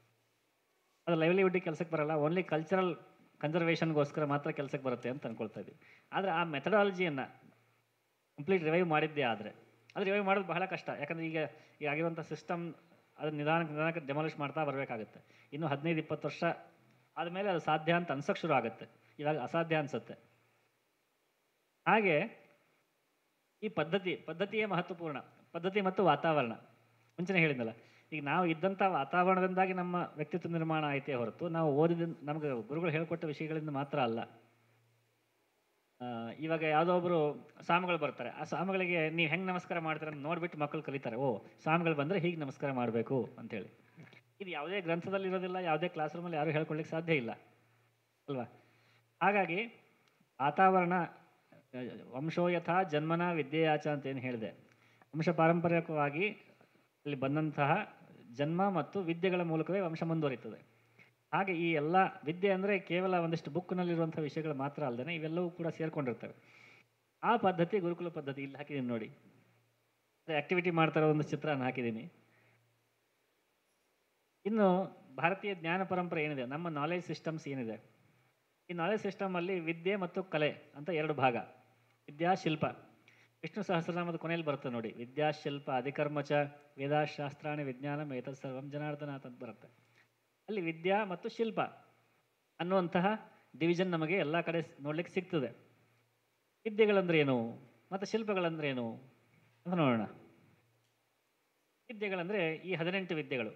A: ಅದು ಲೈವ್ಲಿಹುಡ್ಡಿಗೆ ಕೆಲಸಕ್ಕೆ ಬರಲ್ಲ ಓನ್ಲಿ ಕಲ್ಚರಲ್ ಕನ್ಸರ್ವೇಷನ್ಗೋಸ್ಕರ ಮಾತ್ರ ಕೆಲಸಕ್ಕೆ ಬರುತ್ತೆ ಅಂತ ಅನ್ಕೊಳ್ತಾ ಇದ್ದೀವಿ ಆದರೆ ಆ ಮೆಥಡಾಲಜಿಯನ್ನು ಕಂಪ್ಲೀಟ್ ರಿವೈವ್ ಮಾಡಿದ್ದೇ ಆದರೆ ಅದು ರಿವೈವ್ ಮಾಡೋದು ಬಹಳ ಕಷ್ಟ ಯಾಕಂದರೆ ಈಗ ಈಗ ಆಗಿರುವಂಥ ಸಿಸ್ಟಮ್ ಅದು ನಿಧಾನಕ್ಕೆ ನಿಧಾನಕ್ಕೆ ಡೆಮಾಲಿಷ್ ಮಾಡ್ತಾ ಬರಬೇಕಾಗುತ್ತೆ ಇನ್ನು ಹದಿನೈದು ಇಪ್ಪತ್ತು ವರ್ಷ ಆದಮೇಲೆ ಅದು ಸಾಧ್ಯ ಅಂತ ಅನ್ಸೋಕ್ಕೆ ಶುರು ಆಗುತ್ತೆ ಇವಾಗ ಅಸಾಧ್ಯ ಅನಿಸುತ್ತೆ ಹಾಗೆ ಈ ಪದ್ಧತಿ ಪದ್ಧತಿಯೇ ಮಹತ್ವಪೂರ್ಣ ಪದ್ಧತಿ ಮತ್ತು ವಾತಾವರಣ ಮುಂಚೆನೇ ಹೇಳಿದ್ನಲ್ಲ ಈಗ ನಾವು ಇದ್ದಂಥ ವಾತಾವರಣದಿಂದಾಗಿ ನಮ್ಮ ವ್ಯಕ್ತಿತ್ವ ನಿರ್ಮಾಣ ಐತೆ ಹೊರತು ನಾವು ಓದಿದ ನಮಗೆ ಗುರುಗಳು ಹೇಳ್ಕೊಟ್ಟ ವಿಷಯಗಳಿಂದ ಮಾತ್ರ ಅಲ್ಲ ಆ, ಇವಾಗ ಯಾವುದೋ ಒಬ್ಬರು ಸ್ವಾಮಿಗಳು ಬರ್ತಾರೆ ಆ ಸ್ವಾಮಿಗಳಿಗೆ ನೀವು ಹೆಂಗೆ ನಮಸ್ಕಾರ ಮಾಡ್ತೀರ ಅಂತ ನೋಡ್ಬಿಟ್ಟು ಮಕ್ಕಳು ಕಲಿತಾರೆ ಓ ಸ್ವಾಮಿಗಳು ಬಂದರೆ ಹೀಗೆ ನಮಸ್ಕಾರ ಮಾಡಬೇಕು ಅಂತೇಳಿ ಇದು ಯಾವುದೇ ಗ್ರಂಥದಲ್ಲಿ ಇರೋದಿಲ್ಲ ಯಾವುದೇ ಕ್ಲಾಸ್ ರೂಮಲ್ಲಿ ಯಾರೂ ಹೇಳ್ಕೊಳ್ಲಿಕ್ಕೆ ಸಾಧ್ಯ ಇಲ್ಲ ಅಲ್ವಾ ಹಾಗಾಗಿ ವಾತಾವರಣ ಆ, ವಂಶೋ ಯಥಾ ಜನ್ಮನ ವಿದ್ಯೆಯಾಚ ಅಂತ ಏನು ಹೇಳಿದೆ ವಂಶ ಪಾರಂಪರಿಕವಾಗಿ ಅಲ್ಲಿ ಬಂದಂತಹ ಜನ್ಮ ಮತ್ತು ವಿದ್ಯೆಗಳ ಮೂಲಕವೇ ವಂಶ ಮುಂದುವರಿತದೆ ಹಾಗೆ ಈ ಎಲ್ಲ ವಿದ್ಯೆ ಅಂದರೆ ಕೇವಲ ಒಂದಿಷ್ಟು ಬುಕ್ನಲ್ಲಿರುವಂಥ ವಿಷಯಗಳು ಮಾತ್ರ ಅಲ್ಲದೆ ಇವೆಲ್ಲವೂ ಕೂಡ ಸೇರ್ಕೊಂಡಿರ್ತವೆ ಆ ಪದ್ಧತಿ ಗುರುಕುಲ ಪದ್ಧತಿ ಇಲ್ಲಿ ಹಾಕಿದ್ದೀನಿ ನೋಡಿ ಆಕ್ಟಿವಿಟಿ ಮಾಡ್ತಾರೋ ಒಂದು ಚಿತ್ರ ನಾನು ಹಾಕಿದ್ದೀನಿ ಇನ್ನು ಭಾರತೀಯ ಜ್ಞಾನ ಪರಂಪರೆ ಏನಿದೆ ನಮ್ಮ ನಾಲೆಜ್ ಸಿಸ್ಟಮ್ಸ್ ಏನಿದೆ ಈ ನಾಲೆಜ್ ಸಿಸ್ಟಮಲ್ಲಿ ವಿದ್ಯೆ ಮತ್ತು ಕಲೆ ಅಂತ ಎರಡು ಭಾಗ ವಿದ್ಯಾ ಶಿಲ್ಪ ವಿಷ್ಣು ಸಹಸ್ರನಾಮದ ಕೊನೆಯಲ್ಲಿ ಬರುತ್ತೆ ನೋಡಿ ವಿದ್ಯಾಶಿಲ್ಪ ಅಧಿಕರ್ಮ ಚ ವೇದಾಶಾಸ್ತ್ರಾಣಿ ವಿಜ್ಞಾನಂ ಏತತ್ ಸರ್ವಂ ಜನಾರ್ದನಾಥ್ ಅಂತ ಬರುತ್ತೆ ಅಲ್ಲಿ ವಿದ್ಯಾ ಮತ್ತು ಶಿಲ್ಪ ಅನ್ನುವಂತಹ ಡಿವಿಷನ್ ನಮಗೆ ಎಲ್ಲ ಕಡೆ ಸ್- ನೋಡ್ಲಿಕ್ಕೆ ಸಿಗ್ತದೆ ವಿದ್ಯೆಗಳಂದ್ರೆ ಏನು ಮತ್ತು ಶಿಲ್ಪಗಳಂದ್ರೆ ಏನು ಅಂತ ನೋಡೋಣ ವಿದ್ಯೆಗಳಂದ್ರೆ ಈ ಹದಿನೆಂಟು ವಿದ್ಯೆಗಳು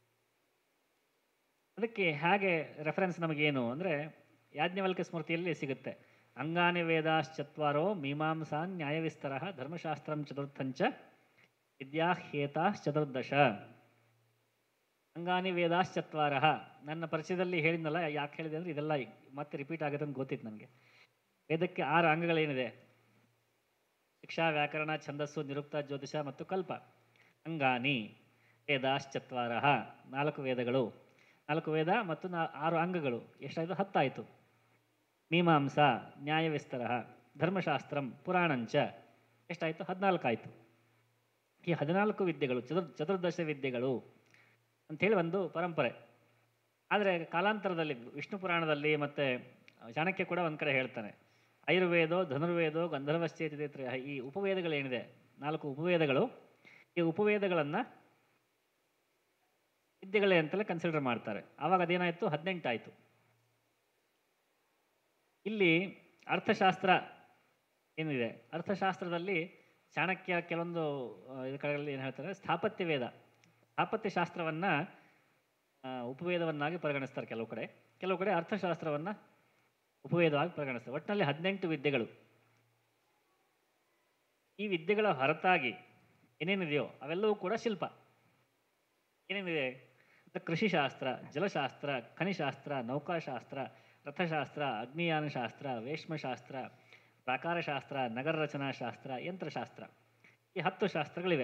A: ಅದಕ್ಕೆ ಹೇಗೆ ರೆಫರೆನ್ಸ್ ನಮಗೇನು ಅಂದರೆ ಯಾಜ್ಞವಲ್ಕ್ಯ ಸ್ಮೃತಿಯಲ್ಲಿ ಸಿಗುತ್ತೆ ಅಂಗಾನಿ ವೇದಾಶ್ಚತ್ವಾರೋ ಮೀಮಾಂಸಾ ನ್ಯಾಯವಿಸ್ತರ ಧರ್ಮಶಾಸ್ತ್ರಂ ಚತುರ್ಥಂಚ ವಿದ್ಯಾಹೇತಾಶ್ಚತುರ್ದಶ ಅಂಗಾನಿ ವೇದಾಶ್ಚತ್ವಾರ ನನ್ನ ಪರಿಚಯದಲ್ಲಿ ಹೇಳಿದ್ನಲ್ಲ ಯಾಕೆ ಹೇಳಿದೆ ಅಂದರೆ ಇದೆಲ್ಲ ಮತ್ತೆ ರಿಪೀಟ್ ಆಗುತ್ತೆ ಅಂತ ಗೊತ್ತಿತ್ತು ನನಗೆ ವೇದಕ್ಕೆ ಆರು ಅಂಗಗಳೇನಿದೆ ಶಿಕ್ಷಾ ವ್ಯಾಕರಣ ಛಂದಸ್ಸು ನಿರುಕ್ತ ಜ್ಯೋತಿಷ ಮತ್ತು ಕಲ್ಪ ಅಂಗಾನಿ ವೇದಾಶ್ಚತ್ವಾರ ನಾಲ್ಕು ವೇದಗಳು ನಾಲ್ಕು ವೇದ ಮತ್ತು ನಾ ಆರು ಅಂಗಗಳು ಎಷ್ಟಾಯಿತು ಹತ್ತಾಯಿತು ಮೀಮಾಂಸಾ ನ್ಯಾಯವಿಸ್ತರ ಧರ್ಮಶಾಸ್ತ್ರಂ ಪುರಾಣಂಚ ಎಷ್ಟಾಯಿತು ಹದಿನಾಲ್ಕು ಆಯಿತು ಈ ಹದಿನಾಲ್ಕು ವಿದ್ಯೆಗಳು ಚತುರ್ ಚತುರ್ದಶ ವಿದ್ಯೆಗಳು ಅಂಥೇಳಿ ಒಂದು ಪರಂಪರೆ ಆದರೆ ಕಾಲಾಂತರದಲ್ಲಿ ವಿಷ್ಣು ಪುರಾಣದಲ್ಲಿ ಮತ್ತು ಚಾಣಕ್ಯ ಕೂಡ ಒಂದು ಕಡೆ ಹೇಳ್ತಾನೆ ಆಯುರ್ವೇದೋ ಧನುರ್ವೇದೋ ಗಂಧರ್ವಶ್ಚೇತಿದ್ರೆ ಈ ಉಪವೇದಗಳೇನಿದೆ ನಾಲ್ಕು ಉಪವೇದಗಳು ಈ ಉಪವೇದಗಳನ್ನು ವಿದ್ಯೆಗಳೇ ಅಂತಲೇ ಕನ್ಸಿಡರ್ ಮಾಡ್ತಾರೆ ಆವಾಗ ಅದೇನಾಯಿತು ಹದಿನೆಂಟಾಯಿತು ಇಲ್ಲಿ ಅರ್ಥಶಾಸ್ತ್ರ ಏನಿದೆ ಅರ್ಥಶಾಸ್ತ್ರದಲ್ಲಿ ಚಾಣಕ್ಯ ಕೆಲವೊಂದು ಆ, ಇದರಲ್ಲಿ ಏನು ಹೇಳ್ತಾರೆ ಸ್ಥಾಪತ್ಯ ವೇದ ಸ್ಥಾಪತ್ಯ ಶಾಸ್ತ್ರವನ್ನು ಉಪವೇದವನ್ನಾಗಿ ಪರಿಗಣಿಸ್ತಾರೆ ಕೆಲವು ಕಡೆ ಕೆಲವು ಕಡೆ ಅರ್ಥಶಾಸ್ತ್ರವನ್ನು ಉಪವೇದವಾಗಿ ಪರಿಗಣಿಸ್ತಾರೆ ಒಟ್ಟಿನಲ್ಲಿ ಹದಿನೆಂಟು ವಿದ್ಯೆಗಳು ಈ ವಿದ್ಯೆಗಳ ಹೊರತಾಗಿ ಏನೇನಿದೆಯೋ ಅವೆಲ್ಲವೂ ಕೂಡ ಶಿಲ್ಪ ಏನೇನಿದೆ ಅಂತ ಕೃಷಿಶಾಸ್ತ್ರ ಜಲಶಾಸ್ತ್ರ ಖನಿಶಾಸ್ತ್ರ ನೌಕಾಶಾಸ್ತ್ರ ರಥಶಾಸ್ತ್ರ ಅಗ್ನಿಯಾನಶಾಸ್ತ್ರ ವೇಶ್ಮಶಾಸ್ತ್ರ ಪ್ರಾಕಾರಶಾಸ್ತ್ರ ನಗರ ರಚನಾಶಾಸ್ತ್ರ ಯಂತ್ರಶಾಸ್ತ್ರ ಈ ಹತ್ತು ಶಾಸ್ತ್ರಗಳಿವೆ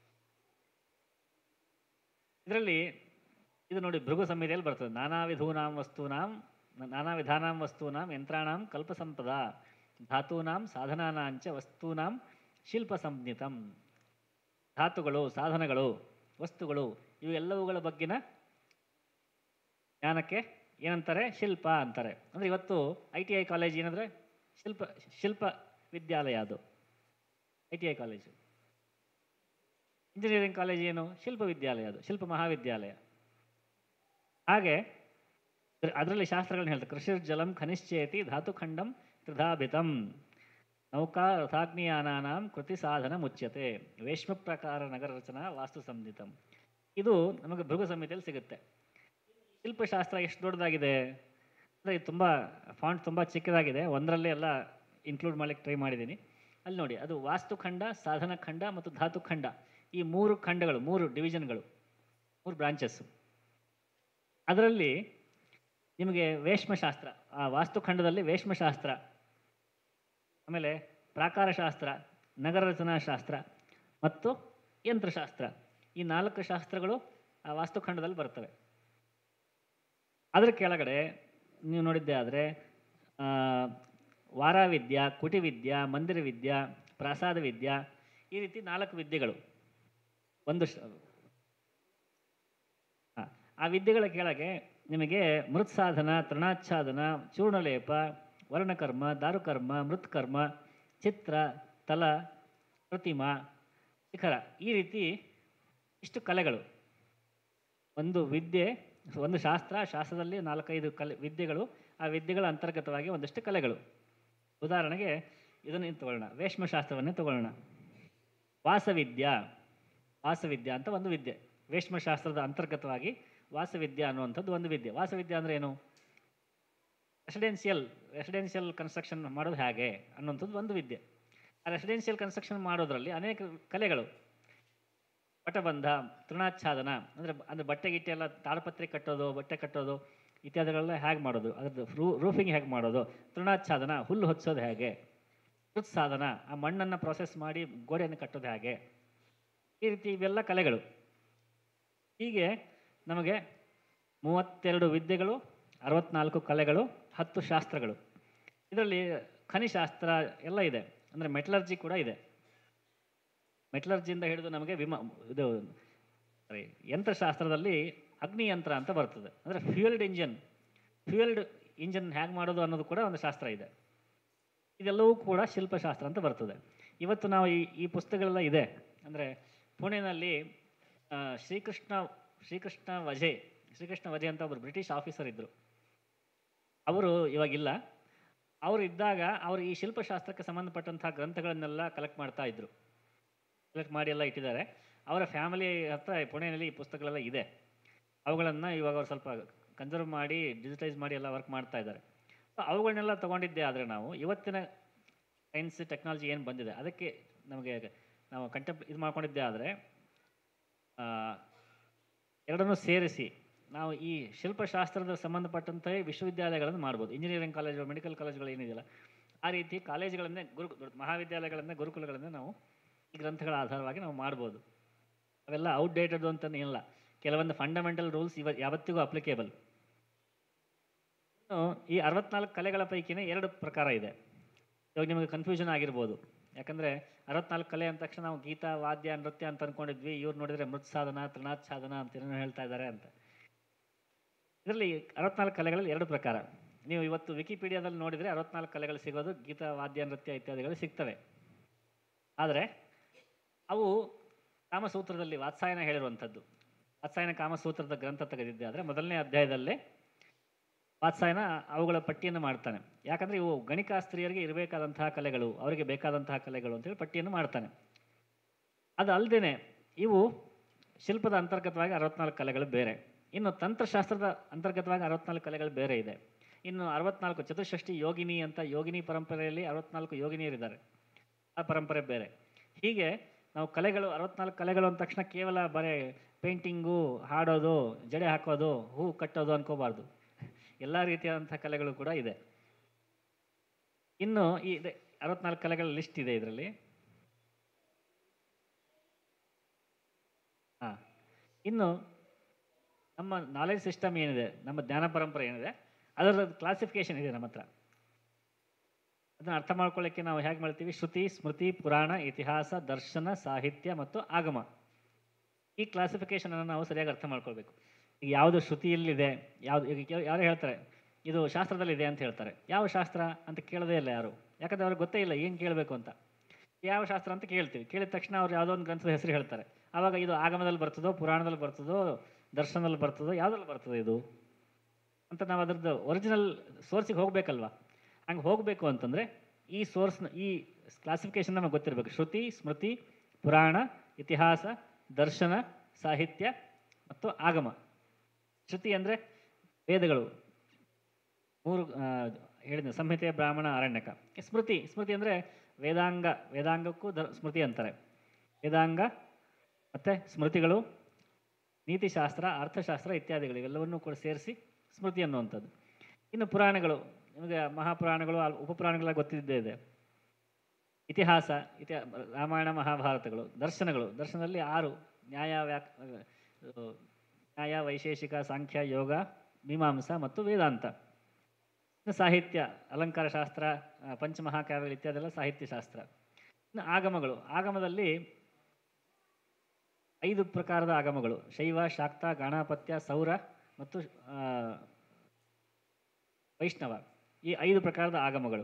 A: ಇದರಲ್ಲಿ ಇದು ನೋಡಿ ಭೃಗು ಸಂಹಿತೆಯಲ್ಲಿ ಬರ್ತದೆ ನಾನಾ ವಿಧೂನಾಂ ವಸ್ತೂನಾಂ ನ- ನಾನಾ ವಿಧಾನಾಂ ವಸ್ತೂನಾಂ ಯಂತ್ರಾಣಾಂ ಕಲ್ಪಸಂಪದ ಧಾತೂನಾಂ ಸಾಧನಾನಾಂಚ ವಸ್ತೂನಾಂ ಶಿಲ್ಪ ಸಂಜ್ಞಿತಂ ಧಾತುಗಳು ಸಾಧನಗಳು ವಸ್ತುಗಳು ಇವು ಎಲ್ಲವುಗಳ ಬಗ್ಗಿನ ಜ್ಞಾನಕ್ಕೆ ಏನಂತಾರೆ ಶಿಲ್ಪ ಅಂತಾರೆ ಅಂದರೆ ಇವತ್ತು ಐ ಟಿ ಐ ಕಾಲೇಜ್ ಏನಂದರೆ ಶಿಲ್ಪ ಶಿಲ್ಪ ವಿದ್ಯಾಲಯ ಅದು I T I college engineering college ಏನು ಶಿಲ್ಪ ವಿದ್ಯಾಲಯ ಅದು ಶಿಲ್ಪ ಮಹಾವಿದ್ಯಾಲಯ ಹಾಗೆ ಅದರಲ್ಲಿ ಶಾಸ್ತ್ರಗಳನ್ನ ಹೇಳ್ತಾರೆ ಕೃಷಿರ್ಜಲಂ ಖನಿಶ್ಚೇತಿ ಧಾತುಖಂಡಂ ತ್ರಿಧಾಭಿತಂ ನೌಕಾ ರಥಾಗ್ನಿಯಾನಾಂ ಕೃತಿ ಸಾಧನ ಮುಚ್ಯತೆ ವೇಶ್ಮ ಪ್ರಕಾರ ನಗರ ರಚನಾ ವಾಸ್ತು ಸಂಹಿತಂ ಇದು ನಮಗೆ ಭೃಗು ಸಂಹಿತೆಯಲ್ಲಿ ಸಿಗುತ್ತೆ ಶಿಲ್ಪಶಾಸ್ತ್ರ ಎಷ್ಟು ದೊಡ್ಡದಾಗಿದೆ ಅಂದರೆ ಇದು ತುಂಬ ಫಾಂಟ್ ತುಂಬ ಚಿಕ್ಕದಾಗಿದೆ ಒಂದರಲ್ಲೇ ಎಲ್ಲ ಇನ್ಕ್ಲೂಡ್ ಮಾಡ್ಲಿಕ್ಕೆ ಟ್ರೈ ಮಾಡಿದ್ದೀನಿ ಅಲ್ಲಿ ನೋಡಿ ಅದು ವಾಸ್ತುಖಂಡ ಸಾಧನ ಖಂಡ ಮತ್ತು ಧಾತುಖಂಡ ಈ ಮೂರು ಖಂಡಗಳು ಮೂರು ಡಿವಿಷನ್ಗಳು ಮೂರು ಬ್ರಾಂಚಸ್ಸು ಅದರಲ್ಲಿ ನಿಮಗೆ ವೇಶ್ಮಶಾಸ್ತ್ರ ಆ ವಾಸ್ತುಖಂಡದಲ್ಲಿ ವೇಶ್ಮಶಾಸ್ತ್ರ ಆಮೇಲೆ ಪ್ರಾಕಾರಶಾಸ್ತ್ರ ನಗರ ರಚನಾಶಾಸ್ತ್ರ ಮತ್ತು ಯಂತ್ರಶಾಸ್ತ್ರ ಈ ನಾಲ್ಕು ಶಾಸ್ತ್ರಗಳು ಆ ವಾಸ್ತುಖಂಡದಲ್ಲಿ ಬರ್ತವೆ ಅದರ ಕೆಳಗಡೆ ನೀವು ನೋಡಿದ್ದೆ ಆದರೆ ವಾರಾವಿದ್ಯಾ ಕುಟಿವಿದ್ಯಾ ಮಂದಿರ ವಿದ್ಯಾ ಪ್ರಾಸಾದ ವಿದ್ಯಾ ಈ ರೀತಿ ನಾಲ್ಕು ವಿದ್ಯೆಗಳು ಒಂದು ಶ- ಆ, ಆ ವಿದ್ಯೆಗಳ ಕೆಳಗೆ ನಿಮಗೆ ಮೃತ್ ಸಾಧನ ತೃಣಾಚ್ಛಾದನ ಚೂರ್ಣಲೇಪ ವರ್ಣಕರ್ಮ ದಾರುಕರ್ಮ ಮೃತ್ಕರ್ಮ ಚಿತ್ರ ತಲ ಪ್ರತಿಮಾ ಶಿಖರ ಈ ರೀತಿ ಇಷ್ಟು ಕಲೆಗಳು ಒಂದು ವಿದ್ಯೆ ಒಂದು ಶಾಸ್ತ್ರ ಶಾಸ್ತ್ರದಲ್ಲಿ ನಾಲ್ಕೈದು ಕಲೆ ವಿದ್ಯೆಗಳು ಆ ವಿದ್ಯೆಗಳ ಅಂತರ್ಗತವಾಗಿ ಒಂದಷ್ಟು ಕಲೆಗಳು ಉದಾಹರಣೆಗೆ ಇದನ್ನು ತಗೊಳ್ಳೋಣ ವೇಶ್ಮಶಾಸ್ತ್ರವನ್ನೇ ತಗೊಳ್ಳೋಣ ವಾಸವಿದ್ಯಾ ವಾಸವಿದ್ಯಾ ಅಂತ ಒಂದು ವಿದ್ಯೆ ವೇಶ್ಮಶಾಸ್ತ್ರದ ಅಂತರ್ಗತವಾಗಿ ವಾಸವಿದ್ಯಾ ಅನ್ನುವಂಥದ್ದು ಒಂದು ವಿದ್ಯೆ ವಾಸವಿದ್ಯಾ ಅಂದರೆ ಏನು ರೆಸಿಡೆನ್ಷಿಯಲ್ ರೆಸಿಡೆನ್ಷಿಯಲ್ ಕನ್ಸ್ಟ್ರಕ್ಷನ್ ಮಾಡೋದು ಹೇಗೆ ಅನ್ನುವಂಥದ್ದು ಒಂದು ವಿದ್ಯೆ ಆ ರೆಸಿಡೆನ್ಷಿಯಲ್ ಕನ್ಸ್ಟ್ರಕ್ಷನ್ ಮಾಡೋದ್ರಲ್ಲಿ ಅನೇಕ ಕಲೆಗಳು ಪಟಬಂಧ ತೃಣಾಚ್ಛಾದನ ಅಂದರೆ ಅಂದರೆ ಬಟ್ಟೆ ಗಿಟ್ಟೆ ಎಲ್ಲ ತಾಳಪತ್ರೆ ಕಟ್ಟೋದು ಬಟ್ಟೆ ಕಟ್ಟೋದು ಇತ್ಯಾದಿಗಳೆಲ್ಲ ಹೇಗೆ ಮಾಡೋದು ಅದ್ರದ್ದು ರೂ ರೂಫಿಂಗ್ ಹೇಗೆ ಮಾಡೋದು ತೃಣಾಚ್ಛಾದನ ಹುಲ್ಲು ಹೊಚ್ಚೋದು ಹೇಗೆ ಕೃತ್ ಸಾಧನ ಆ ಮಣ್ಣನ್ನು ಪ್ರೊಸೆಸ್ ಮಾಡಿ ಗೋಡೆಯನ್ನು ಕಟ್ಟೋದು ಹೇಗೆ ಈ ರೀತಿ ಇವೆಲ್ಲ ಕಲೆಗಳು ಹೀಗೆ ನಮಗೆ ಮೂವತ್ತೆರಡು ವಿದ್ಯೆಗಳು ಅರವತ್ನಾಲ್ಕು ಕಲೆಗಳು ಹತ್ತು ಶಾಸ್ತ್ರಗಳು ಇದರಲ್ಲಿ ಖನಿಶಾಸ್ತ್ರ ಎಲ್ಲ ಇದೆ ಅಂದರೆ ಮೆಟಲರ್ಜಿ ಕೂಡ ಇದೆ ಮೆಟಲರ್ಜಿಯಿಂದ ಹಿಡಿದು ನಮಗೆ ವಿಮ ಇದು ಸಾರಿ ಯಂತ್ರಶಾಸ್ತ್ರದಲ್ಲಿ ಅಗ್ನಿಯಂತ್ರ ಅಂತ ಬರ್ತದೆ ಅಂದರೆ ಫ್ಯೂಯಲ್ಡ್ ಇಂಜನ್ ಫ್ಯೂಯಲ್ಡ್ ಇಂಜನ್ ಹೇಗೆ ಮಾಡೋದು ಅನ್ನೋದು ಕೂಡ ಒಂದು ಶಾಸ್ತ್ರ ಇದೆ ಇದೆಲ್ಲವೂ ಕೂಡ ಶಿಲ್ಪಶಾಸ್ತ್ರ ಅಂತ ಬರ್ತದೆ ಇವತ್ತು ನಾವು ಈ ಈ ಪುಸ್ತಕಗಳೆಲ್ಲ ಇದೆ ಅಂದರೆ ಪುಣೆನಲ್ಲಿ ಆ, ಶ್ರೀಕೃಷ್ಣ ಶ್ರೀಕೃಷ್ಣ ವಜೆ ಶ್ರೀಕೃಷ್ಣ ವಜೆ ಅಂತ ಒಬ್ಬರು ಬ್ರಿಟಿಷ್ ಆಫೀಸರ್ ಇದ್ದರು ಅವರು ಇವಾಗಿಲ್ಲ ಅವರು ಇದ್ದಾಗ ಅವರು ಈ ಶಿಲ್ಪಶಾಸ್ತ್ರಕ್ಕೆ ಸಂಬಂಧಪಟ್ಟಂಥ ಗ್ರಂಥಗಳನ್ನೆಲ್ಲ ಕಲೆಕ್ಟ್ ಮಾಡ್ತಾ ಇದ್ರು ಕಲೆಕ್ಟ್ ಮಾಡಿ ಎಲ್ಲ ಇಟ್ಟಿದ್ದಾರೆ ಅವರ ಫ್ಯಾಮಿಲಿ ಹತ್ರ ಪುಣೆಯಲ್ಲಿ ಈ ಪುಸ್ತಕಗಳೆಲ್ಲ ಇದೆ ಅವುಗಳನ್ನು ಇವಾಗ ಅವ್ರು ಸ್ವಲ್ಪ ಕನ್ಸರ್ವ್ ಮಾಡಿ ಡಿಜಿಟೈಸ್ ಮಾಡಿ ಎಲ್ಲ ವರ್ಕ್ ಮಾಡ್ತಾ ಇದ್ದಾರೆ ಸೊ ಅವುಗಳನ್ನೆಲ್ಲ ತೊಗೊಂಡಿದ್ದೆ ಆದರೆ ನಾವು ಇವತ್ತಿನ ಸೈನ್ಸ್ ಟೆಕ್ನಾಲಜಿ ಏನು ಬಂದಿದೆ ಅದಕ್ಕೆ ನಮಗೆ ನಾವು ಕಂಟೆಂಪ್ ಇದು ಮಾಡ್ಕೊಂಡಿದ್ದೆ ಆದರೆ ಎರಡನ್ನೂ ಸೇರಿಸಿ ನಾವು ಈ ಶಿಲ್ಪಶಾಸ್ತ್ರದ ಸಂಬಂಧಪಟ್ಟಂತೆ ವಿಶ್ವವಿದ್ಯಾಲಯಗಳನ್ನು ಮಾಡ್ಬೋದು ಇಂಜಿನಿಯರಿಂಗ್ ಕಾಲೇಜುಗಳು ಮೆಡಿಕಲ್ ಕಾಲೇಜುಗಳು ಏನಿದೆಯಲ್ಲ ಆ ರೀತಿ ಕಾಲೇಜುಗಳನ್ನೇ ಗುರು ಮಹಾವಿದ್ಯಾಲಯಗಳನ್ನೇ ಗುರುಕುಲಗಳನ್ನೇ ನಾವು ಈ ಗ್ರಂಥಗಳ ಆಧಾರವಾಗಿ ನಾವು ಮಾಡ್ಬೋದು ಅವೆಲ್ಲ ಔಟ್ಡೇಟೆಡ್ ಅಂತಲೇ ಇಲ್ಲ ಕೆಲವೊಂದು ಫಂಡಮೆಂಟಲ್ ರೂಲ್ಸ್ ಇವ ಯಾವತ್ತಿಗೂ ಅಪ್ಲಿಕೇಬಲ್ ಇನ್ನು ಈ ಅರವತ್ನಾಲ್ಕು ಕಲೆಗಳ ಪೈಕಿನೇ ಎರಡು ಪ್ರಕಾರ ಇದೆ ಇವಾಗ ನಿಮಗೆ ಕನ್ಫ್ಯೂಷನ್ ಆಗಿರ್ಬೋದು ಯಾಕಂದರೆ ಅರವತ್ನಾಲ್ಕು ಕಲೆ ಅಂದ ತಕ್ಷಣ ನಾವು ಗೀತ ವಾದ್ಯ ನೃತ್ಯ ಅಂತ ಅಂದ್ಕೊಂಡಿದ್ವಿ ಇವ್ರು ನೋಡಿದರೆ ಮೃತ್ ಸಾಧನ ತ್ರಿನಾಥ್ ಸಾಧನ ಅಂತ ಏನೋ ಹೇಳ್ತಾ ಇದ್ದಾರೆ ಅಂತ ಇದರಲ್ಲಿ ಅರವತ್ನಾಲ್ಕು ಕಲೆಗಳಲ್ಲಿ ಎರಡು ಪ್ರಕಾರ ನೀವು ಇವತ್ತು ವಿಕಿಪೀಡಿಯಾದಲ್ಲಿ ನೋಡಿದರೆ ಅರವತ್ನಾಲ್ಕು ಕಲೆಗಳು ಸಿಗೋದು ಗೀತ ವಾದ್ಯ ನೃತ್ಯ ಇತ್ಯಾದಿಗಳು ಸಿಗ್ತವೆ ಆದರೆ ಅವು ಕಾಮಸೂತ್ರದಲ್ಲಿ ವಾತ್ಸಾಯನ ಹೇಳಿರುವಂಥದ್ದು ವಾತ್ಸಾಯನ ಕಾಮಸೂತ್ರದ ಗ್ರಂಥ ತೆಗೆದಿದ್ದೆ ಆದರೆ ಮೊದಲನೇ ಅಧ್ಯಾಯದಲ್ಲೇ ವಾತ್ಸಾಯನ ಅವುಗಳ ಪಟ್ಟಿಯನ್ನು ಮಾಡ್ತಾನೆ ಯಾಕಂದರೆ ಇವು ಗಣಿಕಾಸ್ತ್ರೀಯರಿಗೆ ಇರಬೇಕಾದಂತಹ ಕಲೆಗಳು ಅವರಿಗೆ ಬೇಕಾದಂತಹ ಕಲೆಗಳು ಅಂತೇಳಿ ಪಟ್ಟಿಯನ್ನು ಮಾಡ್ತಾನೆ ಅದು ಅಲ್ಲದೆ ಇವು ಶಿಲ್ಪದ ಅಂತರ್ಗತವಾಗಿ ಅರವತ್ನಾಲ್ಕು ಕಲೆಗಳು ಬೇರೆ ಇನ್ನು ತಂತ್ರಶಾಸ್ತ್ರದ ಅಂತರ್ಗತವಾಗಿ ಅರವತ್ನಾಲ್ಕು ಕಲೆಗಳು ಬೇರೆ ಇದೆ ಇನ್ನು ಅರವತ್ನಾಲ್ಕು ಚತುಷ್ಷಷ್ಟಿ ಯೋಗಿನಿ ಅಂತ ಯೋಗಿನಿ ಪರಂಪರೆಯಲ್ಲಿ ಅರವತ್ನಾಲ್ಕು ಯೋಗಿನಿಯರಿದ್ದಾರೆ ಆ ಪರಂಪರೆ ಬೇರೆ ಹೀಗೆ ನಾವು ಕಲೆಗಳು ಅರವತ್ನಾಲ್ಕು ಕಲೆಗಳು ಅಂದ ತಕ್ಷಣ ಕೇವಲ ಬರೀ ಪೇಂಟಿಂಗು ಹಾಡೋದು ಜಡೆ ಹಾಕೋದು ಹೂ ಕಟ್ಟೋದು ಅನ್ಕೋಬಾರ್ದು ಎಲ್ಲ ರೀತಿಯಾದಂಥ ಕಲೆಗಳು ಕೂಡ ಇದೆ ಇನ್ನು ಈ ಇದೆ ಅರವತ್ನಾಲ್ಕು ಕಲೆಗಳ ಲಿಸ್ಟ್ ಇದೆ ಇದರಲ್ಲಿ ಹಾಂ ಇನ್ನು ನಮ್ಮ ನಾಲೆಜ್ ಸಿಸ್ಟಮ್ ಏನಿದೆ ನಮ್ಮ ಜ್ಞಾನ ಪರಂಪರೆ ಏನಿದೆ ಅದರ ಕ್ಲಾಸಿಫಿಕೇಶನ್ ಇದೆ ನಮ್ಮ ಹತ್ರ ಅದನ್ನು ಅರ್ಥ ಮಾಡ್ಕೊಳ್ಳೋಕ್ಕೆ ನಾವು ಹೇಗೆ ಮಾಡ್ತೀವಿ ಶ್ರುತಿ ಸ್ಮೃತಿ ಪುರಾಣ ಇತಿಹಾಸ ದರ್ಶನ ಸಾಹಿತ್ಯ ಮತ್ತು ಆಗಮ ಈ ಕ್ಲಾಸಿಫಿಕೇಶನನ್ನು ನಾವು ಸರಿಯಾಗಿ ಅರ್ಥ ಮಾಡ್ಕೊಳ್ಬೇಕು ಈಗ ಯಾವುದು ಶ್ರುತಿಯಲ್ಲಿದೆ ಯಾವುದು ಈಗ ಕೆಲ- ಯಾರು ಹೇಳ್ತಾರೆ ಇದು ಶಾಸ್ತ್ರದಲ್ಲಿದೆ ಅಂತ ಹೇಳ್ತಾರೆ ಯಾವ ಶಾಸ್ತ್ರ ಅಂತ ಕೇಳೋದೇ ಇಲ್ಲ ಯಾರು ಯಾಕಂದ್ರೆ ಅವ್ರಿಗೆ ಗೊತ್ತೇ ಇಲ್ಲ ಏನು ಕೇಳಬೇಕು ಅಂತ ಯಾವ ಶಾಸ್ತ್ರ ಅಂತ ಕೇಳ್ತೀವಿ ಕೇಳಿದ ತಕ್ಷಣ ಅವ್ರು ಯಾವುದೋ ಒಂದು ಗ್ರಂಥದ ಹೆಸರು ಹೇಳ್ತಾರೆ ಆವಾಗ ಇದು ಆಗಮದಲ್ಲಿ ಬರ್ತದೋ ಪುರಾಣದಲ್ಲಿ ಬರ್ತದೋ ದರ್ಶನದಲ್ಲಿ ಬರ್ತದೋ ಯಾವುದ್ರಲ್ಲಿ ಬರ್ತದೆ ಇದು ಅಂತ ನಾವು ಅದರದ್ದು ಒರಿಜಿನಲ್ ಸೋರ್ಸಿಗೆ ಹೋಗಬೇಕಲ್ವಾ ಹಂಗೆ ಹೋಗಬೇಕು ಅಂತಂದರೆ ಈ ಸೋರ್ಸ್ನ ಈ ಕ್ಲಾಸಿಫಿಕೇಶನ್ ನಮಗೆ ಗೊತ್ತಿರಬೇಕು ಶ್ರುತಿ ಸ್ಮೃತಿ ಪುರಾಣ ಇತಿಹಾಸ ದರ್ಶನ ಸಾಹಿತ್ಯ ಮತ್ತು ಆಗಮ ಶ್ರುತಿ ಅಂದರೆ ವೇದಗಳು ಮೂರು ಆ, ಹೇಳಿದ ಸಂಹಿತೆ ಬ್ರಾಹ್ಮಣ ಅರಣ್ಯಕ ಸ್ಮೃತಿ ಸ್ಮೃತಿ ಅಂದರೆ ವೇದಾಂಗ ವೇದಾಂಗಕ್ಕೂ ದ ಸ್ಮೃತಿ ಅಂತಾರೆ ವೇದಾಂಗ ಮತ್ತು ಸ್ಮೃತಿಗಳು ನೀತಿಶಾಸ್ತ್ರ ಅರ್ಥಶಾಸ್ತ್ರ ಇತ್ಯಾದಿಗಳು ಇವೆಲ್ಲವನ್ನೂ ಕೂಡ ಸೇರಿಸಿ ಸ್ಮೃತಿ ಅನ್ನುವಂಥದ್ದು ಇನ್ನು ಪುರಾಣಗಳು ನಿಮಗೆ ಮಹಾಪುರಾಣಗಳು ಅಲ್- ಉಪಪುರಾಣಗಳ ಗೊತ್ತಿದ್ದೇ ಇದೆ ಇತಿಹಾಸ ಇತಿ ರಾಮಾಯಣ ಮಹಾಭಾರತಗಳು ದರ್ಶನಗಳು ದರ್ಶನದಲ್ಲಿ ಆರು ನ್ಯಾಯ ವ್ಯಾಕ್ ಆ, ನ್ಯಾಯ ವೈಶೇಷಿಕ ಸಾಂಖ್ಯ ಯೋಗ ಮೀಮಾಂಸ ಮತ್ತು ವೇದಾಂತ ಇನ್ನು ಸಾಹಿತ್ಯ ಅಲಂಕಾರ ಶಾಸ್ತ್ರ ಆ, ಪಂಚಮಹಾಕಾವ್ಯಗಳು ಇತ್ಯಾದೆಲ್ಲ ಸಾಹಿತ್ಯ ಶಾಸ್ತ್ರ ಇನ್ನು ಆಗಮಗಳು ಆಗಮದಲ್ಲಿ ಐದು ಪ್ರಕಾರದ ಆಗಮಗಳು ಶೈವ ಶಾಕ್ತ ಗಣಪತ್ಯ ಸೌರ ಮತ್ತು ಆ, ವೈಷ್ಣವ ಈ ಐದು ಪ್ರಕಾರದ ಆಗಮಗಳು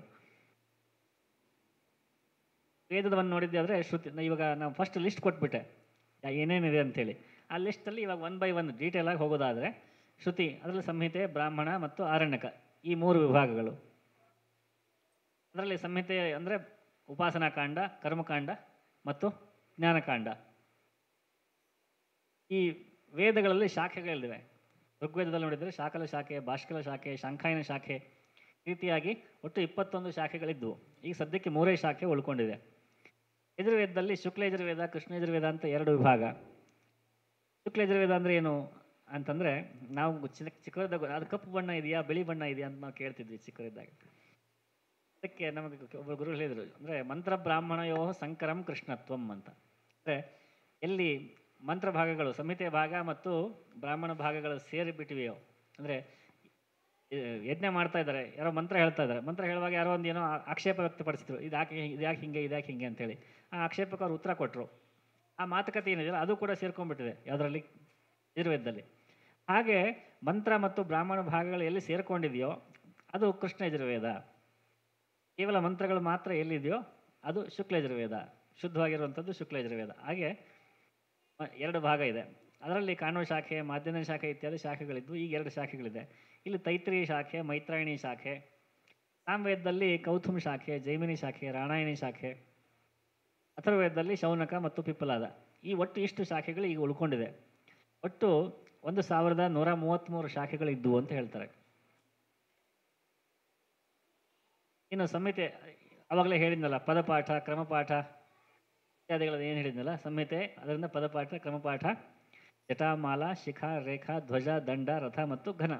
A: ವೇದವನ್ನು ನೋಡಿದ್ದೆ ಆದರೆ ಶ್ರುತಿ ನಾ ಇವಾಗ ನಾವು ಫಸ್ಟ್ ಲಿಸ್ಟ್ ಕೊಟ್ಬಿಟ್ಟೆ ಯಾ- ಏನೇನಿದೆ ಅಂತೇಳಿ ಆ ಲಿಸ್ಟಲ್ಲಿ ಇವಾಗ ಒನ್ ಬೈ ಒನ್ ಡೀಟೇಲಾಗಿ ಹೋಗೋದಾದರೆ ಶ್ರುತಿ ಅದರಲ್ಲಿ ಸಂಹಿತೆ ಬ್ರಾಹ್ಮಣ ಮತ್ತು ಆರಣ್ಯಕ ಈ ಮೂರು ವಿಭಾಗಗಳು ಅದರಲ್ಲಿ ಸಂಹಿತೆ ಅಂದರೆ ಉಪಾಸನಾಕಾಂಡ ಕರ್ಮಕಾಂಡ ಮತ್ತು ಜ್ಞಾನಕಾಂಡ ಈ ವೇದಗಳಲ್ಲಿ ಶಾಖೆಗಳಿವೆ ಋಗ್ವೇದದಲ್ಲಿ ನೋಡಿದರೆ ಶಾಕಲ ಶಾಖೆ ಭಾಷ್ಕಲ ಶಾಖೆ ಶಂಖಾಯನ ಶಾಖೆ ಈ ರೀತಿಯಾಗಿ ಒಟ್ಟು ಇಪ್ಪತ್ತೊಂದು ಶಾಖೆಗಳಿದ್ದವು ಈಗ ಸದ್ಯಕ್ಕೆ ಮೂರೇ ಶಾಖೆ ಉಳ್ಕೊಂಡಿದೆ ಯಜುರ್ವೇದದಲ್ಲಿ ಶುಕ್ಲ ಯಜುರ್ವೇದ ಕೃಷ್ಣ ಯಜುರ್ವೇದ ಅಂತ ಎರಡು ವಿಭಾಗ ಶುಕ್ಲ ಯಜುರ್ವೇದ ಅಂದರೆ ಏನು ಅಂತಂದರೆ ನಾವು ಚಿಕ್ಕ ಚಿಕ್ಕವರಿದ್ದಾಗ ಅದು ಕಪ್ಪು ಬಣ್ಣ ಇದೆಯಾ ಬಿಳಿ ಬಣ್ಣ ಇದೆಯಾ ಅಂತ ನಾವು ಕೇಳ್ತಿದ್ವಿ ಚಿಕ್ಕವರಿದ್ದಾಗ ಅದಕ್ಕೆ ನಮಗೆ ಒಬ್ಬರು ಗುರು ಹೇಳಿದರು ಅಂದರೆ ಮಂತ್ರ ಬ್ರಾಹ್ಮಣಯೋ ಸಂಕರಂ ಕೃಷ್ಣತ್ವಂ ಅಂತ ಅಂದರೆ ಎಲ್ಲಿ ಮಂತ್ರ ಭಾಗಗಳು ಸಂಹಿತೆ ಭಾಗ ಮತ್ತು ಬ್ರಾಹ್ಮಣ ಭಾಗಗಳು ಸೇರಿಬಿಟ್ಟಿವೆಯೋ ಅಂದರೆ ಯಜ್ಞ ಮಾಡ್ತಾ ಇದ್ದಾರೆ ಯಾರೋ ಮಂತ್ರ ಹೇಳ್ತಾ ಇದ್ದಾರೆ ಮಂತ್ರ ಹೇಳುವಾಗ ಯಾರೋ ಒಂದು ಏನೋ ಆ- ಆಕ್ಷೇಪ ವ್ಯಕ್ತಪಡಿಸಿದ್ರು ಇದು ಯಾಕೆ ಇದು ಯಾಕೆ ಹಿಂಗೆ ಇದು ಯಾಕೆ ಹಿಂಗೆ ಅಂತೇಳಿ ಆ ಆಕ್ಷೇಪಕ್ಕೆ ಅವ್ರು ಉತ್ತರ ಕೊಟ್ಟರು ಆ ಮಾತುಕತೆ ಏನಿದೆಯಲ್ಲ ಅದು ಕೂಡ ಸೇರ್ಕೊಂಡ್ಬಿಟ್ಟಿದೆ ಯಾವುದರಲ್ಲಿ ಯಜುರ್ವೇದದಲ್ಲಿ ಹಾಗೆ ಮಂತ್ರ ಮತ್ತು ಬ್ರಾಹ್ಮಣ ಭಾಗಗಳು ಎಲ್ಲಿ ಸೇರ್ಕೊಂಡಿದೆಯೋ ಅದು ಕೃಷ್ಣ ಯಜುರ್ವೇದ ಕೇವಲ ಮಂತ್ರಗಳು ಮಾತ್ರ ಎಲ್ಲಿದೆಯೋ ಅದು ಶುಕ್ಲಯಜುರ್ವೇದ ಶುದ್ಧವಾಗಿರುವಂಥದ್ದು ಶುಕ್ಲಯಜುರ್ವೇದ ಹಾಗೆ ಮ- ಎರಡು ಭಾಗ ಇದೆ ಅದರಲ್ಲಿ ಕಾಣುವ ಶಾಖೆ ಮಾಧ್ಯಮ ಶಾಖೆ ಇತ್ಯಾದಿ ಶಾಖೆಗಳಿದ್ದು ಈಗ ಎರಡು ಶಾಖೆಗಳಿದೆ ಇಲ್ಲಿ ತೈತ್ರಿ ಶಾಖೆ ಮೈತ್ರಾಯಣಿ ಶಾಖೆ ಸಾಮವೇದದಲ್ಲಿ ಕೌಥುಮ್ ಶಾಖೆ ಜೈಮಿನಿ ಶಾಖೆ ರಾಣಾಯಣಿ ಶಾಖೆ ಅಥರ್ವೇದದಲ್ಲಿ ಶೌನಕ ಮತ್ತು ಪಿಪ್ಪಲಾದ ಈ ಒಟ್ಟು ಇಷ್ಟು ಶಾಖೆಗಳು ಈಗ ಉಳ್ಕೊಂಡಿದೆ ಒಟ್ಟು ಒಂದು ಸಾವಿರದ ನೂರ ಮೂವತ್ತ್ಮೂರು ಶಾಖೆಗಳಿದ್ದವು ಅಂತ ಹೇಳ್ತಾರೆ ಇನ್ನು ಸಂಹಿತೆ ಅವಾಗಲೇ ಹೇಳಿದ್ನಲ್ಲ ಪದಪಾಠ ಕ್ರಮಪಾಠ ಇತ್ಯಾದಿಗಳನ್ನ ಏನು ಹೇಳಿದ್ನಲ್ಲ ಸಂಹಿತೆ ಅದರಿಂದ ಪದಪಾಠ ಕ್ರಮಪಾಠ ಜಟಾಮಾಲ ಶಿಖಾ ರೇಖಾ ಧ್ವಜ ದಂಡ ರಥ ಮತ್ತು ಘನ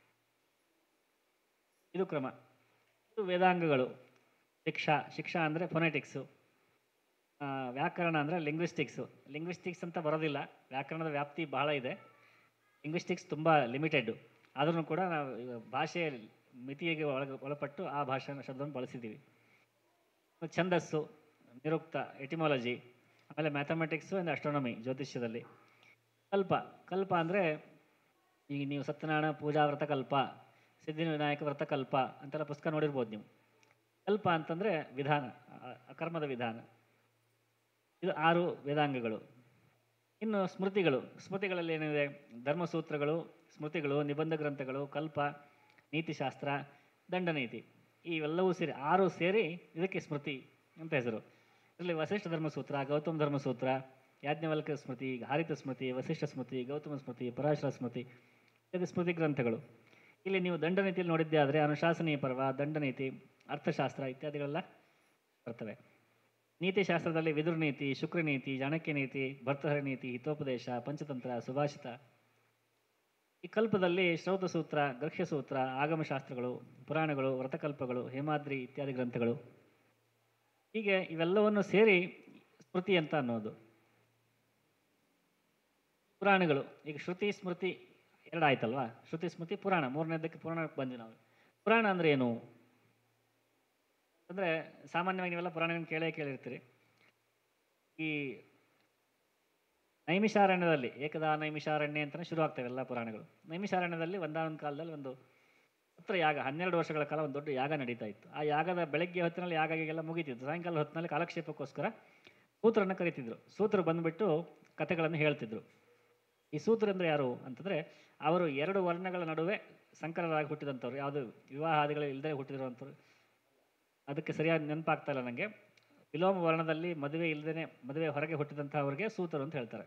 A: ಇದು ಕ್ರಮ ಇದು ವೇದಾಂಗಗಳು ಶಿಕ್ಷಾ ಶಿಕ್ಷಾ ಅಂದರೆ ಫೊನೆಟಿಕ್ಸು ವ್ಯಾಕರಣ ಅಂದರೆ ಲಿಂಗ್ವಿಸ್ಟಿಕ್ಸು ಲಿಂಗ್ವಿಸ್ಟಿಕ್ಸ್ ಅಂತ ಬರೋದಿಲ್ಲ ವ್ಯಾಕರಣದ ವ್ಯಾಪ್ತಿ ಬಹಳ ಇದೆ ಲಿಂಗ್ವಿಸ್ಟಿಕ್ಸ್ ತುಂಬ ಲಿಮಿಟೆಡ್ಡು ಆದ್ರೂ ಕೂಡ ನಾವು ಈಗ ಭಾಷೆಯ ಮಿತಿಗೆ ಒಳಗ ಒಳಪಟ್ಟು ಆ ಭಾಷಾ ಶಬ್ದವನ್ನು ಬಳಸಿದ್ದೀವಿ ಛಂದಸ್ಸು ನಿರುಕ್ತ ಎಟಿಮಾಲಜಿ ಆಮೇಲೆ ಮ್ಯಾಥಮೆಟಿಕ್ಸು ಆ್ಯಂಡ್ ಅಸ್ಟ್ರಾನಮಿ ಜ್ಯೋತಿಷ್ಯದಲ್ಲಿ ಕಲ್ಪ ಕಲ್ಪ ಅಂದರೆ ಈಗ ನೀವು ಸತ್ಯನಾರಾಯಣ ಪೂಜಾ ವ್ರತ ಕಲ್ಪ ಸಿದ್ಧಿ ವಿನಾಯಕ ವ್ರತ ಕಲ್ಪ ಅಂತೆಲ್ಲ ಪುಸ್ತಕ ನೋಡಿರ್ಬೋದು ನೀವು ಕಲ್ಪ ಅಂತಂದರೆ ವಿಧಾನ ಆ- ಆ ಕರ್ಮದ ವಿಧಾನ ಇದು ಆರು ವೇದಾಂಗಗಳು ಇನ್ನು ಸ್ಮೃತಿಗಳು ಸ್ಮೃತಿಗಳಲ್ಲಿ ಏನಿದೆ ಧರ್ಮಸೂತ್ರಗಳು ಸ್ಮೃತಿಗಳು ನಿಬಂಧ ಗ್ರಂಥಗಳು ಕಲ್ಪ ನೀತಿಶಾಸ್ತ್ರ ದಂಡನೀತಿ ಇವೆಲ್ಲವೂ ಸೇರಿ ಆರು ಸೇರಿ ಇದಕ್ಕೆ ಸ್ಮೃತಿ ಅಂತ ಹೆಸರು ಇದರಲ್ಲಿ ವಸಿಷ್ಠ ಧರ್ಮಸೂತ್ರ ಗೌತಮ ಧರ್ಮಸೂತ್ರ ಯಾಜ್ಞವಲ್ಕ ಸ್ಮೃತಿ ಹಾರಿತ ಸ್ಮೃತಿ ವಸಿಷ್ಠ ಸ್ಮೃತಿ ಗೌತಮ ಸ್ಮೃತಿ ಪರಾಶರ ಸ್ಮೃತಿ ಇದು ಸ್ಮೃತಿ ಗ್ರಂಥಗಳು ಇಲ್ಲಿ ನೀವು ದಂಡನೀತಿಯಲ್ಲಿ ನೋಡಿದ್ದೆ ಆದರೆ ಅನುಶಾಸನೀಯ ಪರ್ವ ದಂಡನೀತಿ ಅರ್ಥಶಾಸ್ತ್ರ ಇತ್ಯಾದಿಗಳೆಲ್ಲ ಬರ್ತವೆ ನೀತಿಶಾಸ್ತ್ರದಲ್ಲಿ ವಿದುರ್ ನೀತಿ ಶುಕ್ರ ನೀತಿ ಚಾಣಕ್ಯ ನೀತಿ ಭರ್ತಹರಿ ನೀತಿ ಹಿತೋಪದೇಶ ಪಂಚತಂತ್ರ ಸುಭಾಷಿತ ಈ ಕಲ್ಪದಲ್ಲಿ ಶ್ರೌತ ಸೂತ್ರ ಗರ್ಕ್ಷ್ಯ ಸೂತ್ರ ಆಗಮಶಾಸ್ತ್ರಗಳು ಪುರಾಣಗಳು ವ್ರತಕಲ್ಪಗಳು ಹೇಮಾದ್ರಿ ಇತ್ಯಾದಿ ಗ್ರಂಥಗಳು ಹೀಗೆ ಇವೆಲ್ಲವನ್ನು ಸೇರಿ ಸ್ಮೃತಿ ಅಂತ ಅನ್ನೋದು ಪುರಾಣಗಳು ಈಗ ಶ್ರುತಿ ಸ್ಮೃತಿ ಎರಡು ಆಯ್ತಲ್ವಾ ಶ್ರುತಿ ಸ್ಮೃತಿ ಪುರಾಣ ಮೂರನೇದಕ್ಕೆ ಪುರಾಣಕ್ಕೆ ಬಂದ್ವಿ ನಾವು ಪುರಾಣ ಅಂದ್ರೆ ಏನು ಅಂದರೆ ಸಾಮಾನ್ಯವಾಗಿ ನೀವೆಲ್ಲ ಪುರಾಣಗಳನ್ನು ಕೇಳೇ ಕೇಳಿರ್ತೀರಿ ಈ ನೈಮಿಷಾರಣ್ಯದಲ್ಲಿ ಏಕದಾ ನೈಮಿಷಾರಣ್ಯ ಅಂತಲೇ ಶುರು ಆಗ್ತವೆ ಎಲ್ಲ ಪುರಾಣಗಳು ನೈಮಿಷಾರಣ್ಯದಲ್ಲಿ ಒಂದಾನೊಂದು ಕಾಲದಲ್ಲಿ ಒಂದು ಹತ್ರ ಯಾಗ ಹನ್ನೆರಡು ವರ್ಷಗಳ ಕಾಲ ಒಂದು ದೊಡ್ಡ ಯಾಗ ನಡೀತಾ ಇತ್ತು ಆ ಯಾಗದ ಬೆಳಗ್ಗೆ ಹೊತ್ತಿನಲ್ಲಿ ಯಾಗಗೆಲ್ಲ ಮುಗೀತಿತ್ತು ಸಾಯಂಕಾಲ ಹೊತ್ತಿನಲ್ಲಿ ಕಾಲಕ್ಷೇಪಕ್ಕೋಸ್ಕರ ಸೂತ್ರನ ಕರಿತಿದ್ರು ಸೂತ್ರ ಬಂದುಬಿಟ್ಟು ಕಥೆಗಳನ್ನು ಹೇಳ್ತಿದ್ರು ಈ ಸೂತ್ರ ಅಂದರೆ ಯಾರು ಅಂತಂದರೆ ಅವರು ಎರಡು ವರ್ಣಗಳ ನಡುವೆ ಸಂಕರರಾಗಿ ಹುಟ್ಟಿದಂಥವ್ರು ಯಾವುದು ವಿವಾಹಾದಿಗಳು ಇಲ್ಲದೆ ಹುಟ್ಟಿರುವಂಥವ್ರು ಅದಕ್ಕೆ ಸರಿಯಾಗಿ ನೆನಪಾಗ್ತಾ ಇಲ್ಲ ನನಗೆ ವಿಲೋಮ ವರ್ಣದಲ್ಲಿ ಮದುವೆ ಇಲ್ಲದೇ ಮದುವೆ ಹೊರಗೆ ಹುಟ್ಟಿದಂಥವ್ರಿಗೆ ಸೂತರು ಅಂತ ಹೇಳ್ತಾರೆ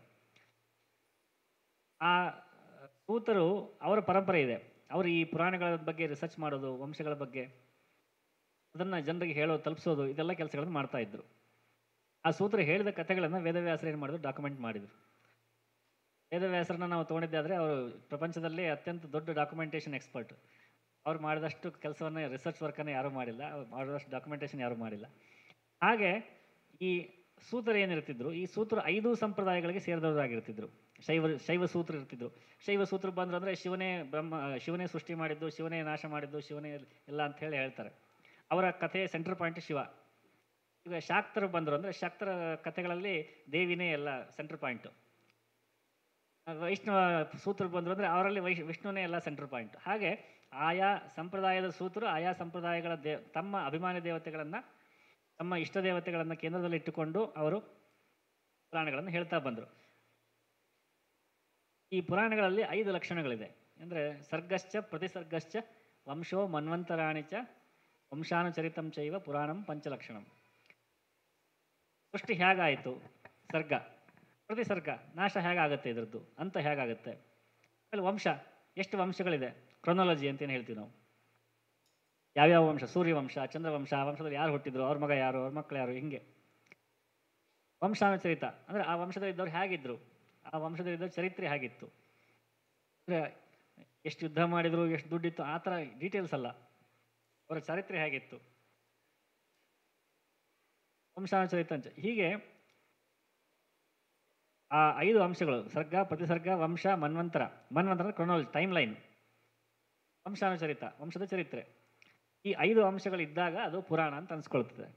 A: ಆ ಸೂತರು ಅವರ ಪರಂಪರೆ ಇದೆ ಅವರು ಈ ಪುರಾಣಗಳ ಬಗ್ಗೆ ರಿಸರ್ಚ್ ಮಾಡೋದು ವಂಶಗಳ ಬಗ್ಗೆ ಅದನ್ನು ಜನರಿಗೆ ಹೇಳೋದು ತಲುಪಿಸೋದು ಇದೆಲ್ಲ ಕೆಲಸಗಳನ್ನು ಮಾಡ್ತಾ ಇದ್ರು ಆ ಸೂತ್ರ ಹೇಳಿದ ಕಥೆಗಳನ್ನು ವೇದವ್ಯಾಸರು ಏನು ಮಾಡಿದ್ರು ಡಾಕ್ಯುಮೆಂಟ್ ಮಾಡಿದರು ವೇದವ್ಯಾಸರನ್ನ ನಾವು ತೊಗೊಂಡಿದ್ದೆ ಆದರೆ ಅವರು ಪ್ರಪಂಚದಲ್ಲಿ ಅತ್ಯಂತ ದೊಡ್ಡ ಡಾಕ್ಯುಮೆಂಟೇಷನ್ ಎಕ್ಸ್ಪರ್ಟ್ ಅವ್ರು ಮಾಡಿದಷ್ಟು ಕೆಲಸವನ್ನು ರಿಸರ್ಚ್ ವರ್ಕನ್ನು ಯಾರೂ ಮಾಡಿಲ್ಲ ಅವ್ರು ಮಾಡಿದಷ್ಟು ಡಾಕ್ಯುಮೆಂಟೇಷನ್ ಯಾರೂ ಮಾಡಿಲ್ಲ ಹಾಗೆ ಈ ಸೂತ್ರ ಏನಿರ್ತಿದ್ರು ಈ ಸೂತ್ರ ಐದು ಸಂಪ್ರದಾಯಗಳಿಗೆ ಸೇರಿದವರಾಗಿರ್ತಿದ್ರು ಶೈವ ಶೈವ ಸೂತ್ರ ಇರ್ತಿದ್ರು ಶೈವ ಸೂತ್ರ ಬಂದ್ರು ಅಂದರೆ ಶಿವನೇ ಬ್ರಹ್ಮ ಶಿವನೇ ಸೃಷ್ಟಿ ಮಾಡಿದ್ದು ಶಿವನೇ ನಾಶ ಮಾಡಿದ್ದು ಶಿವನೇ ಎಲ್ಲ ಅಂತ ಹೇಳಿ ಹೇಳ್ತಾರೆ ಅವರ ಕಥೆ ಸೆಂಟರ್ ಪಾಯಿಂಟ್ ಶಿವ ಈಗ ಶಾಕ್ತರು ಬಂದರು ಅಂದರೆ ಶಾಕ್ತರ ಕಥೆಗಳಲ್ಲಿ ದೇವಿನೇ ಎಲ್ಲ ಸೆಂಟರ್ ಪಾಯಿಂಟು ವೈಷ್ಣವ ಸೂತ್ರ ಬಂದರು ಅಂದರೆ ಅವರಲ್ಲಿ ವೈಶ್ ವಿಷ್ಣುನೇ ಎಲ್ಲ ಸೆಂಟರ್ ಪಾಯಿಂಟ್ ಹಾಗೆ ಆಯಾ ಸಂಪ್ರದಾಯದ ಸೂತ್ರರು ಆಯಾ ಸಂಪ್ರದಾಯಗಳ ದೇ ತಮ್ಮ ಅಭಿಮಾನಿ ದೇವತೆಗಳನ್ನು ತಮ್ಮ ಇಷ್ಟ ದೇವತೆಗಳನ್ನು ಕೇಂದ್ರದಲ್ಲಿ ಇಟ್ಟುಕೊಂಡು ಅವರು ಪುರಾಣಗಳನ್ನು ಹೇಳ್ತಾ ಬಂದರು ಈ ಪುರಾಣಗಳಲ್ಲಿ ಐದು ಲಕ್ಷಣಗಳಿದೆ ಅಂದರೆ ಸರ್ಗಶ್ಚ ಪ್ರತಿಸರ್ಗಶ್ಚ ವಂಶೋ ಮನ್ವಂತರಾಣಿ ಚ ವಂಶಾನುಚರಿತಂ ಚೈವ ಪುರಾಣಂ ಪಂಚಲಕ್ಷಣಂ ಸೃಷ್ಟಿ ಹೇಗಾಯಿತು ಸರ್ಗ ಪ್ರತಿಸರ್ಗ ನಾಶ ಹೇಗಾಗುತ್ತೆ ಇದ್ರದ್ದು ಅಂತ ಹೇಗಾಗುತ್ತೆ ಆಮೇಲೆ ವಂಶ ಎಷ್ಟು ವಂಶಗಳಿದೆ ಕ್ರೊನಾಲಜಿ ಅಂತೇನು ಹೇಳ್ತೀವಿ ನಾವು ಯಾವ್ಯಾವ ವಂಶ ಸೂರ್ಯವಂಶ ಚಂದ್ರವಂಶ ಆ ವಂಶದಲ್ಲಿ ಯಾರು ಹುಟ್ಟಿದ್ರು ಅವ್ರ ಮಗ ಯಾರು ಅವ್ರ ಮಕ್ಕಳು ಯಾರು ಹಿಂಗೆ ವಂಶಾನುಚರಿತ ಅಂದರೆ ಆ ವಂಶದಲ್ಲಿದ್ದವ್ರು ಹೇಗಿದ್ರು ಆ ವಂಶದಲ್ಲಿದ್ದವ್ರ ಚರಿತ್ರೆ ಹೇಗಿತ್ತು ಅಂದರೆ ಎಷ್ಟು ಯುದ್ಧ ಮಾಡಿದ್ರು ಎಷ್ಟು ದುಡ್ಡಿತ್ತು ಆ ಥರ ಡೀಟೇಲ್ಸ್ ಅಲ್ಲ ಅವರ ಚರಿತ್ರೆ ಹೇಗಿತ್ತು ವಂಶಾನುಚರಿತ ಅಂತ ಹೀಗೆ ಆ ಐದು ಅಂಶಗಳು ಸರ್ಗ ಪ್ರತಿಸರ್ಗ ವಂಶ ಮನ್ವಂತರ ಮನ್ವಂತರ ಕ್ರೊನಾಲಜಿ ಟೈಮ್ ಲೈನ್ ವಂಶಾನುಚರಿತ ವಂಶದ ಚರಿತ್ರೆ ಈ ಐದು ಅಂಶಗಳಿದ್ದಾಗ ಅದು ಪುರಾಣ ಅಂತ ಅನ್ಸ್ಕೊಳ್ತದೆ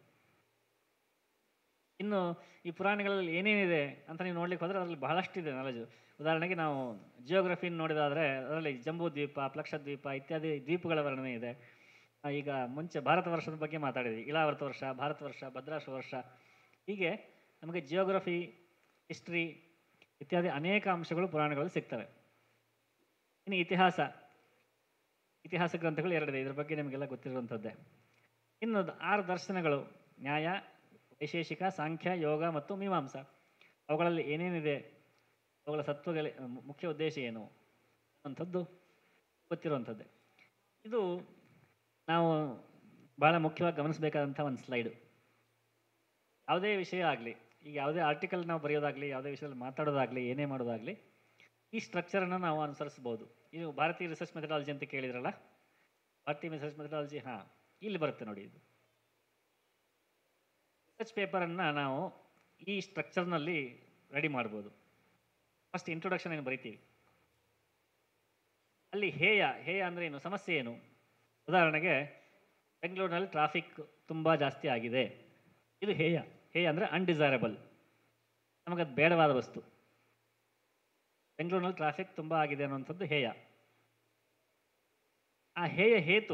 A: ಇನ್ನು ಈ ಪುರಾಣಗಳಲ್ಲಿ ಏನೇನಿದೆ ಅಂತ ನೀವು ನೋಡ್ಲಿಕ್ಕೆ ಹೋದರೆ ಅದರಲ್ಲಿ ಬಹಳಷ್ಟಿದೆ ನಾಲೆಜ್ ಉದಾಹರಣೆಗೆ ನಾವು ಜಿಯೋಗ್ರಫಿನ ನೋಡಿದಾದರೆ ಅದರಲ್ಲಿ ಜಂಬೂ ದ್ವೀಪ ಪ್ಲಕ್ಷ ದ್ವೀಪ ಇತ್ಯಾದಿ ದ್ವೀಪಗಳ ವರ್ಣನೆ ಇದೆ ಆ, ಈಗ ಮುಂಚೆ ಭಾರತ ವರ್ಷದ ಬಗ್ಗೆ ಮಾತಾಡಿದ್ವಿ ಇಳಾವರ್ತ ವರ್ಷ ಭಾರತ ವರ್ಷ ಭದ್ರಾಶ ವರ್ಷ ಹೀಗೆ ನಮಗೆ ಜಿಯೋಗ್ರಫಿ ಹಿಸ್ಟ್ರಿ ಇತ್ಯಾದಿ ಅನೇಕ ಅಂಶಗಳು ಪುರಾಣಗಳಲ್ಲಿ ಸಿಗ್ತವೆ ಇನ್ನು ಇತಿಹಾಸ ಇತಿಹಾಸ ಗ್ರಂಥಗಳು ಎರಡಿದೆ ಇದ್ರ ಬಗ್ಗೆ ನಿಮಗೆಲ್ಲ ಗೊತ್ತಿರುವಂಥದ್ದೇ ಇನ್ನು ದ- ಆರು ದರ್ಶನಗಳು ನ್ಯಾಯ ವೈಶೇಷಿಕ ಸಾಂಖ್ಯ ಯೋಗ ಮತ್ತು ಮೀಮಾಂಸ ಅವುಗಳಲ್ಲಿ ಏನೇನಿದೆ ಅವುಗಳ ಸತ್ವಗಳ ಮು- ಮುಖ್ಯ ಉದ್ದೇಶ ಏನು ಅಂಥದ್ದು ಗೊತ್ತಿರುವಂಥದ್ದೇ ಇದು ನಾವು ಭಾಳ ಮುಖ್ಯವಾಗಿ ಗಮನಿಸಬೇಕಾದಂಥ ಒಂದು ಸ್ಲೈಡು ಯಾವುದೇ ವಿಷಯ ಆಗಲಿ ಈಗ ಯಾವುದೇ ಆರ್ಟಿಕಲ್ ನಾವು ಬರೆಯೋದಾಗಲಿ ಯಾವುದೇ ವಿಷಯದಲ್ಲಿ ಮಾತಾಡೋದಾಗಲಿ ಏನೇ ಮಾಡೋದಾಗಲಿ ಈ ಸ್ಟ್ರಕ್ಚರನ್ನು ನಾವು ಅನುಸರಿಸ್ಬೋದು ಇದು ಭಾರತೀಯ ರಿಸರ್ಚ್ ಮೆಥಡಾಲಜಿ ಅಂತ ಕೇಳಿದ್ರಲ್ಲ ಭಾರತೀಯ ರಿಸರ್ಚ್ ಮೆಥಡಾಲಜಿ ಹಾಂ ಇಲ್ಲಿ ಬರುತ್ತೆ ನೋಡಿ ಇದು ರಿಸರ್ಚ್ ಪೇಪರನ್ನು ನಾವು ಈ ಸ್ಟ್ರಕ್ಚರ್ನಲ್ಲಿ ರೆಡಿ ಮಾಡ್ಬೋದು ಫಸ್ಟ್ ಇಂಟ್ರೊಡಕ್ಷನ್ ಏನು ಬರಿತೀವಿ ಅಲ್ಲಿ ಹೇಯ ಹೇಯ ಅಂದರೆ ಏನು ಸಮಸ್ಯೆ ಏನು ಉದಾಹರಣೆಗೆ ಬೆಂಗಳೂರಿನಲ್ಲಿ ಟ್ರಾಫಿಕ್ ತುಂಬ ಜಾಸ್ತಿ ಆಗಿದೆ ಇದು ಹೇಯ ಹೇಯ ಅಂದರೆ ಅನ್ಡಿಸೈರಬಲ್ ನಮಗದು ಬೇಡವಾದ ವಸ್ತು ಬೆಂಗಳೂರಿನಲ್ಲಿ ಟ್ರಾಫಿಕ್ ತುಂಬ ಆಗಿದೆ ಅನ್ನುವಂಥದ್ದು ಹೇಯ ಆ ಹೇಯ ಹೇತು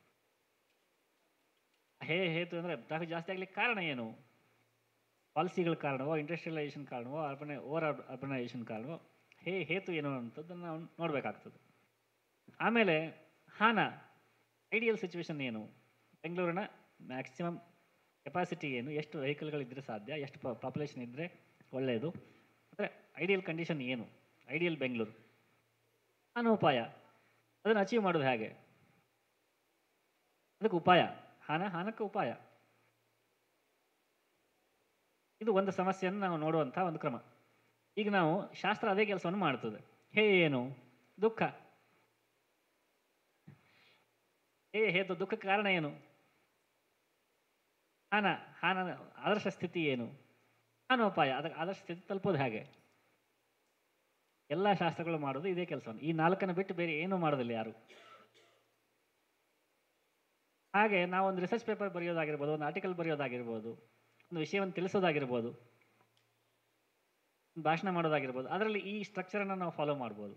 A: ಆ ಹೇಯ ಹೇತು ಅಂದರೆ ಟ್ರಾಫಿಕ್ ಜಾಸ್ತಿ ಆಗ್ಲಿಕ್ಕೆ ಕಾರಣ ಏನು ಪಾಲಿಸಿಗಳ ಕಾರಣವೋ ಇಂಡಸ್ಟ್ರಿಯಲೈಸೇಷನ್ ಕಾರಣವೋ ಅರ್ಬನ ಓವರ್ ಅರ್ಬನೈಸೇಷನ್ ಕಾರಣವೋ ಹೇ ಹೇತು ಏನು ಅನ್ನೋಂಥದ್ದನ್ನು ನಾವು ನೋಡಬೇಕಾಗ್ತದೆ ಆಮೇಲೆ ಹಾನ ಐಡಿಯಲ್ ಸಿಚುವೇಶನ್ ಏನು ಬೆಂಗಳೂರಿನ ಮ್ಯಾಕ್ಸಿಮಮ್ ಕೆಪಾಸಿಟಿ ಏನು ಎಷ್ಟು ವೆಹಿಕಲ್ಗಳಿದ್ದರೆ ಸಾಧ್ಯ ಎಷ್ಟು ಪಾಪ್ಯುಲೇಷನ್ ಇದ್ದರೆ ಒಳ್ಳೆಯದು ಅಂದರೆ ಐಡಿಯಲ್ ಕಂಡೀಷನ್ ಏನು ಐಡಿಯಲ್ ಬೆಂಗಳೂರು ಹಾನ ಉಪಾಯ ಅದನ್ನು ಅಚೀವ್ ಮಾಡೋದು ಹೇಗೆ ಅದಕ್ಕೆ ಉಪಾಯ ಹಾನ ಹಾನಕ್ಕೆ ಉಪಾಯ ಇದು ಒಂದು ಸಮಸ್ಯೆಯನ್ನು ನಾವು ನೋಡುವಂಥ ಒಂದು ಕ್ರಮ ಈಗ ನಾವು ಶಾಸ್ತ್ರ ಅದೇ ಕೆಲಸವನ್ನು ಮಾಡ್ತದೆ ಹೇ ಏನು ದುಃಖ ಹೇ ಹೇತು ದುಃಖಕ್ಕೆ ಕಾರಣ ಏನು ಹಾನ ಹಾನ ಆದರ್ಶ ಸ್ಥಿತಿ ಏನು ಹಾನೋಪಾಯ ಅದಕ್ಕೆ ಆದರ್ಶ ಸ್ಥಿತಿ ತಲುಪೋದು ಹೇಗೆ ಎಲ್ಲ ಶಾಸ್ತ್ರಗಳು ಮಾಡೋದು ಇದೇ ಕೆಲಸವನ್ನು ಈ ನಾಲ್ಕನ್ನು ಬಿಟ್ಟು ಬೇರೆ ಏನೂ ಮಾಡೋದಿಲ್ಲ ಯಾರು ಹಾಗೆ ನಾವು ಒಂದು ರಿಸರ್ಚ್ ಪೇಪರ್ ಬರೆಯೋದಾಗಿರ್ಬೋದು ಒಂದು ಆರ್ಟಿಕಲ್ ಬರೆಯೋದಾಗಿರ್ಬೋದು ಒಂದು ವಿಷಯವನ್ನು ತಿಳಿಸೋದಾಗಿರ್ಬೋದು ಒಂದು ಭಾಷಣ ಮಾಡೋದಾಗಿರ್ಬೋದು ಅದರಲ್ಲಿ ಈ ಸ್ಟ್ರಕ್ಚರನ್ನು ನಾವು ಫಾಲೋ ಮಾಡ್ಬೋದು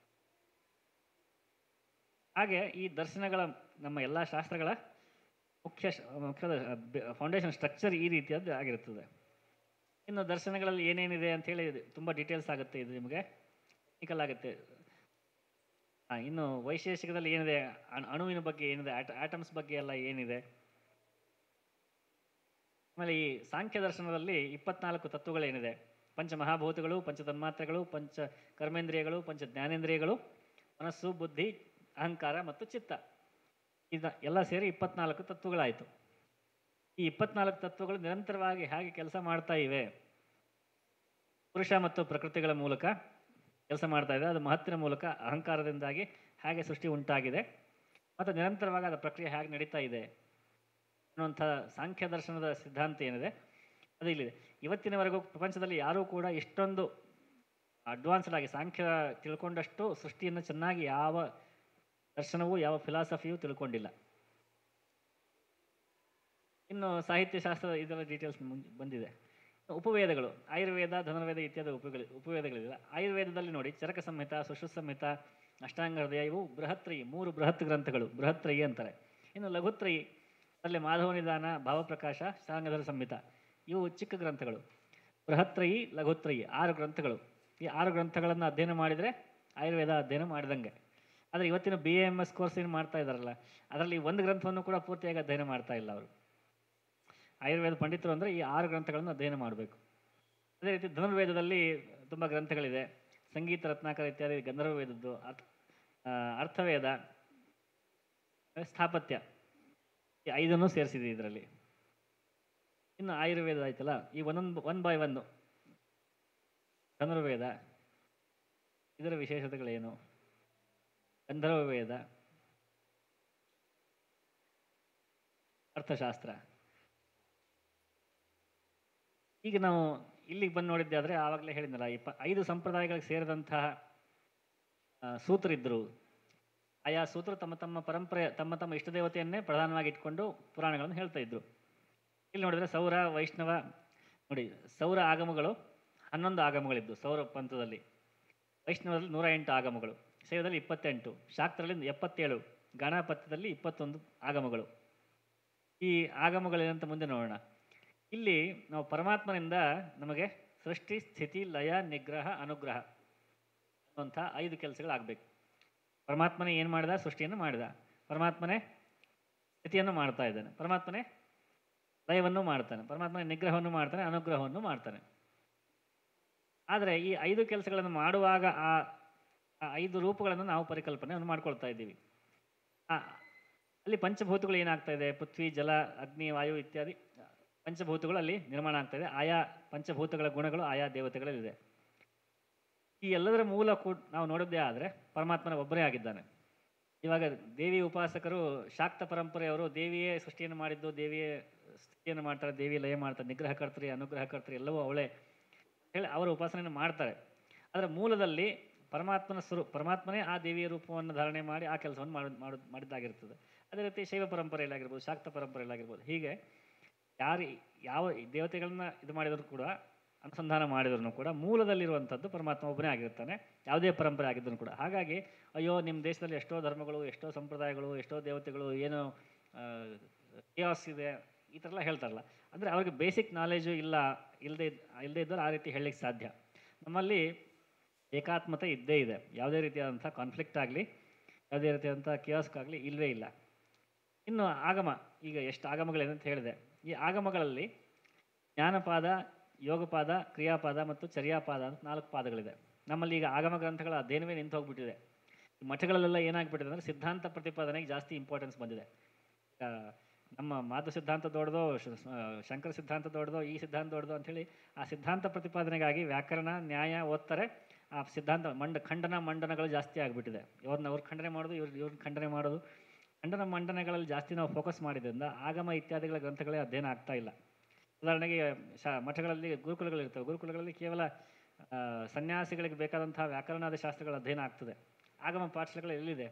A: ಹಾಗೆ ಈ ದರ್ಶನಗಳ ನಮ್ಮ ಎಲ್ಲ ಶಾಸ್ತ್ರಗಳ ಮುಖ್ಯ ಶ- ಮುಖ್ಯದ ಫೌಂಡೇಶನ್ ಸ್ಟ್ರಕ್ಚರ್ ಈ ರೀತಿಯದ್ದು ಆಗಿರುತ್ತದೆ ಇನ್ನು ದರ್ಶನಗಳಲ್ಲಿ ಏನೇನಿದೆ ಅಂತ ಹೇಳಿ ತುಂಬ ಡೀಟೇಲ್ಸ್ ಆಗುತ್ತೆ ಇದು ನಿಮಗೆ ಟೆಕ್ನಿಕಲ್ ಆಗುತ್ತೆ ಹಾಂ ಇನ್ನು ವೈಶೇಷಿಕದಲ್ಲಿ ಏನಿದೆ ಅಣು- ಅಣುವಿನ ಬಗ್ಗೆ ಏನಿದೆ ಆಟಮ್ಸ್ ಬಗ್ಗೆ ಎಲ್ಲ ಏನಿದೆ ಆಮೇಲೆ ಈ ಸಾಂಖ್ಯ ದರ್ಶನದಲ್ಲಿ ಇಪ್ಪತ್ನಾಲ್ಕು ತತ್ವಗಳೇನಿದೆ ಪಂಚ ಮಹಾಭೂತಗಳು ಪಂಚ ತನ್ಮಾತ್ರೆಗಳು ಪಂಚ ಕರ್ಮೇಂದ್ರಿಯಗಳು ಪಂಚ ಜ್ಞಾನೇಂದ್ರಿಯಗಳು ಮನಸ್ಸು ಬುದ್ಧಿ ಅಹಂಕಾರ ಮತ್ತು ಚಿತ್ತ ಇದ ಎಲ್ಲ ಸೇರಿ ಇಪ್ಪತ್ನಾಲ್ಕು ತತ್ವಗಳಾಯಿತು ಈ ಇಪ್ಪತ್ನಾಲ್ಕು ತತ್ವಗಳು ನಿರಂತರವಾಗಿ ಹೇಗೆ ಕೆಲಸ ಮಾಡ್ತಾ ಇವೆ ಪುರುಷ ಮತ್ತು ಪ್ರಕೃತಿಗಳ ಮೂಲಕ ಕೆಲಸ ಮಾಡ್ತಾ ಇದೆ ಅದು ಮಹತ್ತಿನ ಮೂಲಕ ಅಹಂಕಾರದಿಂದಾಗಿ ಹೇಗೆ ಸೃಷ್ಟಿ ಉಂಟಾಗಿದೆ ಮತ್ತು ನಿರಂತರವಾಗಿ ಅದರ ಪ್ರಕ್ರಿಯೆ ಹೇಗೆ ನಡೀತಾ ಇದೆ ಅನ್ನುವಂಥ ಸಾಂಖ್ಯ ದರ್ಶನದ ಸಿದ್ಧಾಂತ ಏನಿದೆ ಅದು ಇಲ್ಲಿದೆ ಇವತ್ತಿನವರೆಗೂ ಪ್ರಪಂಚದಲ್ಲಿ ಯಾರೂ ಕೂಡ ಇಷ್ಟೊಂದು ಅಡ್ವಾನ್ಸ್ಡ್ ಆಗಿ ಸಾಂಖ್ಯ ತಿಳ್ಕೊಂಡಷ್ಟು ಸೃಷ್ಟಿಯನ್ನು ಚೆನ್ನಾಗಿ ಯಾವ ದರ್ಶನವೂ ಯಾವ ಫಿಲಾಸಫಿಯೂ ತಿಳ್ಕೊಂಡಿಲ್ಲ ಇನ್ನು ಸಾಹಿತ್ಯಶಾಸ್ತ್ರ ಇದರ ಡೀಟೇಲ್ಸ್ ಬಂದಿದೆ ಉಪವೇದಗಳು ಆಯುರ್ವೇದ ಧನುರ್ವೇದ ಇತ್ಯಾದಿ ಉಪಗಳು ಉಪವೇದಗಳಿದೆ ಆಯುರ್ವೇದದಲ್ಲಿ ನೋಡಿ ಚರಕ ಸಂಹಿತ ಸುಶ್ರುತ ಸಂಹಿತ ಅಷ್ಟಾಂಗ ಹೃದಯ ಇವು ಬೃಹತ್ರಯಿ ಮೂರು ಬೃಹತ್ ಗ್ರಂಥಗಳು ಬೃಹತ್ರಯಿ ಅಂತಾರೆ ಇನ್ನು ಲಘುತ್ರಯಿ ಅದರಲ್ಲಿ ಮಾಧವನಿದಾನ ಭಾವಪ್ರಕಾಶ ಸಾಂಗಧರ ಸಂಹಿತ ಇವು ಚಿಕ್ಕ ಗ್ರಂಥಗಳು ಬೃಹತ್ರಯಿ ಲಘುತ್ರಯಿ ಆರು ಗ್ರಂಥಗಳು ಈ ಆರು ಗ್ರಂಥಗಳನ್ನು ಅಧ್ಯಯನ ಮಾಡಿದರೆ ಆಯುರ್ವೇದ ಅಧ್ಯಯನ ಮಾಡಿದಂಗೆ ಆದರೆ ಇವತ್ತಿನ B A M S course ಏನು ಮಾಡ್ತಾ ಇದ್ದಾರಲ್ಲ ಅದರಲ್ಲಿ ಒಂದು ಗ್ರಂಥವನ್ನು ಕೂಡ ಪೂರ್ತಿಯಾಗಿ ಅಧ್ಯಯನ ಮಾಡ್ತಾ ಇಲ್ಲ ಅವರು ಆಯುರ್ವೇದ ಪಂಡಿತರು ಅಂದರೆ ಈ ಆರು ಗ್ರಂಥಗಳನ್ನು ಅಧ್ಯಯನ ಮಾಡಬೇಕು ಅದೇ ರೀತಿ ಧನುರ್ವೇದದಲ್ಲಿ ತುಂಬ ಗ್ರಂಥಗಳಿದೆ ಸಂಗೀತ ರತ್ನಾಕರ ಇತ್ಯಾದಿ ಗಂಧರ್ವ ವೇದದ್ದು ಅರ್ಥ ಆ, ಅರ್ಥವೇದ ಆಮೇಲೆ ಸ್ಥಾಪತ್ಯ ಈ ಐದನ್ನು ಸೇರಿಸಿದೆ ಇದರಲ್ಲಿ ಇನ್ನು ಆಯುರ್ವೇದ ಆಯ್ತಲ್ಲ ಈ ಒಂದೊಂದು ಒನ್ ಬೈ ಒನ್ ಧನುರ್ವೇದ ಇದರ ವಿಶೇಷತೆಗಳೇನು ಗಂಧರ್ವ ವೇದ ಅರ್ಥಶಾಸ್ತ್ರ ಈಗ ನಾವು ಇಲ್ಲಿಗೆ ಬಂದು ನೋಡಿದ್ದೆ ಆದರೆ ಆವಾಗಲೇ ಹೇಳಿದ್ನಲ್ಲ ಇಪ್ಪ ಐದು ಸಂಪ್ರದಾಯಗಳಿಗೆ ಸೇರಿದಂತಹ ಆ, ಸೂತ್ರರಿದ್ದರು ಆಯಾ ಸೂತ್ರ ತಮ್ಮ ತಮ್ಮ ಪರಂಪರೆ ತಮ್ಮ ತಮ್ಮ ಇಷ್ಟ ದೇವತೆಯನ್ನೇ ಪ್ರಧಾನವಾಗಿ ಇಟ್ಕೊಂಡು ಪುರಾಣಗಳನ್ನು ಹೇಳ್ತಾ ಇದ್ರು ಇಲ್ಲಿ ನೋಡಿದ್ರೆ ಸೌರ ವೈಷ್ಣವ ನೋಡಿ ಸೌರ ಆಗಮಗಳು ಹನ್ನೊಂದು ಆಗಮಗಳಿದ್ದು ಸೌರ ಪಂಥದಲ್ಲಿ ವೈಷ್ಣವದಲ್ಲಿ ನೂರ ಎಂಟು ಆಗಮಗಳು ಶೈವದಲ್ಲಿ ಇಪ್ಪತ್ತೆಂಟು ಶಾಕ್ತರಲ್ಲಿ ಎಪ್ಪತ್ತೇಳು ಗಣಪತ್ಯದಲ್ಲಿ ಇಪ್ಪತ್ತೊಂದು ಆಗಮಗಳು ಈ ಆಗಮಗಳೇನಂತ ಮುಂದೆ ನೋಡೋಣ ಇಲ್ಲಿ ನಾವು ಪರಮಾತ್ಮನಿಂದ ನಮಗೆ ಸೃಷ್ಟಿ ಸ್ಥಿತಿ ಲಯ ನಿಗ್ರಹ ಅನುಗ್ರಹ ಅನ್ನುವಂಥ ಐದು ಕೆಲಸಗಳಾಗಬೇಕು ಪರಮಾತ್ಮನೇ ಏನು ಮಾಡಿದ ಸೃಷ್ಟಿಯನ್ನು ಮಾಡಿದ ಪರಮಾತ್ಮನೇ ಸ್ಥಿತಿಯನ್ನು ಮಾಡ್ತಾ ಇದ್ದಾನೆ ಪರಮಾತ್ಮನೇ ಲಯವನ್ನು ಮಾಡ್ತಾನೆ ಪರಮಾತ್ಮನೇ ನಿಗ್ರಹವನ್ನು ಮಾಡ್ತಾನೆ ಅನುಗ್ರಹವನ್ನು ಮಾಡ್ತಾನೆ ಆದರೆ ಈ ಐದು ಕೆಲಸಗಳನ್ನು ಮಾಡುವಾಗ ಆ ಆ ಐದು ರೂಪಗಳನ್ನು ನಾವು ಪರಿಕಲ್ಪನೆಯನ್ನು ಮಾಡ್ಕೊಳ್ತಾ ಇದ್ದೀವಿ ಆ, ಅಲ್ಲಿ ಪಂಚಭೂತಗಳು ಏನಾಗ್ತಾ ಇದೆ ಪೃಥ್ವಿ ಜಲ ಅಗ್ನಿ ವಾಯು ಇತ್ಯಾದಿ ಪಂಚಭೂತಗಳು ಅಲ್ಲಿ ನಿರ್ಮಾಣ ಆಗ್ತಾ ಇದೆ ಆಯಾ ಪಂಚಭೂತಗಳ ಗುಣಗಳು ಆಯಾ ದೇವತೆಗಳಲ್ಲಿದೆ ಈ ಎಲ್ಲದರ ಮೂಲ ಕೂಡ ನಾವು ನೋಡಿದ್ದೇ ಆದರೆ ಪರಮಾತ್ಮನ ಒಬ್ಬರೇ ಆಗಿದ್ದಾನೆ ಇವಾಗ ದೇವಿ ಉಪಾಸಕರು ಶಾಕ್ತ ಪರಂಪರೆಯವರು ದೇವಿಯೇ ಸೃಷ್ಟಿಯನ್ನು ಮಾಡಿದ್ದು ದೇವಿಯೇ ಸ್ಥಿತಿಯನ್ನು ಮಾಡ್ತಾರೆ ದೇವಿ ಲಯ ಮಾಡ್ತಾರೆ ನಿಗ್ರಹ ಕರ್ತರಿ ಅನುಗ್ರಹ ಕರ್ತರಿ ಎಲ್ಲವೂ ಅವಳೇ ಹೇಳಿ ಅವರ ಉಪಾಸನೆಯನ್ನು ಮಾಡ್ತಾರೆ ಅದರ ಮೂಲದಲ್ಲಿ ಪರಮಾತ್ಮನ ಸ್ವರೂ ಪರಮಾತ್ಮನೇ ಆ ದೇವಿಯ ರೂಪವನ್ನು ಧಾರಣೆ ಮಾಡಿ ಆ ಕೆಲಸವನ್ನು ಮಾಡಿ ಮಾಡು ಮಾಡಿದ್ದಾಗಿರ್ತದೆ ಅದೇ ರೀತಿ ಶೈವ ಪರಂಪರೆಯಲ್ಲಿ ಆಗಿರ್ಬೋದು ಶಾಕ್ತ ಪರಂಪರೆಯಲ್ಲಿ ಆಗಿರ್ಬೋದು ಹೀಗೆ ಯಾರು ಯಾವ ದೇವತೆಗಳನ್ನ ಇದು ಮಾಡಿದರೂ ಕೂಡ ಅನುಸಂಧಾನ ಮಾಡಿದ್ರು ಕೂಡ ಮೂಲದಲ್ಲಿರುವಂಥದ್ದು ಪರಮಾತ್ಮ ಒಬ್ಬನೇ ಆಗಿರ್ತಾನೆ ಯಾವುದೇ ಪರಂಪರೆ ಆಗಿದ್ದರೂ ಕೂಡ ಹಾಗಾಗಿ ಅಯ್ಯೋ ನಿಮ್ಮ ದೇಶದಲ್ಲಿ ಎಷ್ಟೋ ಧರ್ಮಗಳು ಎಷ್ಟೋ ಸಂಪ್ರದಾಯಗಳು ಎಷ್ಟೋ ದೇವತೆಗಳು ಏನೋ ಕೇಯಾಸ್ ಇದೆ ಈ ಥರ ಎಲ್ಲ ಹೇಳ್ತಾರಲ್ಲ ಅಂದರೆ ಅವ್ರಿಗೆ ಬೇಸಿಕ್ ನಾಲೆಜು ಇಲ್ಲ ಇಲ್ಲದೆ ಇಲ್ಲದೆ ಇದ್ದರೆ ಆ ರೀತಿ ಹೇಳಲಿಕ್ಕೆ ಸಾಧ್ಯ ನಮ್ಮಲ್ಲಿ ಏಕಾತ್ಮತೆ ಇದ್ದೇ ಇದೆ ಯಾವುದೇ ರೀತಿಯಾದಂಥ ಕಾನ್ಫ್ಲಿಕ್ಟ್ ಆಗಲಿ ಯಾವುದೇ ರೀತಿಯಾದಂಥ ಕಿಯಾಸ್ಕಾಗಲಿ ಇಲ್ಲವೇ ಇಲ್ಲ ಇನ್ನು ಆಗಮ ಈಗ ಎಷ್ಟು ಆಗಮಗಳಿದೆ ಅಂತ ಹೇಳಿದೆ ಈ ಆಗಮಗಳಲ್ಲಿ ಜ್ಞಾನಪಾದ ಯೋಗಪಾದ ಕ್ರಿಯಾಪಾದ ಮತ್ತು ಚರ್ಯಾಪಾದ ಅಂತ ನಾಲ್ಕು ಪಾದಗಳಿದೆ ನಮ್ಮಲ್ಲಿ ಈಗ ಆಗಮ ಗ್ರಂಥಗಳ ಅಧ್ಯಯನವೇ ನಿಂತು ಹೋಗ್ಬಿಟ್ಟಿದೆ ಈ ಮಠಗಳಲ್ಲೆಲ್ಲ ಏನಾಗ್ಬಿಟ್ಟಿದೆ ಅಂದರೆ ಸಿದ್ಧಾಂತ ಪ್ರತಿಪಾದನೆಗೆ ಜಾಸ್ತಿ ಇಂಪಾರ್ಟೆನ್ಸ್ ಬಂದಿದೆ ಆ, ನಮ್ಮ ಮಾತು ಸಿದ್ಧಾಂತ ದೊಡ್ಡದೋ ಶ- ಸ- ಶಂಕರ ಸಿದ್ಧಾಂತ ದೊಡ್ಡದೋ ಈ ಸಿದ್ಧಾಂತ ದೊಡ್ಡದೋ ಅಂಥೇಳಿ ಆ ಸಿದ್ಧಾಂತ ಪ್ರತಿಪಾದನೆಗಾಗಿ ವ್ಯಾಕರಣ ನ್ಯಾಯ ಓದ್ತಾರೆ ಆ ಸಿದ್ಧಾಂತ ಮಂಡ ಖಂಡನ ಮಂಡನಗಳು ಜಾಸ್ತಿ ಆಗಿಬಿಟ್ಟಿದೆ ಇವ್ರನ್ನ ಅವ್ರು ಖಂಡನೆ ಮಾಡೋದು ಇವ್ರು ಇವ್ರನ್ನ ಖಂಡನೆ ಮಾಡೋದು ಖಂಡನ ಮಂಡನೆಗಳಲ್ಲಿ ಜಾಸ್ತಿ ನಾವು ಫೋಕಸ್ ಮಾಡಿದ್ರಿಂದ ಆಗಮ ಇತ್ಯಾದಿಗಳ ಗ್ರಂಥಗಳೇ ಅಧ್ಯಯನ ಆಗ್ತಾ ಇಲ್ಲ ಉದಾಹರಣೆಗೆ ಶಾ ಮಠಗಳಲ್ಲಿ ಗುರುಕುಲಗಳಿರ್ತವೆ ಗುರುಕುಲಗಳಲ್ಲಿ ಕೇವಲ ಆ, ಸನ್ಯಾಸಿಗಳಿಗೆ ಬೇಕಾದಂತಹ ವ್ಯಾಕರಣಾದ ಶಾಸ್ತ್ರಗಳ ಅಧ್ಯಯನ ಆಗ್ತದೆ ಆಗಮ ಪಾಠಶಾಲೆಗಳು ಎಲ್ಲಿದೆ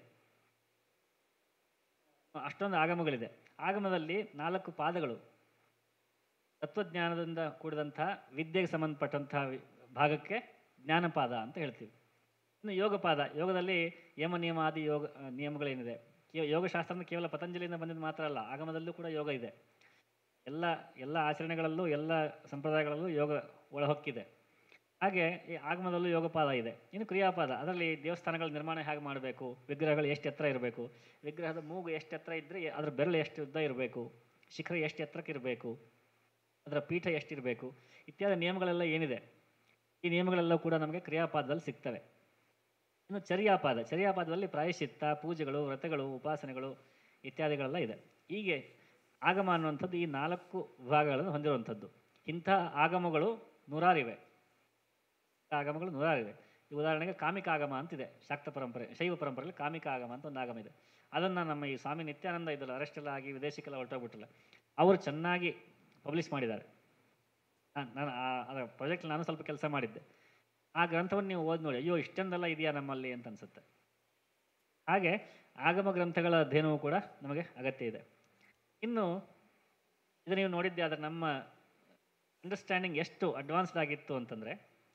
A: ಅಷ್ಟೊಂದು ಆಗಮಗಳಿದೆ ಆಗಮದಲ್ಲಿ ನಾಲ್ಕು ಪಾದಗಳು ತತ್ವಜ್ಞಾನದಿಂದ ಕೂಡಿದಂಥ ವಿದ್ಯೆಗೆ ಸಂಬಂಧಪಟ್ಟಂತಹ ವಿ- ಭಾಗಕ್ಕೆ ಜ್ಞಾನಪಾದ ಅಂತ ಹೇಳ್ತೀವಿ ಇನ್ನು ಯೋಗಪಾದ ಯೋಗದಲ್ಲಿ ಯಮ ನಿಯಮ ಆದಿ ಯೋಗ ಆ, ನಿಯಮಗಳೇನಿದೆ ಕೇ- ಯೋಗಶಾಸ್ತ್ರ ಕೇವಲ ಪತಂಜಲಿಯಿಂದ ಬಂದಿದ್ದು ಮಾತ್ರ ಅಲ್ಲ ಆಗಮದಲ್ಲೂ ಕೂಡ ಯೋಗ ಇದೆ ಎಲ್ಲ ಎಲ್ಲ ಆಚರಣೆಗಳಲ್ಲೂ ಎಲ್ಲ ಸಂಪ್ರದಾಯಗಳಲ್ಲೂ ಯೋಗ ಒಳಹೊಕ್ಕಿದೆ ಹಾಗೆ ಈ ಆಗಮದಲ್ಲೂ ಯೋಗಪಾದ ಇದೆ ಇನ್ನು ಕ್ರಿಯಾಪಾದ ಅದರಲ್ಲಿ ದೇವಸ್ಥಾನಗಳ ನಿರ್ಮಾಣ ಹೇಗೆ ಮಾಡಬೇಕು ವಿಗ್ರಹಗಳು ಎಷ್ಟು ಎತ್ತರ ಇರಬೇಕು ವಿಗ್ರಹದ ಮೂಗು ಎಷ್ಟು ಎತ್ತರ ಇದ್ದರೆ ಅದರ ಬೆರಳು ಎಷ್ಟು ಉದ್ದ ಇರಬೇಕು ಶಿಖರ ಎಷ್ಟು ಎತ್ತರಕ್ಕೆ ಇರಬೇಕು ಅದರ ಪೀಠ ಎಷ್ಟಿರಬೇಕು ಇತ್ಯಾದಿ ನಿಯಮಗಳೆಲ್ಲ ಏನಿದೆ ಈ ನಿಯಮಗಳೆಲ್ಲ ಕೂಡ ನಮಗೆ ಕ್ರಿಯಾಪಾದದಲ್ಲಿ ಸಿಗ್ತವೆ ಇನ್ನು ಚರ್ಯಾಪಾದ ಚರ್ಯಾಪಾದದಲ್ಲಿ ಪ್ರಾಯಶ್ಚಿತ್ತ ಪೂಜೆಗಳು ವ್ರತಗಳು ಉಪಾಸನೆಗಳು ಇತ್ಯಾದಿಗಳೆಲ್ಲ ಇದೆ ಹೀಗೆ ಆಗಮ ಅನ್ನುವಂಥದ್ದು ಈ ನಾಲ್ಕು ವಿಭಾಗಗಳನ್ನು ಹೊಂದಿರುವಂಥದ್ದು ಇಂಥ ಆಗಮಗಳು ನೂರಾರಿವೆ ಇಂಥ ಆಗಮಗಳು ನೂರಾರಿವೆ ಈ ಉದಾಹರಣೆಗೆ ಕಾಮಿಕ ಆಗಮ ಅಂತಿದೆ ಶಾಕ್ತ ಪರಂಪರೆ ಶೈವ ಪರಂಪರೆಯಲ್ಲಿ ಕಾಮಿಕ ಆಗಮ ಅಂತ ಒಂದು ಆಗಮ ಇದೆ ಅದನ್ನು ನಮ್ಮ ಈ ಸ್ವಾಮಿ ನಿತ್ಯಾನಂದ ಇದಲ್ಲ ಅರೆಸ್ಟ್ ಎಲ್ಲ ಆಗಿ ವಿದೇಶಕ್ಕೆಲ್ಲ ಹೊರಟೋಗ್ಬಿಟ್ಟಿಲ್ಲ ಅವರು ಚೆನ್ನಾಗಿ ಪಬ್ಲಿಷ್ ಮಾಡಿದ್ದಾರೆ ನಾನ್- ನಾನು ಆ- ಅದರ ಪ್ರಾಜೆಕ್ಟ್ ನಾನು ಸ್ವಲ್ಪ ಕೆಲಸ ಮಾಡಿದ್ದೆ ಆ ಗ್ರಂಥವನ್ನು ನೀವು ಓದಿ ನೋಡಿ ಅಯ್ಯೋ ಇಷ್ಟೊಂದೆಲ್ಲ ಇದೆಯಾ ನಮ್ಮಲ್ಲಿ ಅಂತ ಅನ್ಸುತ್ತೆ ಹಾಗೆ ಆಗಮ ಗ್ರಂಥಗಳ ಅಧ್ಯಯನವೂ ಕೂಡ ನಮಗೆ ಅಗತ್ಯ ಇದೆ ಇನ್ನು ಇದು ನೀವು ನೋಡಿದ್ದೆ ಆದರೆ ನಮ್ಮ ಅಂಡರ್ಸ್ಟ್ಯಾಂಡಿಂಗ್ ಎಷ್ಟು ಅಡ್ವಾನ್ಸ್ಡ್ ಆಗಿತ್ತು ಅಂತಂದರೆ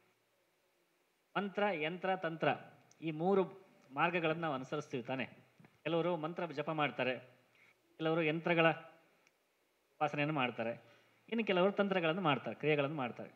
A: ಮಂತ್ರ ಯಂತ್ರ ತಂತ್ರ ಈ ಮೂರು ಮಾರ್ಗಗಳನ್ನು ನಾವು ಅನುಸರಿಸ್ತೀವಿ ತಾನೆ ಕೆಲವರು ಮಂತ್ರ ಜಪ ಮಾಡ್ತಾರೆ ಕೆಲವರು ಯಂತ್ರಗಳ ಉಪಾಸನೆಯನ್ನು ಮಾಡ್ತಾರೆ ಇನ್ನು ಕೆಲವರು ತಂತ್ರಗಳನ್ನು ಮಾಡ್ತಾರೆ ಕ್ರಿಯೆಗಳನ್ನು ಮಾಡ್ತಾರೆ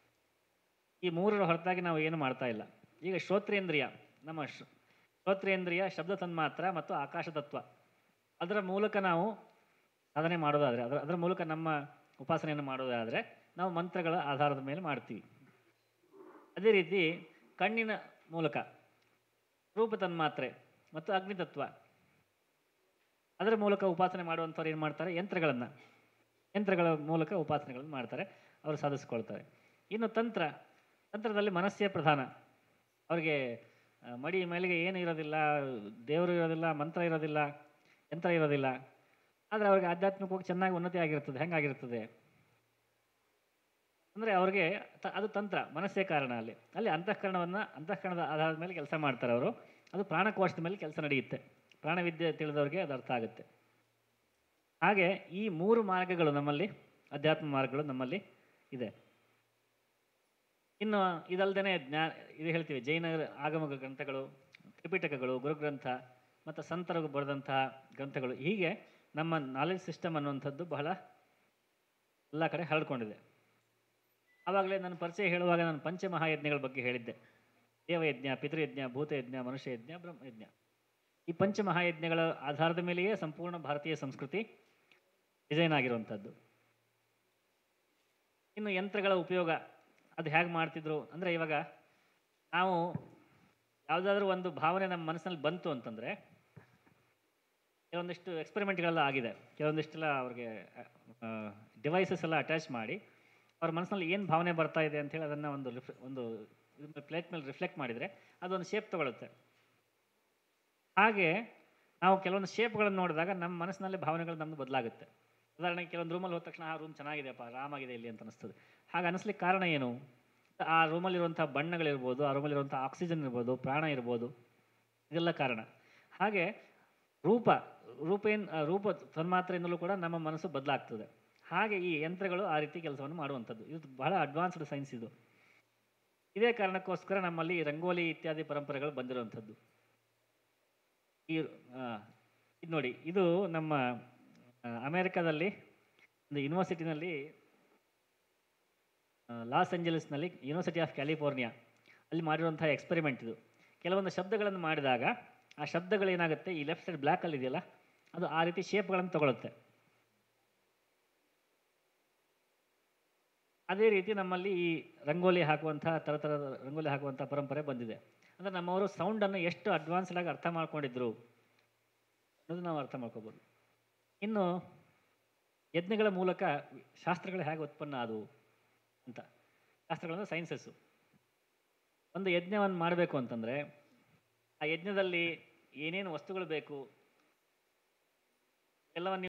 A: ಈ ಮೂರರ ಹೊರತಾಗಿ ನಾವು ಏನು ಮಾಡ್ತಾ ಇಲ್ಲ ಈಗ ಶ್ರೋತ್ರೇಂದ್ರಿಯ ನಮ್ಮ ಶ್ರ- ಶ್ರೋತ್ರೇಂದ್ರಿಯ ಶಬ್ದ ತನ್ಮಾತ್ರ ಮತ್ತು ಆಕಾಶ ತತ್ವ ಅದರ ಮೂಲಕ ನಾವು ಸಾಧನೆ ಮಾಡೋದಾದರೆ ಅದರ ಅದರ ಮೂಲಕ ನಮ್ಮ ಉಪಾಸನೆಯನ್ನು ಮಾಡೋದಾದರೆ ನಾವು ಮಂತ್ರಗಳ ಆಧಾರದ ಮೇಲೆ ಮಾಡ್ತೀವಿ ಅದೇ ರೀತಿ ಕಣ್ಣಿನ ಮೂಲಕ ರೂಪ ತನ್ಮಾತ್ರೆ ಮತ್ತು ಅಗ್ನಿತತ್ವ ಅದರ ಮೂಲಕ ಉಪಾಸನೆ ಮಾಡುವಂಥವ್ರು ಏನು ಮಾಡ್ತಾರೆ ಯಂತ್ರಗಳನ್ನು ಯಂತ್ರಗಳ ಮೂಲಕ ಉಪಾಸನೆಗಳನ್ನು ಮಾಡ್ತಾರೆ ಅವರು ಸಾಧಿಸ್ಕೊಳ್ತಾರೆ ಇನ್ನು ತಂತ್ರ ತಂತ್ರದಲ್ಲಿ ಮನಸ್ಸೇ ಪ್ರಧಾನ ಅವರಿಗೆ ಆ, ಮಡಿ ಮೇಲಿಗೆ ಏನು ಇರೋದಿಲ್ಲ ದೇವರು ಇರೋದಿಲ್ಲ ಮಂತ್ರ ಇರೋದಿಲ್ಲ ಯಂತ್ರ ಇರೋದಿಲ್ಲ ಆದರೆ ಅವ್ರಿಗೆ ಆಧ್ಯಾತ್ಮಿಕವಾಗಿ ಚೆನ್ನಾಗಿ ಉನ್ನತಿ ಆಗಿರ್ತದೆ ಹೆಂಗಾಗಿರ್ತದೆ ಅಂದರೆ ಅವ್ರಿಗೆ ತ- ಅದು ತಂತ್ರ ಮನಸ್ಸೇ ಕಾರಣ ಅಲ್ಲಿ ಅಲ್ಲಿ ಅಂತಃಕರಣವನ್ನು ಅಂತಃಕರಣದ ಆಧಾರದ ಮೇಲೆ ಕೆಲಸ ಮಾಡ್ತಾರೆ ಅವರು ಅದು ಪ್ರಾಣಕೋಶದ ಮೇಲೆ ಕೆಲಸ ನಡೆಯುತ್ತೆ ಪ್ರಾಣವಿದ್ಯೆ ತಿಳಿದವ್ರಿಗೆ ಅದು ಅರ್ಥ ಆಗುತ್ತೆ ಹಾಗೆ ಈ ಮೂರು ಮಾರ್ಗಗಳು ನಮ್ಮಲ್ಲಿ ಅಧ್ಯಾತ್ಮ ಮಾರ್ಗಗಳು ನಮ್ಮಲ್ಲಿ ಇದೆ ಇನ್ನು ಇದಲ್ದೇ ಜ್ಞಾ ಇದು ಹೇಳ್ತೀವಿ ಜೈನ ಆಗಮ ಗ್ರಂಥಗಳು ತ್ರಿಪಿಟಕಗಳು ಗುರುಗ್ರಂಥ ಮತ್ತು ಸಂತರು ಬರೆದಂತಹ ಗ್ರಂಥಗಳು ಹೀಗೆ ನಮ್ಮ ನಾಲೆಜ್ ಸಿಸ್ಟಮ್ ಅನ್ನುವಂಥದ್ದು ಬಹಳ ಎಲ್ಲ ಕಡೆ ಹರಡ್ಕೊಂಡಿದೆ ಆವಾಗಲೇ ನನ್ನ ಪರಿಚಯ ಹೇಳುವಾಗ ನಾನು ಪಂಚಮಹಾಯಜ್ಞಗಳ ಬಗ್ಗೆ ಹೇಳಿದ್ದೆ ದೇವಯಜ್ಞ ಪಿತೃಯಜ್ಞ ಭೂತಯಜ್ಞ ಮನುಷ್ಯಯಜ್ಞ ಬ್ರಹ್ಮಯಜ್ಞ ಈ ಪಂಚಮಹಾಯಜ್ಞಗಳ ಆಧಾರದ ಮೇಲೆಯೇ ಸಂಪೂರ್ಣ ಭಾರತೀಯ ಸಂಸ್ಕೃತಿ ಡಿಸೈನ್ ಆಗಿರುವಂಥದ್ದು ಇನ್ನು ಯಂತ್ರಗಳ ಉಪಯೋಗ ಅದು ಹೇಗೆ ಮಾಡ್ತಿದ್ರು ಅಂದರೆ ಇವಾಗ ನಾವು ಯಾವುದಾದ್ರೂ ಒಂದು ಭಾವನೆ ನಮ್ಮ ಮನಸ್ಸಿನಲ್ಲಿ ಬಂತು ಅಂತಂದರೆ ಕೆಲವೊಂದಿಷ್ಟು ಎಕ್ಸ್ಪೆರಿಮೆಂಟ್ಗಳೆಲ್ಲ ಆಗಿದೆ ಕೆಲವೊಂದಿಷ್ಟೆಲ್ಲ ಅವ್ರಿಗೆ ಡಿವೈಸಸ್ ಎಲ್ಲ ಅಟ್ಯಾಚ್ ಮಾಡಿ ಅವ್ರ ಮನಸ್ಸಿನಲ್ಲಿ ಏನು ಭಾವನೆ ಬರ್ತಾ ಇದೆ ಅಂತೇಳಿ ಅದನ್ನು ಒಂದು ರಿಫ್ ಒಂದು ಪ್ಲೇಟ್ ಮೇಲೆ ರಿಫ್ಲೆಕ್ಟ್ ಮಾಡಿದರೆ ಅದೊಂದು ಶೇಪ್ ತಗೊಳುತ್ತೆ ಹಾಗೆ ನಾವು ಕೆಲವೊಂದು ಶೇಪ್ಗಳನ್ನು ನೋಡಿದಾಗ ನಮ್ಮ ಮನಸ್ಸಿನಲ್ಲಿ ಭಾವನೆಗಳು ನಮ್ಮದು ಬದಲಾಗುತ್ತೆ ಉದಾಹರಣೆಗೆ ಕೆಲವೊಂದು ರೂಮಲ್ಲಿ ಹೋದ ತಕ್ಷಣ ಆ ರೂಮ್ ಚೆನ್ನಾಗಿದೆಯಪ್ಪ ಆರಾಮಾಗಿದೆ ಇಲ್ಲಿ ಅಂತ ಅನಿಸ್ತದೆ ಹಾಗೆ ಅನಿಸ್ಲಿಕ್ಕೆ ಕಾರಣ ಏನು ಆ ರೂಮಲ್ಲಿರುವಂಥ ಬಣ್ಣಗಳಿರ್ಬೋದು ಆ ರೂಮಲ್ಲಿರುವಂಥ ಆಕ್ಸಿಜನ್ ಇರ್ಬೋದು ಪ್ರಾಣ ಇರ್ಬೋದು ಇದೆಲ್ಲ ಕಾರಣ ಹಾಗೆ ರೂಪ ರೂಪ ಏನು ರೂಪ ತನ್ಮಾತ್ರೆಯಿಂದಲೂ ಕೂಡ ನಮ್ಮ ಮನಸ್ಸು ಬದಲಾಗ್ತದೆ ಹಾಗೆ ಈ ಯಂತ್ರಗಳು ಆ ರೀತಿ ಕೆಲಸವನ್ನು ಮಾಡುವಂಥದ್ದು ಇದು ಬಹಳ ಅಡ್ವಾನ್ಸ್ಡ್ ಸೈನ್ಸ್ ಇದು ಇದೇ ಕಾರಣಕ್ಕೋಸ್ಕರ ನಮ್ಮಲ್ಲಿ ರಂಗೋಲಿ ಇತ್ಯಾದಿ ಪರಂಪರೆಗಳು ಬಂದಿರುವಂಥದ್ದು ಈ ಇದು ನೋಡಿ ಇದು ನಮ್ಮ ಆ, ಅಮೆರಿಕದಲ್ಲಿ ಒಂದು ಯೂನಿವರ್ಸಿಟಿನಲ್ಲಿ ಲಾಸ್ ಏಂಜಲಸ್ನಲ್ಲಿ ಯೂನಿವರ್ಸಿಟಿ ಆಫ್ ಕ್ಯಾಲಿಫೋರ್ನಿಯಾ ಅಲ್ಲಿ ಮಾಡಿರುವಂಥ ಎಕ್ಸ್ಪೆರಿಮೆಂಟ್ ಇದು ಕೆಲವೊಂದು ಶಬ್ದಗಳನ್ನು ಮಾಡಿದಾಗ ಆ ಶಬ್ದಗಳೇನಾಗುತ್ತೆ ಈ ಲೆಫ್ಟ್ ಸೈಡ್ ಬ್ಲ್ಯಾಕಲ್ಲಿ ಇದೆಯಲ್ಲ ಅದು ಆ ರೀತಿ ಶೇಪ್ಗಳನ್ನು ತಗೊಳುತ್ತೆ ಅದೇ ರೀತಿ ನಮ್ಮಲ್ಲಿ ಈ ರಂಗೋಲಿ ಹಾಕುವಂಥ ಥರ ಥರದ ರಂಗೋಲಿ ಹಾಕುವಂಥ ಪರಂಪರೆ ಬಂದಿದೆ ಅಂದರೆ ನಮ್ಮವರು ಸೌಂಡನ್ನು ಎಷ್ಟು ಅಡ್ವಾನ್ಸ್ಡ್ ಆಗಿ ಅರ್ಥ ಮಾಡ್ಕೊಂಡಿದ್ರು ಅನ್ನೋದು ನಾವು ಅರ್ಥ ಮಾಡ್ಕೋಬೋದು ಇನ್ನು ಯಜ್ಞಗಳ ಮೂಲಕ ಶಾಸ್ತ್ರಗಳು ಹೇಗೆ ಉತ್ಪನ್ನ ಆದವು ಅಂತ ಶಾಸ್ತ್ರಗಳಂದ್ರೆ ಸೈನ್ಸಸ್ಸು ಒಂದು ಯಜ್ಞವನ್ನು ಮಾಡಬೇಕು ಅಂತಂದರೆ ಆ ಯಜ್ಞದಲ್ಲಿ ಏನೇನು ವಸ್ತುಗಳು ಬೇಕು ಎಲ್ಲವನ್ನು